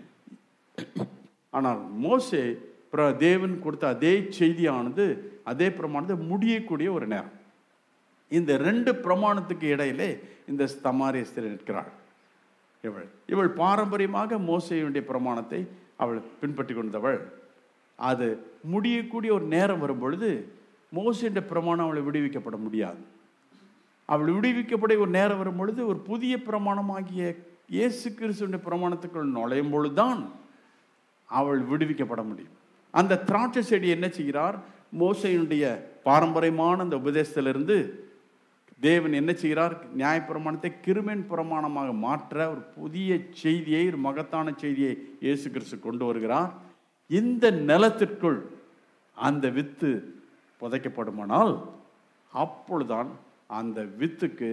ஆனால் மோசே பிர- தேவன் கொடுத்த அதே செய்தியானது அதே பிரமாணத்தை முடியக்கூடிய ஒரு நேரம் இந்த ரெண்டு பிரமாணத்துக்கு இடையிலே இந்த ஸ்தமாரிய ஸ்திரீ நிற்கிறாள் இவள் இவள் பாரம்பரியமாக மோசையுடைய பிரமாணத்தை அவள் பின்பற்றி கொண்டவள் அது முடியக்கூடிய ஒரு நேரம் வரும் பொழுது மோசையுடைய பிரமாணம் அவளை விடுவிக்கப்பட முடியாது அவள் விடுவிக்கப்பட ஒரு நேரம் வரும் பொழுது ஒரு புதிய பிரமாணமாகிய இயேசு கிறிஸ்துவின் பிரமாணத்துக்குள் நுழையும் பொழுதுதான் அவள் விடுவிக்கப்பட முடியும் அந்த திராட்சை செடி என்ன செய்கிறார் மோசையினுடைய பாரம்பரியமான அந்த உபதேசத்திலிருந்து தேவன் என்ன செய்கிறார் நியாயப்பிரமாணத்தை கிருமென் பிரமாணமாக மாற்ற ஒரு புதிய செய்தியை ஒரு மகத்தான செய்தியை இயேசு கிறிஸ்து கொண்டு வருகிறார் இந்த நிலத்திற்குள் அந்த வித்து புதைக்கப்படுமானால் அப்பொழுதுதான் அந்த வித்துக்கு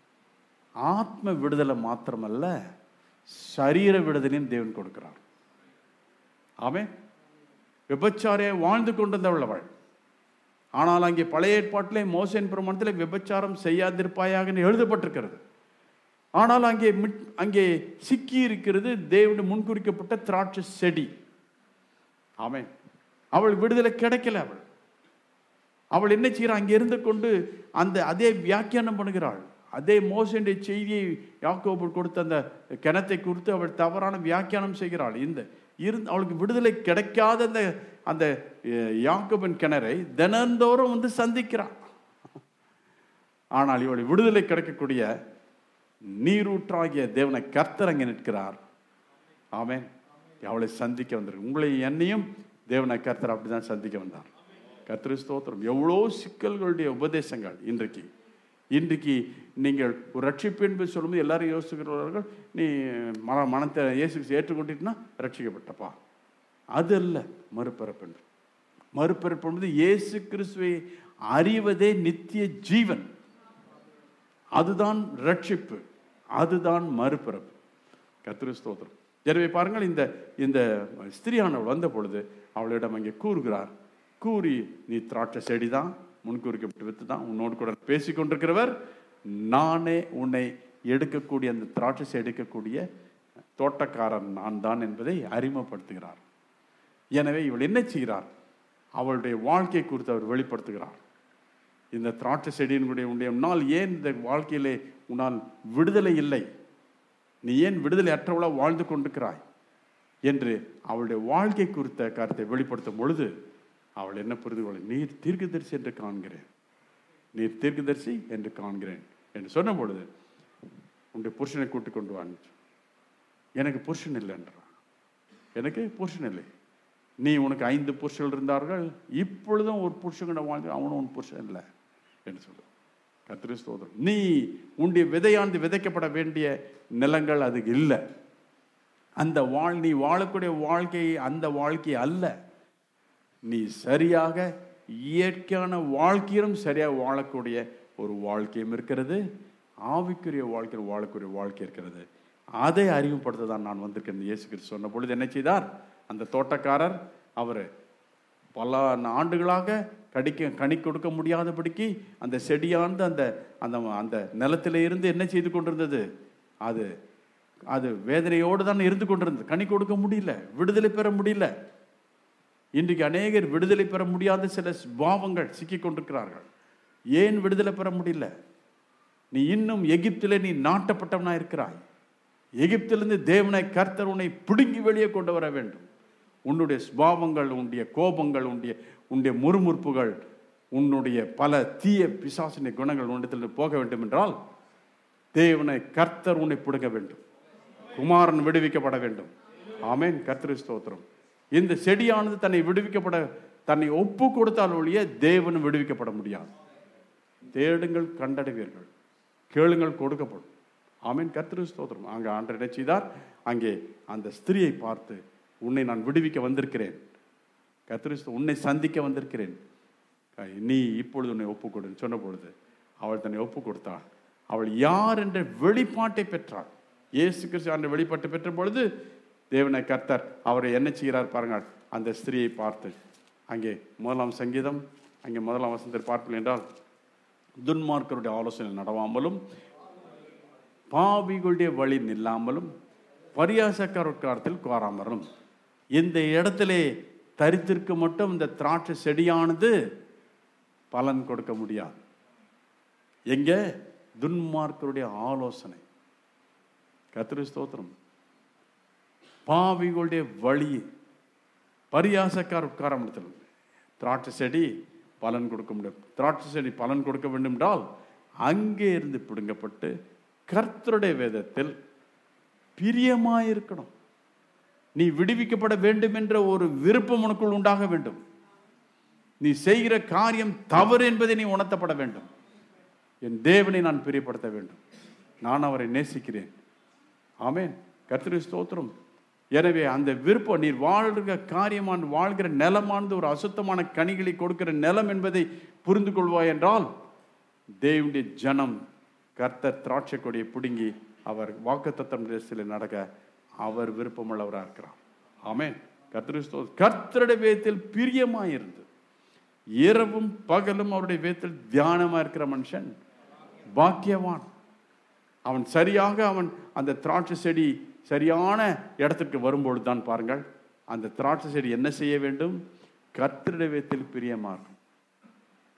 ஆத்ம விடுதலை மாத்திரமல்ல சரீர விடுதலையும் தேவன் கொடுக்கிறார் ஆமென் விபச்சாரியை வாழ்ந்து கொண்டிருந்தவள் அவள் ஆனால் அங்கே பழைய ஏற்பாட்டிலே மோசன் பிரமாணத்தில் விபச்சாரம் செய்யாதிருப்பாயாக எழுதப்பட்டிருக்கிறது ஆனால் அங்கே மிட்- அங்கே சிக்கி இருக்கிறது தேவனுடைய முன்குறிக்கப்பட்ட திராட்சை செடி ஆமென் அவள் விடுதலை கிடைக்கல அவள் அவள் என்ன செய்கிறாள் அங்கே இருந்து கொண்டு அந்த அதே வியாக்கியானம் பண்ணுகிறாள் அதே மோசனுடைய செய்தியை யாக்கோபு கொடுத்த அந்த கிணத்தை குறித்து அவள் தவறான வியாக்கியானம் செய்கிறாள் இந்த இருந்து அவளுக்கு விடுதலை கிடைக்காத அந்த அந்த அஹ், யாக்கோபின் கிணறை தினந்தோறும் வந்து சந்திக்கிறாள் ஆனால் இவள் விடுதலை கிடைக்கக்கூடிய நீரூற்றாகிய தேவனை கர்த்தர் அங்கே நிற்கிறார் ஆமென் அவளை சந்திக்க வந்திருக்கு உங்களை என்னையும் தேவனை கர்த்தர் அப்படிதான் சந்திக்க வந்தார் கர்த்தர் ஸ்தோத்திரம் எவ்வளோ சிக்கல்களுடைய உபதேசங்கள் இன்றைக்கு இன்றைக்கு நீங்கள் ஒரு ரட்சிப்பு என்பது சொல்லும்போது எல்லாரும் யோசிக்கிறவர்கள் நீ மன மனத்தை இயேசு ஏற்றுக்கொண்டிட்டுனா ரட்சிக்கப்பட்டப்பா அது அல்ல மறுபிறப்பு என்று மறுபிறப்பு என்பது இயேசு கிறிஸ்துவை அறிவதே நித்திய ஜீவன் அதுதான் ரட்சிப்பு அதுதான் மறுபிறப்பு கத்திர ஸ்தோத்திரம் எனவே பாருங்கள் இந்த இந்த ஸ்திரியானவள் வந்த பொழுது அவளிடம் அங்கே கூறுகிறார் கூறி நீ திராட்சை செடி தான் முன்கூறிக்கப்பட்டு வித்து தான் உன்னோடு கூட பேசி கொண்டிருக்கிறவர் நானே உன்னை எடுக்கக்கூடிய அந்த திராட்சை எடுக்கக்கூடிய தோட்டக்காரன் நான் தான் என்பதை அறிமுகப்படுத்துகிறார் எனவே இவள் என்ன செய்கிறார் அவளுடைய வாழ்க்கை குறித்து அவர் வெளிப்படுத்துகிறார் இந்த திராட்சை செடியினுடைய உடைய உன்னால் ஏன் இந்த வாழ்க்கையிலே உன்னால் விடுதலை இல்லை நீ ஏன் விடுதலை அற்றவளா வாழ்ந்து கொண்டிருக்கிறாய் என்று அவளுடைய வாழ்க்கை குறித்த கருத்தை வெளிப்படுத்தும் பொழுது அவள் என்ன புரிந்து கொள்ள நீர் தீர்க்கதரிசி என்று காண்கிறேன் நீர் தீர்க்கதரிசி என்று காண்கிறேன் என்று சொன்ன பொழுது உன்னுடைய புருஷனை கூட்டிக் கொண்டு வான்னு எனக்கு புருஷன் இல்லை என்றான் எனக்கு புருஷன் இல்லை நீ உனக்கு ஐந்து புருஷர்கள் இருந்தார்கள் இப்பொழுதும் ஒரு புருஷங்கிட்ட வாழ்ந்து அவனும் உன் புருஷன் இல்லை என்று சொல்லு கத்திரி ஸ்தோத்திரம் நீ உன்னுடைய விதையாண்டு விதைக்கப்பட வேண்டிய நிலங்கள் அது இல்லை அந்த வாழ் நீ வாழக்கூடிய வாழ்க்கை அந்த வாழ்க்கை அல்ல நீ சரியாக இயற்கையான வாழ்க்கையிலும் சரியாக வாழக்கூடிய ஒரு வாழ்க்கையும் இருக்கிறது ஆவிக்குரிய வாழ்க்கையில் வாழக்கூடிய வாழ்க்கை இருக்கிறது அதை அறிமுகப்படுத்த தான் நான் வந்திருக்கேன் இயேசு கிறிஸ்து சொன்ன பொழுது என்ன செய்தார் அந்த தோட்டக்காரர் அவர் பல ஆண்டுகளாக கடிக்க கனி கொடுக்க முடியாதபடிக்கு அந்த செடியானது அந்த அந்த அந்த நிலத்தில இருந்து என்ன செய்து கொண்டிருந்தது அது அது வேதனையோடு தான் இருந்து கொண்டிருந்தது கனி கொடுக்க முடியல விடுதலை பெற முடியல இன்றைக்கு அநேகர் விடுதலை பெற முடியாத சில பாவங்கள் சிக்கிக் கொண்டிருக்கிறார்கள் ஏன் விடுதலை பெற முடியல நீ இன்னும் எகிப்திலே நீ நாட்டப்பட்டவனா இருக்கிறாய் எகிப்திலிருந்து தேவனை கர்த்தர் உன்னை பிடுங்கி வெளியே கொண்டு வர வேண்டும் உன்னுடைய சுபாவங்கள் உன்னுடைய கோபங்கள் உன்னுடைய உன்னுடைய முறுமுறுப்புகள் உன்னுடைய பல தீய பிசாசின குணங்கள் உன்னிடத்தில் போக வேண்டும் என்றால் தேவனை கர்த்தர் உன்னை பிடுங்க வேண்டும் குமாரன் விடுவிக்கப்பட வேண்டும் ஆமென் கர்த்தர் ஸ்தோத்திரம் இந்த செடியானது தன்னை விடுவிக்கப்பட தன்னை ஒப்பு கொடுத்தால் ஒழிய தேவன் விடுவிக்கப்பட முடியாது தேடுங்கள் கண்டடைவீர்கள் கேளுங்கள் கொடுக்கப்படும் ஆமென் கர்த்தரு ஸ்தோத்திரம் அங்கே ஆண்டர் என்ன செய்தார் அங்கே அந்த ஸ்திரியை பார்த்து உன்னை நான் விடுவிக்க வந்திருக்கிறேன் கர்த்தரு ஸ்தோ- உன்னை சந்திக்க வந்திருக்கிறேன் நீ இப்பொழுது உன்னை ஒப்பு கொடுன்னு சொன்ன பொழுது அவள் தன்னை ஒப்பு கொடுத்தாள் அவள் யார் என்ற வெளிப்பாட்டை பெற்றாள் இயேசு கிறிஸ்து அந்த வெளிப்பாட்டை பெற்ற பொழுது தேவனை கர்த்தர் அவரை என்ன செய்கிறார் பாருங்கள் அந்த ஸ்திரியை பார்த்து அங்கே முதலாம் சங்கீதம் அங்கே முதலாம் வசனத்தில் பார்ப்பீர்கள் என்றால் துன்மார்க்கருடைய ஆலோசனை நடவாமலும் பாவிகளுடைய வழி நில்லாமலும் பரியாசக்காரத்தில் கோராமலும் இந்த இடத்திலே தரித்திருக்க மட்டும் இந்த திராட்சை செடியானது பலன் கொடுக்க முடியாது எங்க துன்மார்க்கருடைய ஆலோசனை கத்திரி ஸ்தோத்திரம் பாவிகளுடைய வழி பரியாசக்கார உட்காரம் இடத்தில் திராட்சை செடி பலன் கொடுக்க முடியும் திராட்சை செடி பலன் கொடுக்க வேண்டும் என்றால் அங்கே இருந்து பிடுங்கப்பட்டு கர்த்தருடைய வேதத்தில் பிரியமாயிருக்கணும் நீ விடுவிக்கப்பட வேண்டும் என்ற ஒரு விருப்பம் உனக்குள் உண்டாக வேண்டும் நீ செய்கிற காரியம் தவறு என்பதை நீ உணர்த்தப்பட வேண்டும் என் தேவனை நான் பிரியப்படுத்த வேண்டும் நான் அவரை நேசிக்கிறேன் ஆமென் கர்த்தரு ஸ்தோத்திரம் எனவே அந்த விருப்பம் நீர் வாழ்கிற காரியமான வாழ்கிற நிலமானது ஒரு அசுத்தமான கனிகளை கொடுக்கிற நிலம் என்பதை புரிந்து கொள்வாய் என்றால் தேவனுடைய ஜனம் கர்த்தர் திராட்சை கொடியை பிடுங்கி அவர் வாக்குத்தத்தம் தேசத்தில் நடக்க அவர் விருப்பமுள்ளவராக இருக்கிறார் ஆமென் கர்த்தரு ஸ்தோத்திரம். கர்த்தருடைய வேதத்தில் பிரியமாயிருந்து இரவும் பகலும் அவருடைய வேதத்தில் தியானமா இருக்கிற மனுஷன் பாக்கியவான் அவன் சரியாக அவன் அந்த திராட்சை செடி சரியான இடத்திற்கு வரும்பொழுது தான் பாருங்கள் அந்த திராட்சை செடி என்ன செய்ய வேண்டும் கர்த்தருடைய வேதத்தில் பிரியமா இருக்கும்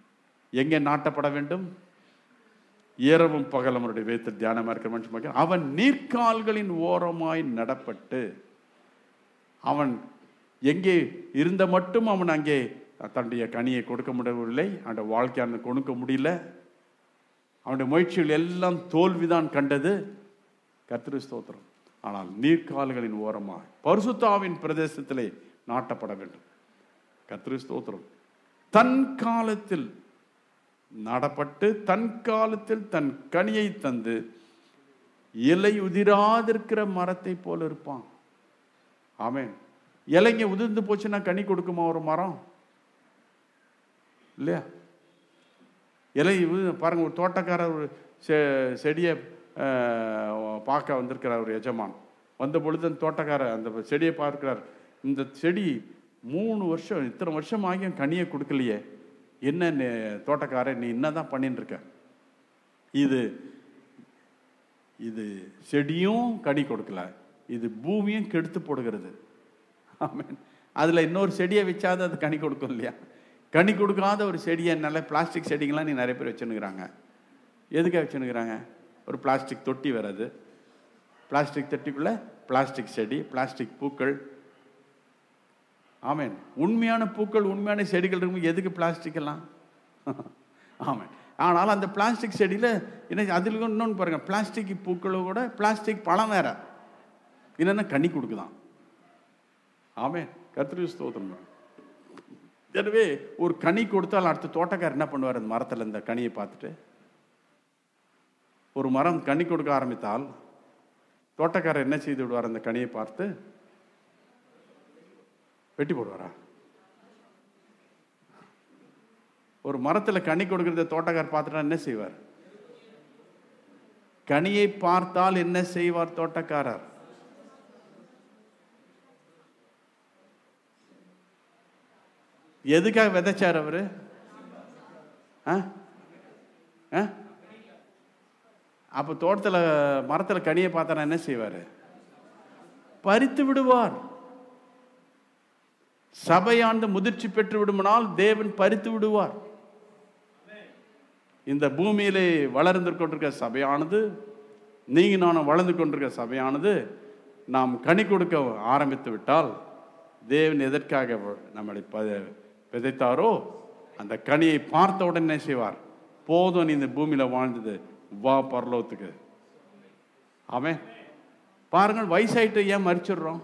எங்கே நாட்டப்பட வேண்டும் இரவும் பகலும் அவனுடைய வேத்தில் தியானமாக இருக்கிற மனுஷன் பார்க்க, அவன் நீர்க்கால்களின் ஓரமாய் நடப்பட்டு அவன் எங்கே இருந்த மட்டும் அவன் அங்கே தன்னுடைய கனியை கொடுக்க முடியவில்லை அவனுடைய வாழ்க்கையான கொடுக்க முடியல அவனுடைய முயற்சிகள் எல்லாம் தோல்விதான் கண்டது கர்த்தரு ஸ்தோத்திரம் ஆனால் நீர்க்கால்களின் ஓரமாக பரிசுத்தாவின் பிரதேசத்திலே நாட்டப்பட வேண்டும் கர்த்தரு ஸ்தோத்திரம் தன் காலத்தில் நடப்பட்டு தன் காலத்தில் தன் கனியை தந்து இலை உதிராதிருக்கிற மரத்தை போல இருப்பான் ஆமென் இலைங்க உதிர்ந்து போச்சுன்னா கனி கொடுக்குமா ஒரு மரம் இல்லையா இலை உதிர்- பாருங்க ஒரு தோட்டக்காரர் ஒரு செ- செடியை அஹ், பார்க்க வந்திருக்கிறார் ஒரு எஜமான் வந்த பொழுது அந்த தோட்டக்காரர் அந்த செடியை பார்க்கிறார் இந்த செடி மூணு வருஷம் இத்தனை வருஷம் ஆகியும் கனியை கொடுக்கலையே என்ன நே- தோட்டக்காரன் நீ என்னதான் பண்ணிட்டு இருக்க இது இது செடியும் கனி கொடுக்கல இது பூமியும் கெடுத்து போடுகிறது ஆமென் அதில் இன்னொரு செடியை வச்சாது அது கனி கொடுக்கும் இல்லையா கனி கொடுக்காத ஒரு செடியை நல்ல பிளாஸ்டிக் செடிங்கெல்லாம் நீ நிறைய பேர் வச்சுன்னுக்குறாங்க எதுக்காக வச்சுன்னுக்குறாங்க ஒரு பிளாஸ்டிக் தொட்டி வராது பிளாஸ்டிக் தொட்டிக்குள்ள பிளாஸ்டிக் செடி பிளாஸ்டிக் பூக்கள் ஆமென் உண்மையான பூக்கள் உண்மையான செடிகள் இருக்கும் எதுக்கு பிளாஸ்டிக் எல்லாம் ஆமாம் ஆனால் அந்த பிளாஸ்டிக் செடியில் என்ன அதில் இன்னொன்று பாருங்கள் பிளாஸ்டிக் பூக்களும் கூட பிளாஸ்டிக் பழம் வேற என்னென்ன கனி கொடுக்குதான் ஆமே கத்திரி ஸ்தோத்திரம் எனவே ஒரு கனி கொடுத்தால் அடுத்த தோட்டக்காரர் என்ன பண்ணுவார் அந்த மரத்தில் இந்த கனியை பார்த்துட்டு ஒரு மரம் கனி கொடுக்க ஆரம்பித்தால் தோட்டக்காரர் என்ன செய்து விடுவார் அந்த கனியை பார்த்து வெட்டி போடுவாரா ஒரு மரத்தில் கனி கொடுக்கறத தோட்டக்காரர் பார்த்துட்டா என்ன செய்வார் கனியை பார்த்தால் என்ன செய்வார் தோட்டக்காரர் எதுக்காக விதைச்சார் அவரு ஆ? ஆ? அப்ப தோட்டத்துல மரத்துல கனியை பார்த்தானா என்ன செய்வார் பறித்து விடுவார் சபையாண்டு முதிர்ச்சி பெற்று விடுமானால் தேவன் பறித்து விடுவார் இந்த பூமியிலே வளர்ந்து கொண்டிருக்கிற சபையானது நீங்க நானும் வளர்ந்து கொண்டிருக்கிற சபையானது நாம் கனி கொடுக்க ஆரம்பித்து விட்டால் தேவன் எதற்காக நம்மளை ப விதைத்தாரோ அந்த கனியை பார்த்த உடனே என்ன செய்வார் போதும் நீ இந்த பூமியில வாழ்ந்தது வா பரலோகத்துக்கு ஆமென் பாருங்கள் வயசாயிட்டு ஏன் மறிச்சிடுறோம்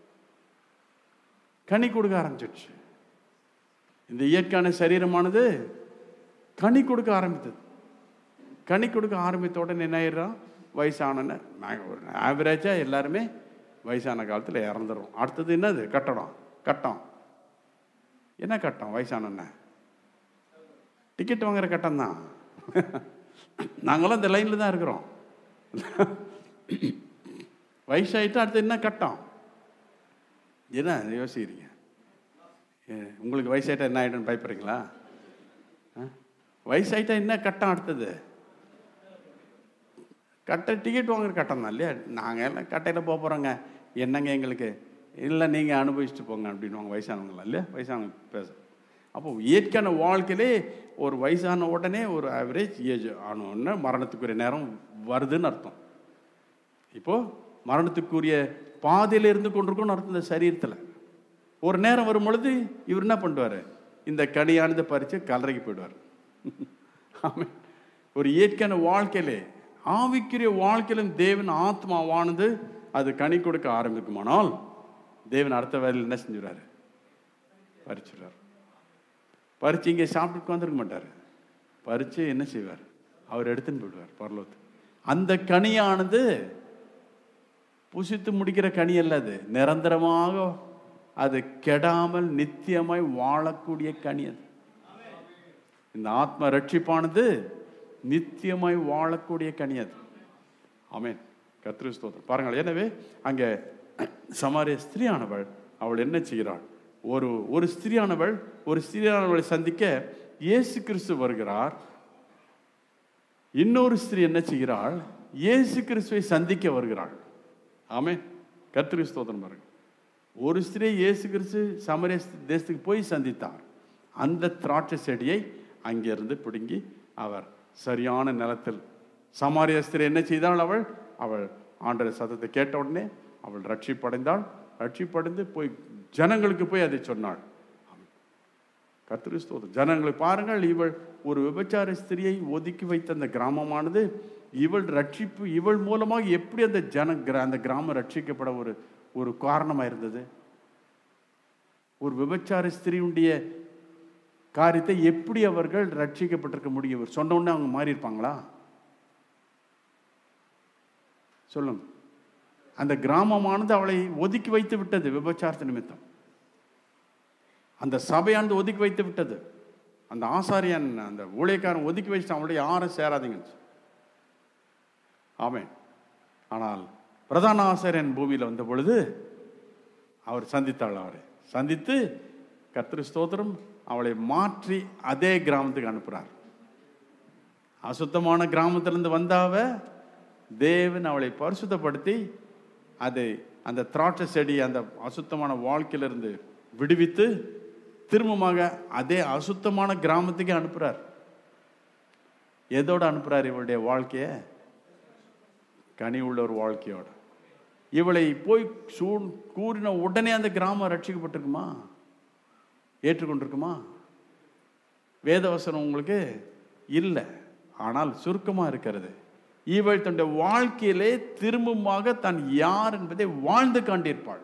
கனி கொடுக்க ஆரம்பிச்சிடுச்சு இந்த இயற்கையான சரீரமானது கனி கொடுக்க ஆரம்பித்தது கனி கொடுக்க ஆரம்பித்த உடனே என்ன ஆயிடுறோம் வயசானன்னு நாங்கள் ஒரு ஆவரேஜாக எல்லாருமே வயசான காலத்தில் இறந்துடும் அடுத்தது என்னது கட்டடம் கட்டம் என்ன கட்டம் வயசானன்னு டிக்கெட் வாங்குற கட்டம் தான் நாங்களும் இந்த லைனில் தான் இருக்கிறோம் வயசாயிட்டு அடுத்து என்ன கட்டம் என்ன யோசிக்கிறீங்க ஏ, உங்களுக்கு வயசாயிட்டா என்ன ஆகிடும்னு பயப்படுறீங்களா ஆ? வயசாயிட்டா என்ன கட்டம் அடுத்தது கட்டை டிக்கெட் வாங்குற கட்டம் தான் இல்லையா நாங்கள் எல்லாம் கட்டையில் போக போகிறோங்க என்னங்க எங்களுக்கு இல்லை நீங்கள் அனுபவிச்சுட்டு போங்க அப்படின்வாங்க வயசானவங்களா இல்லையா வயசானவங்க பேச அப்போ இயற்கையான வாழ்க்கையிலே ஒரு வயசான உடனே ஒரு ஆவரேஜ் ஏஜ் ஆனோடனே மரணத்துக்குரிய நேரம் வருதுன்னு அர்த்தம் இப்போ மரணத்துக்குரிய பாதையில் இருந்து கொண்டிருக்கோம்னு அர்த்தம் இந்த சரீரத்தில் ஒரு நேரம் வரும் பொழுது இவர் என்ன பண்ணுவார் இந்த கனியானதை பறித்து கல்லறைக்கு போயிடுவார் ஆமென் ஒரு இயற்கையான வாழ்க்கையிலே ஆவிக்குரிய வாழ்க்கையிலும் தேவன் ஆத்மாவானது அது கனி கொடுக்க ஆரம்பிக்குமானால் தேவன் அடுத்த வேலையில் என்ன செஞ்சுறாரு பறிச்சுடுறார் பறிச்சு இங்கே சாப்பிட்டு வந்துருக்க மாட்டார் பறிச்சு என்ன செய்வார் அவர் எடுத்துன்னு போயிடுவார் பரலோகத்துக்கு அந்த கனியானது புசித்து முடிக்கிற கனி அல்ல அது நிரந்தரமாக அது கெடாமல் நித்தியமாய் வாழக்கூடிய கனி அது இந்த ஆத்ம ரட்சிப்பானது நித்தியமாய் வாழக்கூடிய கனி அது ஆமென் கத்திரி ஸ்தோத்திரம் பாருங்கள் எனவே அங்கே சமாரிய ஸ்திரீயானவள் அவள் என்ன செய்கிறாள் ஒரு ஒரு ஸ்திரீயானவள் ஒரு ஸ்திரீயானவளை சந்திக்க இயேசு கிறிஸ்து வருகிறார் இன்னொரு ஸ்திரீ என்ன செய்கிறாள் இயேசு கிறிஸ்துவை சந்திக்க வருகிறாள் ஆமென் கத்திரி ஸ்தோத்திரம் பாருங்க ஒரு ஸ்திரீ இயேசு கிறிஸ்து சமரிய தேசத்துக்கு போய் சந்தித்தார் அந்த திராட்சை செடியை அங்கிருந்து பிடுங்கி அவர் சரியான நிலத்தில் சமாரிய ஸ்திரீ என்ன செய்தாள் அவள் அவள் ஆண்டவர் சத்தத்தை கேட்ட உடனே அவள் ரட்சிப்படைந்தாள் ரட்சிப்படைந்து போய் ஜனங்களுக்கு போய் அதை சொன்னாள் கர்த்தரு ஸ்தோத்திரம் ஜனங்களுக்கு பாருங்கள் இவள் ஒரு விபச்சார ஸ்திரியை ஒதுக்கி வைத்த அந்த கிராமமானது இவள் ரட்சிப்பு இவள் மூலமாக எப்படி அந்த ஜன கிரா- அந்த கிராமம் ரட்சிக்கப்பட ஒரு ஒரு காரணமாக இருந்தது ஒரு விபச்சார ஸ்திரியுடைய காரியத்தை எப்படி அவர்கள் ரட்சிக்கப்பட்டிருக்க முடியும் இவர் சொன்ன உடனே அவங்க மாறி இருப்பாங்களா சொல்லுங்க அந்த கிராமமானது அவளை ஒதுக்கி வைத்து விட்டது விபச்சாரத்து நிமித்தம் அந்த சபையானது ஒதுக்கி வைத்து விட்டது அந்த ஆசாரியன் அந்த ஊழியக்காரன் ஒதுக்கி வச்சுட்டு அவளுடைய யாரும் சேராதீங்கன்னு சொல்லி. ஆமென் ஆனால் பிரதான ஆசாரியன் பூமியில் வந்த பொழுது அவர் சந்தித்தாள் அவரை சந்தித்து கர்த்தர் ஸ்தோத்திரம் அவளை மாற்றி அதே கிராமத்துக்கு அனுப்புகிறார் அசுத்தமான கிராமத்திலிருந்து வந்தாவ தேவன் அவளை பரிசுத்தப்படுத்தி அதை அந்த திராட்சை செடி அந்த அசுத்தமான வாழ்க்கையிலிருந்து விடுவித்து திரும்பமாக அதே அசுத்தமான கிராமத்துக்கு அனுப்புறார் எதோட அனுப்புறார் இவளுடைய வாழ்க்கைய கனி உள்ள ஒரு வாழ்க்கையோட இவளை போய் சூ கூறின உடனே அந்த கிராமம் ரட்சிக்கப்பட்டிருக்குமா ஏற்றுக்கொண்டிருக்குமா வேதவசனம் உங்களுக்கு இல்லை ஆனால் சுருக்கமாக இருக்கிறது இவள் தன்னுடைய வாழ்க்கையிலே திரும்பமாக தான் யார் என்பதை வாழ்ந்து காண்டிருப்பாள்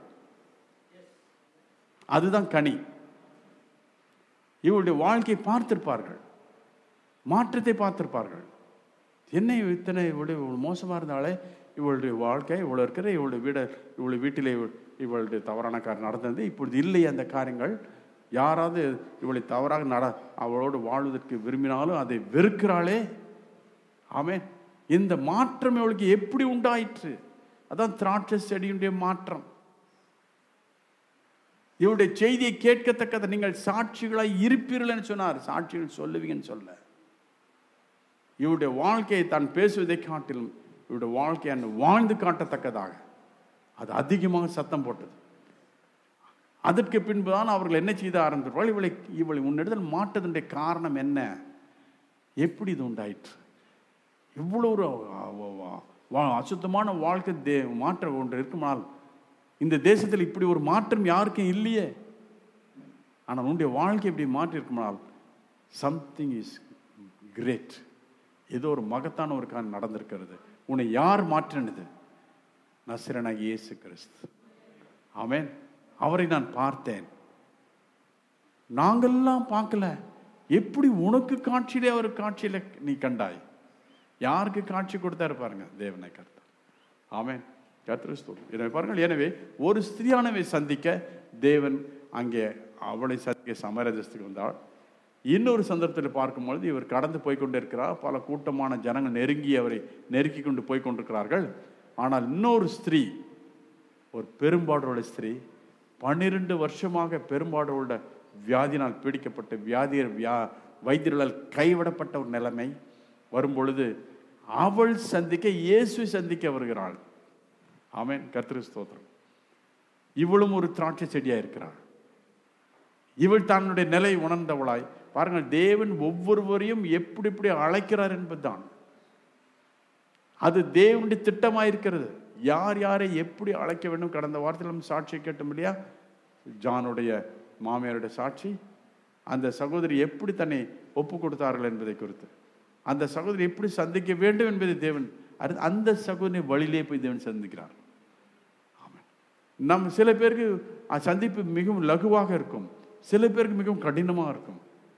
அதுதான் கனி இவளுடைய வாழ்க்கையை பார்த்திருப்பார்கள் மாற்றத்தை பார்த்திருப்பார்கள் என்ன இவ இத்தனை இவளுடைய இவ்வளவு மோசமாக இருந்தாலே இவளுடைய வாழ்க்கை இவ்வளோ இருக்கிற இவளுடைய வீட இவளுடைய வீட்டிலே இவள்- இவளுடைய தவறான காரியம் நடந்தது இப்பொழுது இல்லை அந்த காரியங்கள் யாராவது இவளை தவறாக நட அவளோடு வாழ்வதற்கு விரும்பினாலும் அதை வெறுக்கிறாளே ஆமென் இந்த மாற்றம் இவளுக்கு எப்படி உண்டாயிற்று அதான் திராட்சை செடியுடைய மாற்றம் இவருடைய செய்தியை கேட்கத்தக்கதை நீங்கள் சாட்சிகளாய் இருப்பீர்கள்னு சொன்னார் சாட்சிகள் சொல்லுவீங்கன்னு சொல்ல இவருடைய வாழ்க்கையை தான் பேசுவதை காட்டிலும் இவருடைய வாழ்க்கையை அன்று வாழ்ந்து காட்டத்தக்கதாக அது அதிகமாக சத்தம் போட்டது அதற்கு பின்புதான் அவர்கள் என்ன செய்த ஆரம்பித்தார்கள் இவளை இவளை உன்னிடத்தில் மாட்டதனுடைய காரணம் என்ன எப்படி இது உண்டாயிற்று இவ்வளோ ஒரு வா- வா- வா- அசுத்தமான வாழ்க்கை தே மாற்றம் ஒன்று இருக்குமானால் இந்த தேசத்தில் இப்படி ஒரு மாற்றம் யாருக்கும் இல்லையே ஆனால் உன்னுடைய வாழ்க்கை இப்படி மாற்றி இருக்குமானால் சம்திங் இஸ் கிரேட் ஏதோ ஒரு மகத்தான ஒரு காரியம் நடந்திருக்கிறது உன்னை யார் மாற்றினது நசிரனாகி இயேசு கிறிஸ்து ஆமென் அவரை நான் பார்த்தேன் நாங்கெல்லாம் பார்க்கல எப்படி உனக்கு காட்சியிலே அவர் காட்சியில நீ கண்டாய் யாருக்கு காட்சி கொடுத்தாரு பாருங்க தேவனை கர்த்தர் ஆமென் கர்த்தர் ஸ்தோத்திரம். எனவே பாருங்கள் எனவே ஒரு ஸ்திரியானவை சந்திக்க தேவன் அங்கே அவளை சந்திக்க சமரதத்துக்கு வந்தாள் இன்னொரு சந்தர்ப்பத்தில் பார்க்கும்பொழுது இவர் கடந்து போய் கொண்டிருக்கிறார் பல கூட்டமான ஜனங்கள் நெருங்கி அவரை நெருக்கி கொண்டு போய் கொண்டிருக்கிறார்கள் ஆனால் இன்னொரு ஸ்திரீ ஒரு பெரும்பாடோட ஸ்திரீ பன்னிரண்டு வருஷமாக பெரும்பாடோட வியாதினால் பீடிக்கப்பட்ட வியாதியர் வியா வைத்தியர்களால் கைவிடப்பட்ட ஒரு நிலைமை வரும்பொழுது அவள் சந்திக்க இயேசு சந்திக்க வருகிறாள் ஆமென் கர்த்தரு ஸ்தோத்திரம் இவளும் ஒரு திராட்சை செடியா இருக்கிறாள் இவள் தன்னுடைய நிலை உணர்ந்தவளாய் பாருங்கள் தேவன் ஒவ்வொருவரையும் எப்படி எப்படி அழைக்கிறார் என்பதுதான் அது தேவனுடைய திட்டமாக இருக்கிறது யார் யாரை எப்படி அழைக்க வேண்டும் கடந்த வாரத்தில் நம்ம சாட்சியை கேட்டோம் இல்லையா ஜானுடைய மாமியாருடைய சாட்சி அந்த சகோதரி எப்படி தன்னை ஒப்பு கொடுத்தார்கள் என்பதை குறித்து அந்த சகோதரி எப்படி சந்திக்க வேண்டும் என்பதை தேவன் அறி- அந்த சகோதரி வழியிலே போய் தேவன் சந்திக்கிறார் ஆமென். நம்ம சில பேருக்கு அ- சந்திப்பு மிகவும் லகுவாக இருக்கும் சில பேருக்கு மிகவும் கடினமாக இருக்கும்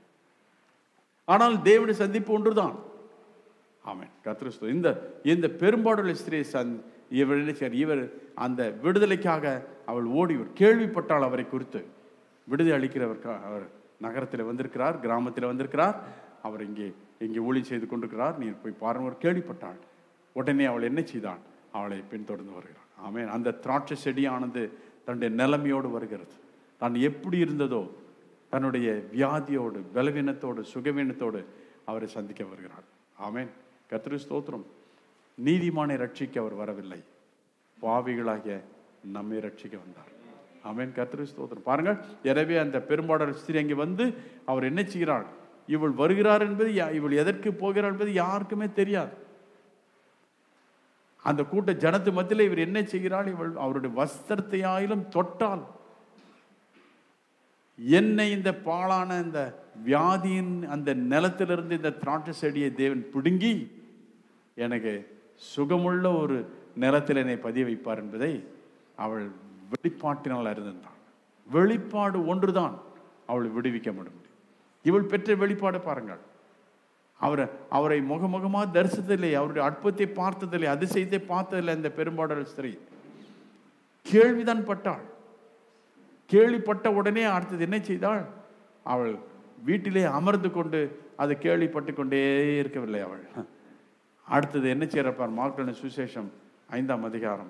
ஆனால் தேவனுடைய சந்திப்பு ஒன்றுதான் ஆமென் கத்திரிஸ்து இந்த இந்த பெரும்பாடுள்ள ஸ்திரியை சந் இவர் என்ன செய்றார்? இவர் அந்த விடுதலைக்காக அவள் ஓடி இவர் கேள்விப்பட்டாள் அவரை குறித்து விடுதலை அளிக்கிறவர் கா- அவர் நகரத்தில் வந்திருக்கிறார் கிராமத்தில் வந்திருக்கிறார் அவர் இங்கே இங்கே ஊழி செய்து கொண்டிருக்கிறார் நீ போய் பாருங்க அவர் கேள்விப்பட்டாள் உடனே அவள் என்ன செய்தாள் அவளை பின்தொடர்ந்து வருகிறாள் ஆமென் அந்த திராட்சை செடியானது தன்னுடைய நிலைமையோடு வருகிறது தான் எப்படி இருந்ததோ தன்னுடைய வியாதியோடு பலவீனத்தோடு சுகவீனத்தோடு அவரை சந்திக்க வருகிறார் ஆமென் கத்திரி ஸ்தோத்திரம் நீதிமானை ரட்சிக்க அவர் வரவில்லை பாவிகளாகிய நம்மை ரட்சிக்க வந்தார் ஆமென் கத்திரி ஸ்தோத்திரம் பாருங்கள் எனவே அந்த பெரும்பாடல் ஸ்திரீ அங்கே வந்து அவர் என்ன செய்கிறாள் இவள் வருகிறார் என்பது யா- இவள் எதற்கு போகிறார் என்பது யாருக்குமே தெரியாது அந்த கூட்ட ஜனத்து மத்தியில் இவர் என்ன செய்கிறாள் இவள் அவருடைய வஸ்திரத்தை ஆயிலும் தொட்டால் என்னை இந்த பாழான இந்த வியாதியின் அந்த நிலத்திலிருந்து இந்த திராட்சை செடியை தேவன் பிடுங்கி எனக்கு சுகமுள்ள ஒரு நிலத்தில் என்னை பதிய வைப்பார் என்பதை அவள் வெளிப்பாட்டினால் அறிந்திருந்தாள் வெளிப்பாடு ஒன்றுதான் அவளை விடுவிக்க முடியும் இவள் பெற்ற வெளிப்பாடு பாருங்கள் அவரை அவரை முகமுகமாக தரிசித்ததில்லை அவருடைய அற்புதத்தை பார்த்ததில்லை அதிசயத்தை பார்த்ததில்லை இந்த பெரும்பாடல் ஸ்திரீ கேள்விதான் பட்டாள் கேள்விப்பட்ட உடனே அடுத்தது என்ன செய்தாள் அவள் வீட்டிலே அமர்ந்து கொண்டு அதை கேள்விப்பட்டு கொண்டே இருக்கவில்லை அவள் அடுத்தது என்ன செய்யறப்பார் மார்க்கலின் சுசேஷம் ஐந்தாம் அதிகாரம்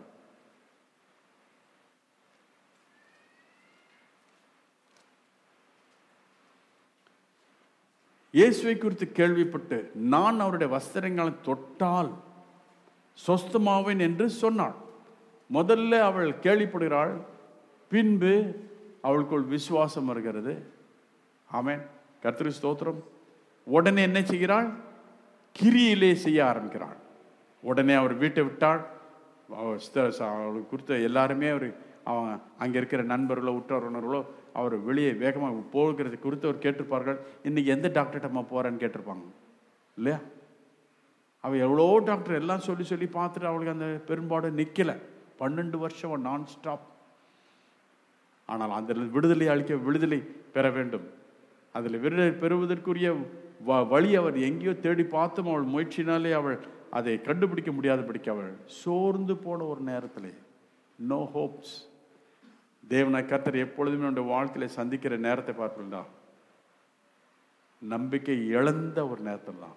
இயேசுவை குறித்து கேள்விப்பட்டு நான் அவருடைய வஸ்திரங்களை தொட்டால் சொஸ்தமாவேன் என்று சொன்னாள் முதல்ல அவள் கேள்விப்படுகிறாள் பின்பு அவளுக்குள் விசுவாசம் வருகிறது ஆமென் கர்த்தரி ஸ்தோத்திரம் உடனே என்ன செய்கிறாள் கிரியிலே செய்ய ஆரம்பிக்கிறாள் உடனே அவர் வீட்டை விட்டாள் அவ- ஸ்த- ச- அவளுக்கு குறித்த எல்லாருமே அவர் அவங்க அங்கே இருக்கிற நண்பர்களோ உற்றார் உணர்களோ அவர் வெளியே வேகமாக போகிறது குறித்து அவர் கேட்டிருப்பார்கள் இன்னைக்கு எந்த டாக்டர்கிட்டம்மா போகிறேன்னு கேட்டிருப்பாங்க இல்லையா அவள் எவ்வளோ டாக்டர் எல்லாம் சொல்லி சொல்லி பார்த்துட்டு அவளுக்கு அந்த பெரும்பாடு நிற்கலை பன்னெண்டு வருஷம் நான் ஸ்டாப் ஆனால் அந்த விடுதலை அளிக்க விடுதலை பெற வேண்டும் அதில் விடுதலை பெறுவதற்குரிய வ- வழி அவர் எங்கேயோ தேடி பார்த்தும் அவள் முயற்சினாலே அவள் அதை கண்டுபிடிக்க முடியாதபடிக்கு அவள் சோர்ந்து போன ஒரு நேரத்திலே நோ ஹோப்ஸ் தேவனை கர்த்தர் எப்பொழுதுமே நம்முடைய வாழ்க்கையில சந்திக்கிற நேரத்தை பார்ப்பீங்களா நம்பிக்கை இழந்த ஒரு நேரத்தில் தான்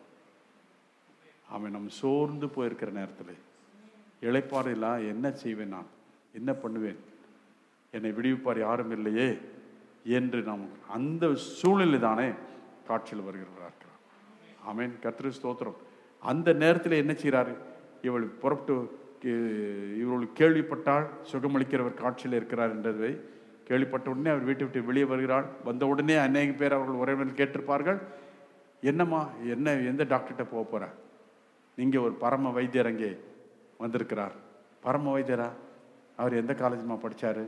அவன் நம்ம சோர்ந்து போயிருக்கிற நேரத்தில் இளைப்பாறு இல்லா என்ன செய்வேன் நான் என்ன பண்ணுவேன் என்னை விடுவிப்பார் யாரும் இல்லையே என்று நாம் அந்த சூழ்நிலை தானே காட்சியில் வருகிறவராக இருக்கிறார் ஆமென் கர்த்தரு ஸ்தோத்திரம் அந்த நேரத்தில் என்ன செய்கிறாரு இவள் புறப்பட்டு கே- இவர்கள் கேள்விப்பட்டால் சுகமளிக்கிறவர் காட்சியில் இருக்கிறார் என்றதை கேள்விப்பட்ட உடனே அவர் வீட்டை விட்டு வெளியே வருகிறாள் வந்த உடனே அநேக பேர் அவர்கள் உறவினர் கேட்டிருப்பார்கள் என்னம்மா என்ன எந்த டாக்டர்கிட்ட போக போற நீங்க ஒரு பரம வைத்தியர் அங்கே வந்திருக்கிறார் பரம வைத்தியரா அவர் எந்த காலேஜ்மா படிச்சாரு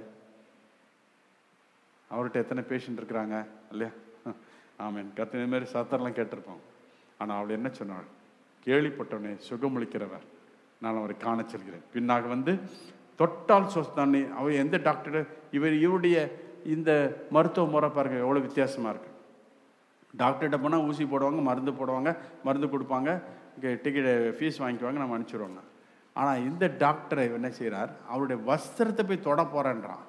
அவர்கிட்ட எத்தனை பேஷண்ட் இருக்கிறாங்க இல்லையா ஆமேன் கத்த இந்த மாதிரி சத்தரெல்லாம் கேட்டிருப்போம் ஆனால் அவள் என்ன சொன்னாள் கேள்விப்பட்டவனே சுகமளிக்கிறவர் நான் அவரை காணச் செல்கிறேன் பின்னாக வந்து தொட்டால் சொஸ்தானே அவர் எந்த டாக்டர் இவர் இவருடைய இந்த மருத்துவ முறை பாருங்க எவ்வளோ வித்தியாசமாக இருக்கு டாக்டர்கிட்ட போனால் ஊசி போடுவாங்க மருந்து போடுவாங்க மருந்து கொடுப்பாங்க டிக்கெட் ஃபீஸ் வாங்கிக்குவாங்க நம்ம அனுப்பிச்சிடுவாங்க ஆனால் இந்த டாக்டரை என்ன செய்கிறார் அவருடைய வஸ்திரத்தை போய் தொட போகிறேன்றான்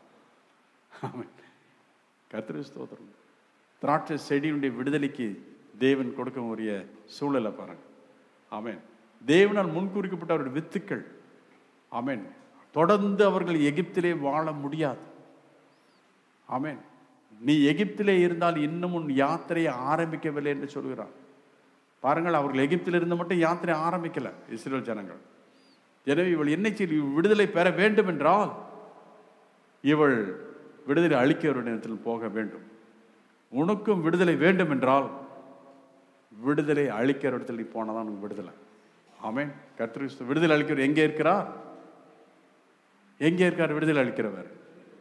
ஆமென். கர்த்தரு ஸ்தோத்திரம் திராட்சை செடியுடைய விடுதலைக்கு தேவன் கொடுக்க உரிய சூழலை பாருங்க ஆமென் தேவனால் முன்குறிக்கப்பட்ட அவருடைய வித்துக்கள் ஆமென் தொடர்ந்து அவர்கள் எகிப்திலே வாழ முடியாது ஆமென் நீ எகிப்திலே இருந்தால் இன்னும் உன் யாத்திரையை ஆரம்பிக்கவில்லை என்று சொல்கிறார் பாருங்கள் அவர்கள் எகிப்தில் இருந்து மட்டும் யாத்திரை ஆரம்பிக்கல இஸ்ரேல் ஜனங்கள் எனவே இவள் என்ன செய்ய விடுதலை பெற வேண்டும் என்றால் இவள் விடுதலை அளிக்கிறவரிடத்தில் போக வேண்டும் உனக்கும் விடுதலை வேண்டும் என்றால் விடுதலை அளிக்கிற இடத்துல நீ போனதான் உனக்கு விடுதலை ஆமென் கர்த்தர் விடுதலை அளிக்கிறவர் எங்கே இருக்கிறார் எங்கே இருக்கார் விடுதலை அளிக்கிறவர்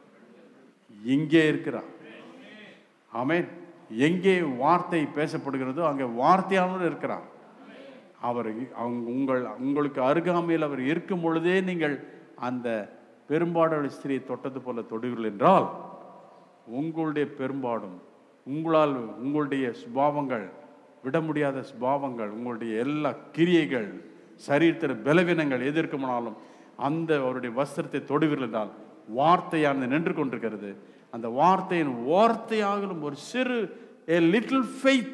இங்கே இருக்கிறார் ஆமென் எங்கே வார்த்தை பேசப்படுகிறதோ அங்கே வார்த்தையானவர் இருக்கிறார் அவர் அவங்க உங்கள் உங்களுக்கு அருகாமையில் அவர் இருக்கும் பொழுதே நீங்கள் அந்த பெரும்பாடோட ஸ்திரியை தொட்டது போல தொடுகிறீர்கள் என்றால் உங்களுடைய பெரும்பாடும் உங்களால் உங்களுடைய சுபாவங்கள் விட முடியாத சுபாவங்கள் உங்களுடைய எல்லா கிரியைகள் சரீரத்தில் பலவீனங்கள் எதிர்க்குமானாலும் அந்த அவருடைய வஸ்திரத்தை தொடுவீர்கள் என்றால் வார்த்தையானது நின்று கொண்டிருக்கிறது அந்த வார்த்தையின் வார்த்தையாகலும் ஒரு சிறு a லிட்டில் faith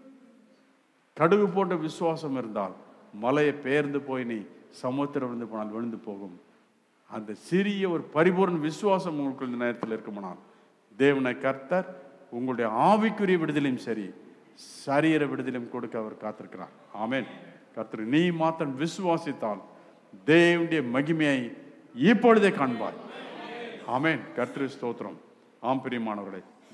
கடுகு போன்ற விசுவாசம் இருந்தால் மலையை பெயர்ந்து போய் நீ சமுத்திரம் விழுந்து போனால் விழுந்து போகும் அந்த சிறிய ஒரு பரிபூர்ண விசுவாசம் உங்களுக்கு இந்த நேரத்தில் இருக்குமானால் தேவனை கர்த்தர் உங்களுடைய ஆவிக்குரிய விடுதலையும் சரி சரீர விடுதலையும் கொடுக்க அவர் காத்திருக்கிறார் ஆமென் கர்த்தர் நீ மாத்திரம் விசுவாசித்தால் தேவனுடைய மகிமையை இப்பொழுதே காண்பாய் ஆமென் கர்த்தர் ஸ்தோத்திரம் ஆம் பிரியமானவர்களே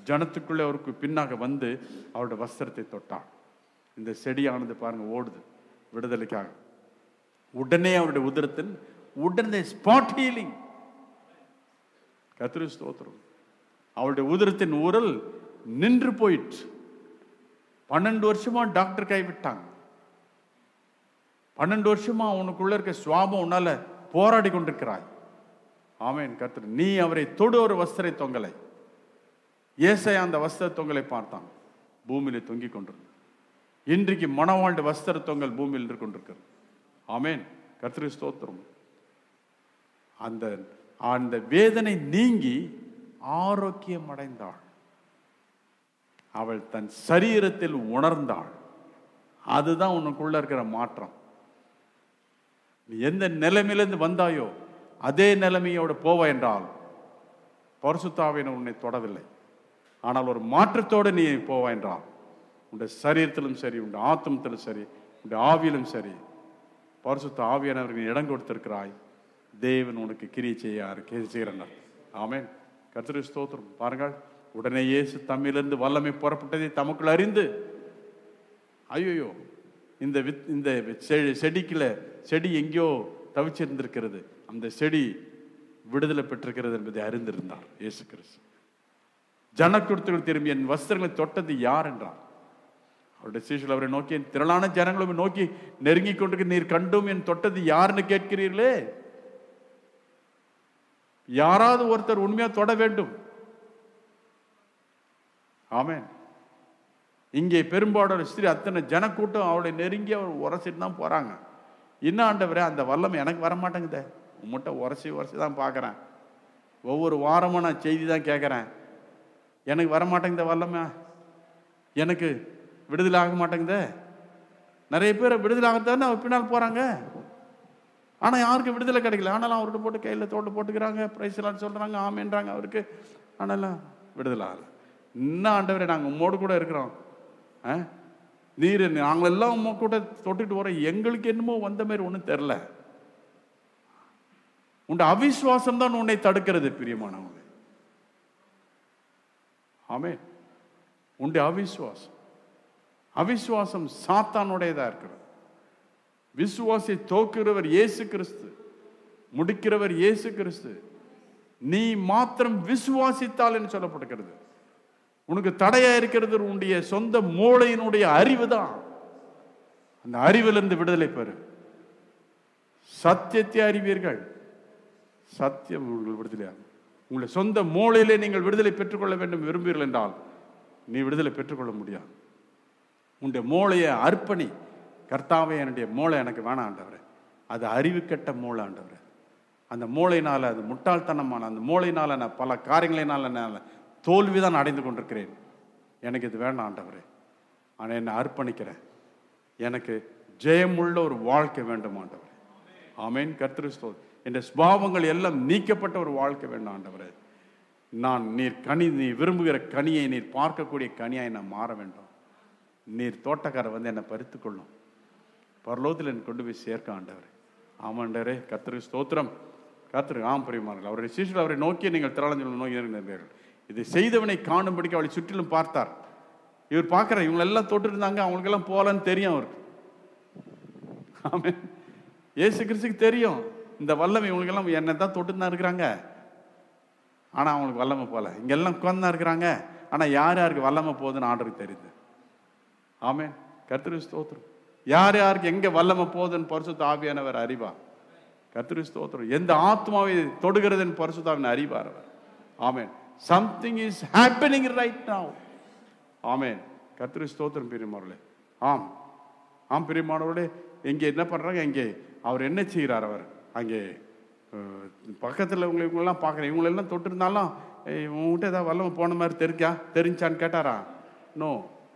ஜனத்துக்குள்ளே அவருக்கு பின்னாக வந்து அவருடைய வஸ்திரத்தை தொட்டார் இந்த செடியானது பாருங்க ஓடுது விடுதலைக்காக உடனே அவருடைய உதரத்தின் உடனே ஸ்பாட் ஹீலிங் கத்திரி ஸ்தோத்திரம் அவருடைய உதரத்தின் ஊரல் நின்று போயிற்று பன்னெண்டு வருஷமா டாக்டர் கைவிட்டாங்க பன்னெண்டு வருஷமா உனக்குள்ள இருக்க சுவாபம் உன்னால போராடி கொண்டிருக்கிறாய் ஆமேன் கர்த்தர் நீ அவரை தொடு ஒரு வஸ்திரை தொங்கலை ஏசை அந்த வஸ்திர தொங்கலை பார்த்தான் பூமியில தொங்கிக் கொண்டிருந்தது இன்றைக்கு மணவாண்டு வஸ்திர தொங்கல் பூமியில் இருந்து கொண்டிருக்கிறது ஆமேன் கர்த்தரி ஸ்தோத்திரம் அந்த அந்த வேதனை நீங்கி ஆரோக்கியம் அடைந்தாள் அவள் தன் சரீரத்தில் உணர்ந்தாள் அதுதான் உனக்குள்ள இருக்கிற மாற்றம் நீ எந்த நிலைமையிலிருந்து வந்தாயோ அதே நிலைமையோட போவ என்றால் பரிசுத்தாவின உன்னை தொடவில்லை ஆனால் ஒரு மாற்றத்தோடு நீ போவ என்றால் உன்னுடைய சரீரத்திலும் சரி உன்னுடைய ஆத்மத்திலும் சரி உன்னுடைய ஆவியிலும் சரி பரிசுத்த ஆவியானவர்கள் இடம் கொடுத்திருக்கிறாய் தேவன் உனக்கு கிரியை செய்ய செய்கிறார் ஆமென் கர்த்தரு ஸ்தோத்திரம் பாருங்கள் உடனே இயேசு தம்மிலிருந்து வல்லமை புறப்பட்டதை தமக்குள் அறிந்து ஐயோ இந்த வித் இந்த செ- செடிக்குள்ள செடி எங்கேயோ தவிச்சிருந்திருக்கிறது அந்த செடி விடுதலை பெற்றிருக்கிறது என்பதை அறிந்திருந்தார் இயேசு கிறிஸ்து ஜனக்குடுத்துகள் திரும்பி என் வஸ்திரங்களை தொட்டது யார் என்றார் அவருடைய சீஷர்கள் அவரை நோக்கி "என் திரளான ஜனங்களும் நோக்கி நெருங்கி கொண்டிருக்க நீர் கண்டும் என் தொட்டது யாருன்னு கேட்கிறீர்களே யாராவது ஒருத்தர் உண்மையா தொட வேண்டும் ஆமென் இங்கே பெரும்பாடோட ஸ்திரீ அத்தனை ஜனக்கூட்டம் அவளை நெருங்கி அவர் உரசிட்டு தான் போறாங்க இன்னும் ஆண்டவரே அந்த வல்லமை எனக்கு வர மாட்டேங்குதே உம்மட்ட உரசி உரசி தான் பார்க்குறேன் ஒவ்வொரு வாரமும் நான் செய்தி தான் கேட்குறேன் எனக்கு வர மாட்டேங்குதே வல்லமை எனக்கு விடுதலை ஆக மாட்டேங்குதே நிறைய பேர் விடுதலை ஆகத்தானே அவர் பின்னால் போகிறாங்க ஆனால் யாருக்கு விடுதலை கிடைக்கல ஆனாலும் அவர்கிட்ட போட்டு கையில் தோட்டு போட்டுக்கிறாங்க பிரைஸ்லான்னு சொல்கிறாங்க ஆமேன்றாங்க அவருக்கு ஆனாலும் விடுதலை ஆகலை இன்னும் ஆண்டவரே நாங்கள் உம்மோடு கூட இருக்கிறோம் ஆ நீர் நாங்கள் எல்லாம் உம்ம கூட தொட்டுட்டு வரோம் எங்களுக்கு என்னமோ வந்த மாதிரி ஒன்றும் தெரில உண்ட அவிசுவாசம் தான் உன்னை தடுக்கிறது பிரியமானவங்க ஆமே உண்டு அவிசுவாசம் அவிசுவாசம் சாத்தானுடையதா இருக்கிறது விசுவாசை தோக்குகிறவர் இயேசு கிறிஸ்து முடிக்கிறவர் இயேசு கிறிஸ்து நீ மாத்திரம் விசுவாசித்தால் என்று சொல்லப்படுகிறது உனக்கு தடையா இருக்கிறது உன்னுடைய சொந்த மூளையினுடைய அறிவு தான் அந்த அறிவிலிருந்து விடுதலை பெறு சத்தியத்தை அறிவீர்கள் சத்தியம் உங்கள் விடுதலையாகும் உங்களுடைய சொந்த மூளையிலே நீங்கள் விடுதலை பெற்றுக்கொள்ள வேண்டும் விரும்புகிறீர்கள் என்றால் நீ விடுதலை பெற்றுக்கொள்ள முடியாது உன்னுடைய மூளையை அர்ப்பணி கர்த்தாவே என்னுடைய மூளை எனக்கு வேணாம் ஆண்டவரே அது அறிவு கெட்ட மூளை ஆண்டவரே அந்த மூளையினால் அது முட்டாள்தனமான அந்த மூளையினால் நான் பல காரியங்களினால் நான் தோல்வி தான் அடைந்து கொண்டிருக்கிறேன் எனக்கு இது வேண்டாம் ஆண்டவரே ஆனால் என்னை அர்ப்பணிக்கிறேன் எனக்கு ஜெயமுள்ள ஒரு வாழ்க்கை வேண்டும் ஆண்டவரே ஆமேன் கர்த்தரிஸ்தோ என்ற சுபாவங்கள் எல்லாம் நீக்கப்பட்ட ஒரு வாழ்க்கை வேண்டும் ஆண்டவரே நான் நீர் கனி நீ விரும்புகிற கனியை நீர் பார்க்கக்கூடிய கனியாய் நான் மாற வேண்டும் நீர் தோட்டக்காரர் வந்து என்னை பறித்து கொள்ளும் பரலோகத்தில் என்னை கொண்டு போய் சேர்க்க ஆண்டவரே ஆமாண்டவரே கத்திரி ஸ்தோத்திரம் கத்திரி ஆம் பிரியமார்கள் அவருடைய சீஷர்கள் அவரை நோக்கி நீங்கள் திரளஞ்சல் நோக்கி இருக்கிறீர்கள் இதை செய்தவனை காணும்படிக்கு அவளை சுற்றிலும் பார்த்தார் இவர் பார்க்குற இவங்க எல்லாம் தொட்டு இருந்தாங்க அவங்களுக்கெல்லாம் போகலன்னு தெரியும் அவருக்கு ஆமென் இயேசு கிறிஸ்துக்கு தெரியும் இந்த வல்லமை இவங்களுக்கெல்லாம் என்னை தான் தொட்டு தான் இருக்கிறாங்க ஆனால் அவங்களுக்கு வல்லமை போகல இங்கெல்லாம் உட்காந்து தான் இருக்கிறாங்க ஆனால் யார் யாருக்கு வல்லமை போகுதுன்னு ஆண்டருக்கு தெரியுது ஆமென் கர்த்தரு ஸ்தோத்திரம் யார் யாருக்கு எங்க வல்லமை போகுதுன்னு பரிசுத்த ஆவியானவர் அறிவா கர்த்தரு ஸ்தோத்திரம் எந்த ஆத்மாவை தொடுகிறதுன்னு பரிசுத்தாவின் அறிவார் அவர் amen something is happening right now amen கர்த்தரு ஸ்தோத்திரம் பெரியமானவர்களே ஆம் ஆம் பெரியமானவர்களே இங்கே என்ன பண்றாங்க இங்கே அவர் என்ன செய்கிறார் அவர் அங்கே அஹ், பக்கத்தில் இவங்களை இவங்களெல்லாம் பார்க்குறேன் இவங்களெல்லாம் தொட்டிருந்தாலும் "ஏய், உங்ககிட்ட ஏதாவது வல்லமை போன மாதிரி தெரிஞ்சா தெரிஞ்சான்னு கேட்டாரா நோ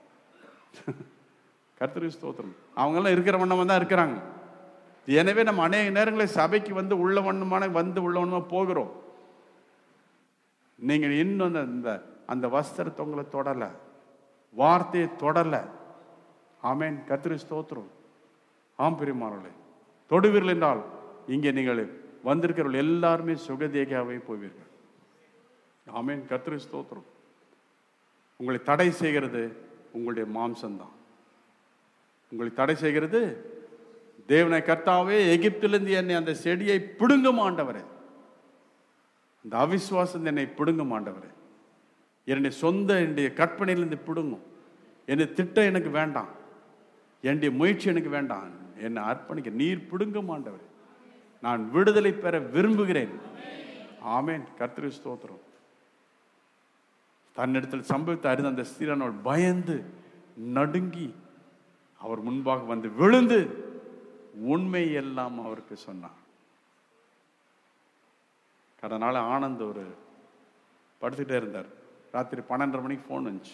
கர்த்தரி ஸ்தோத்திரம் அவங்கெல்லாம் இருக்கிற வண்ணமாக தான் இருக்கிறாங்க எனவே நம்ம அநேக நேரங்களில் சபைக்கு வந்து உள்ள வண்ணமான வந்து உள்ள வண்ணமா போகிறோம் நீங்கள் இன்னும் அந்த அந்த அந்த வஸ்திரத்தை உங்களை தொடலை வார்த்தையை தொடலை ஆமேன் கர்த்தரி ஸ்தோத்திரம் ஆம் பெருமானே தொடுவீர்கள் என்றால் இங்கே நீங்கள் வந்திருக்கிறவர்கள் எல்லாருமே சுகதேகாவே போவீர்கள் ஆமேன் கர்த்தரி ஸ்தோத்திரம் உங்களை தடை செய்கிறது உங்களுடைய மாம்சம்தான் உங்களை தடை செய்கிறது தேவனை கர்த்தாவே எகிப்திலிருந்து என்னை அந்த செடியை பிடுங்கும் ஆண்டவரே அந்த அவிசுவாசம் என்னை பிடுங்கும் ஆண்டவரே என்னுடைய சொந்த என்னுடைய கற்பனையிலிருந்து பிடுங்கும் என்னை திட்டம் எனக்கு வேண்டாம் என்னுடைய முயற்சி எனக்கு வேண்டாம் என்னை அர்ப்பணிக்க நீர் பிடுங்கும் ஆண்டவரே நான் விடுதலை பெற விரும்புகிறேன் ஆமேன் கர்த்தரு ஸ்தோத்திரம் தன்னிடத்தில் சம்பவித்த அறிந்த அந்த ஸ்திரனோடு பயந்து நடுங்கி அவர் முன்பாக வந்து விழுந்து உண்மை எல்லாம் அவருக்கு சொன்னார் கடந்த நாள் ஆனந்த் ஒரு படுத்துக்கிட்டே இருந்தார் ராத்திரி பன்னெண்டரை மணிக்கு ஃபோன் வந்துச்சு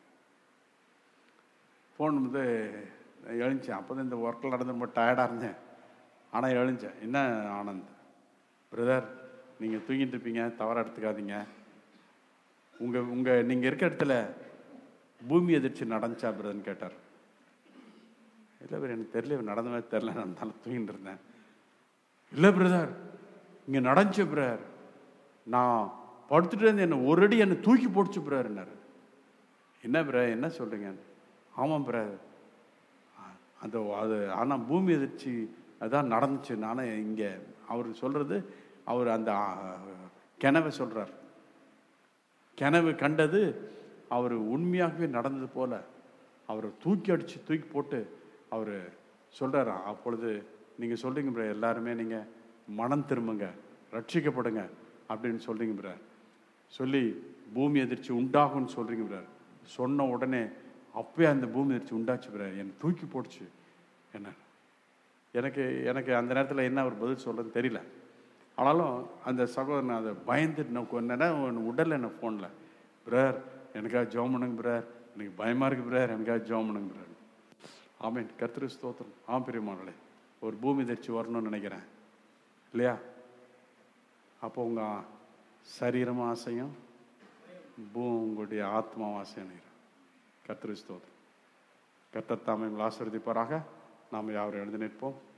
ஃபோன் வந்து எழுந்தேன் அப்போ தான் இந்த ஒர்க்கில் நடந்து ரொம்ப டயர்டாக இருந்தேன் ஆனால் எழுந்தேன் என்ன ஆனந்த் பிரதர் நீங்கள் தூங்கிட்டு இருப்பீங்க தவறாக எடுத்துக்காதீங்க உங்கள் உங்கள் நீங்கள் இருக்க இடத்துல பூமி எதிர்ச்சி நடந்துச்சா பிரதர்னு கேட்டார் இல்லை பிரதர் எனக்கு தெரியல நடந்த மாதிரி தெரில நான் தான் தூங்கிட்டு இருந்தேன் இல்லை பிரதர் இங்கே நடந்துச்சு பிரதர் நான் படுத்துட்டு இருந்தேன் என்னை ஒரு அடி என்னை தூக்கி போடுச்சு பிரதர்னாரு என்ன பிரதர் என்ன சொல்கிறீங்க ஆமாம் பிரதர் அந்த அது ஆனால் பூமி எதிர்ச்சி அதான் நடந்துச்சு நானே இங்கே அவர் சொல்கிறது அவர் அந்த ஆ, கிணவை சொல்கிறார் கிணவு கண்டது அவர் உண்மையாகவே நடந்தது போல அவரை தூக்கி அடித்து தூக்கி போட்டு அவர் சொல்கிறார் அப்பொழுது நீங்கள் சொல்கிறீங்க ப்ரோ எல்லாருமே நீங்கள் மனம் திரும்புங்க ரட்சிக்கப்படுங்க அப்படின்னு சொல்கிறீங்க ப்ரோ சொல்லி பூமி எதிர்ச்சி உண்டாகும்னு சொல்கிறீங்க ப்ரோ சொன்ன உடனே அப்பயே அந்த பூமி எதிர்ச்சி உண்டாச்சு ப்ரோ என்னை தூக்கி போடுச்சு என்ன எனக்கு எனக்கு அந்த நேரத்தில் என்ன ஒரு பதில் சொல்கிறதுன்னு தெரியல ஆனாலும் அந்த சகோதரன் அதை பயந்து என்னன்னா உடல் என்ன ஃபோனில் பிரர் எனக்காக ஜோம் பண்ணுங்க பிரர் எனக்கு பயமாக இருக்கு பிரர் எனக்காக ஜோம் பண்ணுங்க பிரர் ஆமீன் கர்த்தரு ஸ்தோத்திரம் ஆம் பெரியமானே ஒரு பூமி தரிச்சு வரணும்னு நினைக்கிறேன் இல்லையா அப்போ உங்கள் சரீரமும் ஆசையும் பூ உங்களுடைய ஆத்மாவும் ஆசையும் நினைக்கிறேன் கர்த்தரு ஸ்தோத்திரம் கர்த்தர் தாமை உங்களை ஆசீர்வதிப்பாராக நாம் யாவரும் எழுந்து நிற்போம்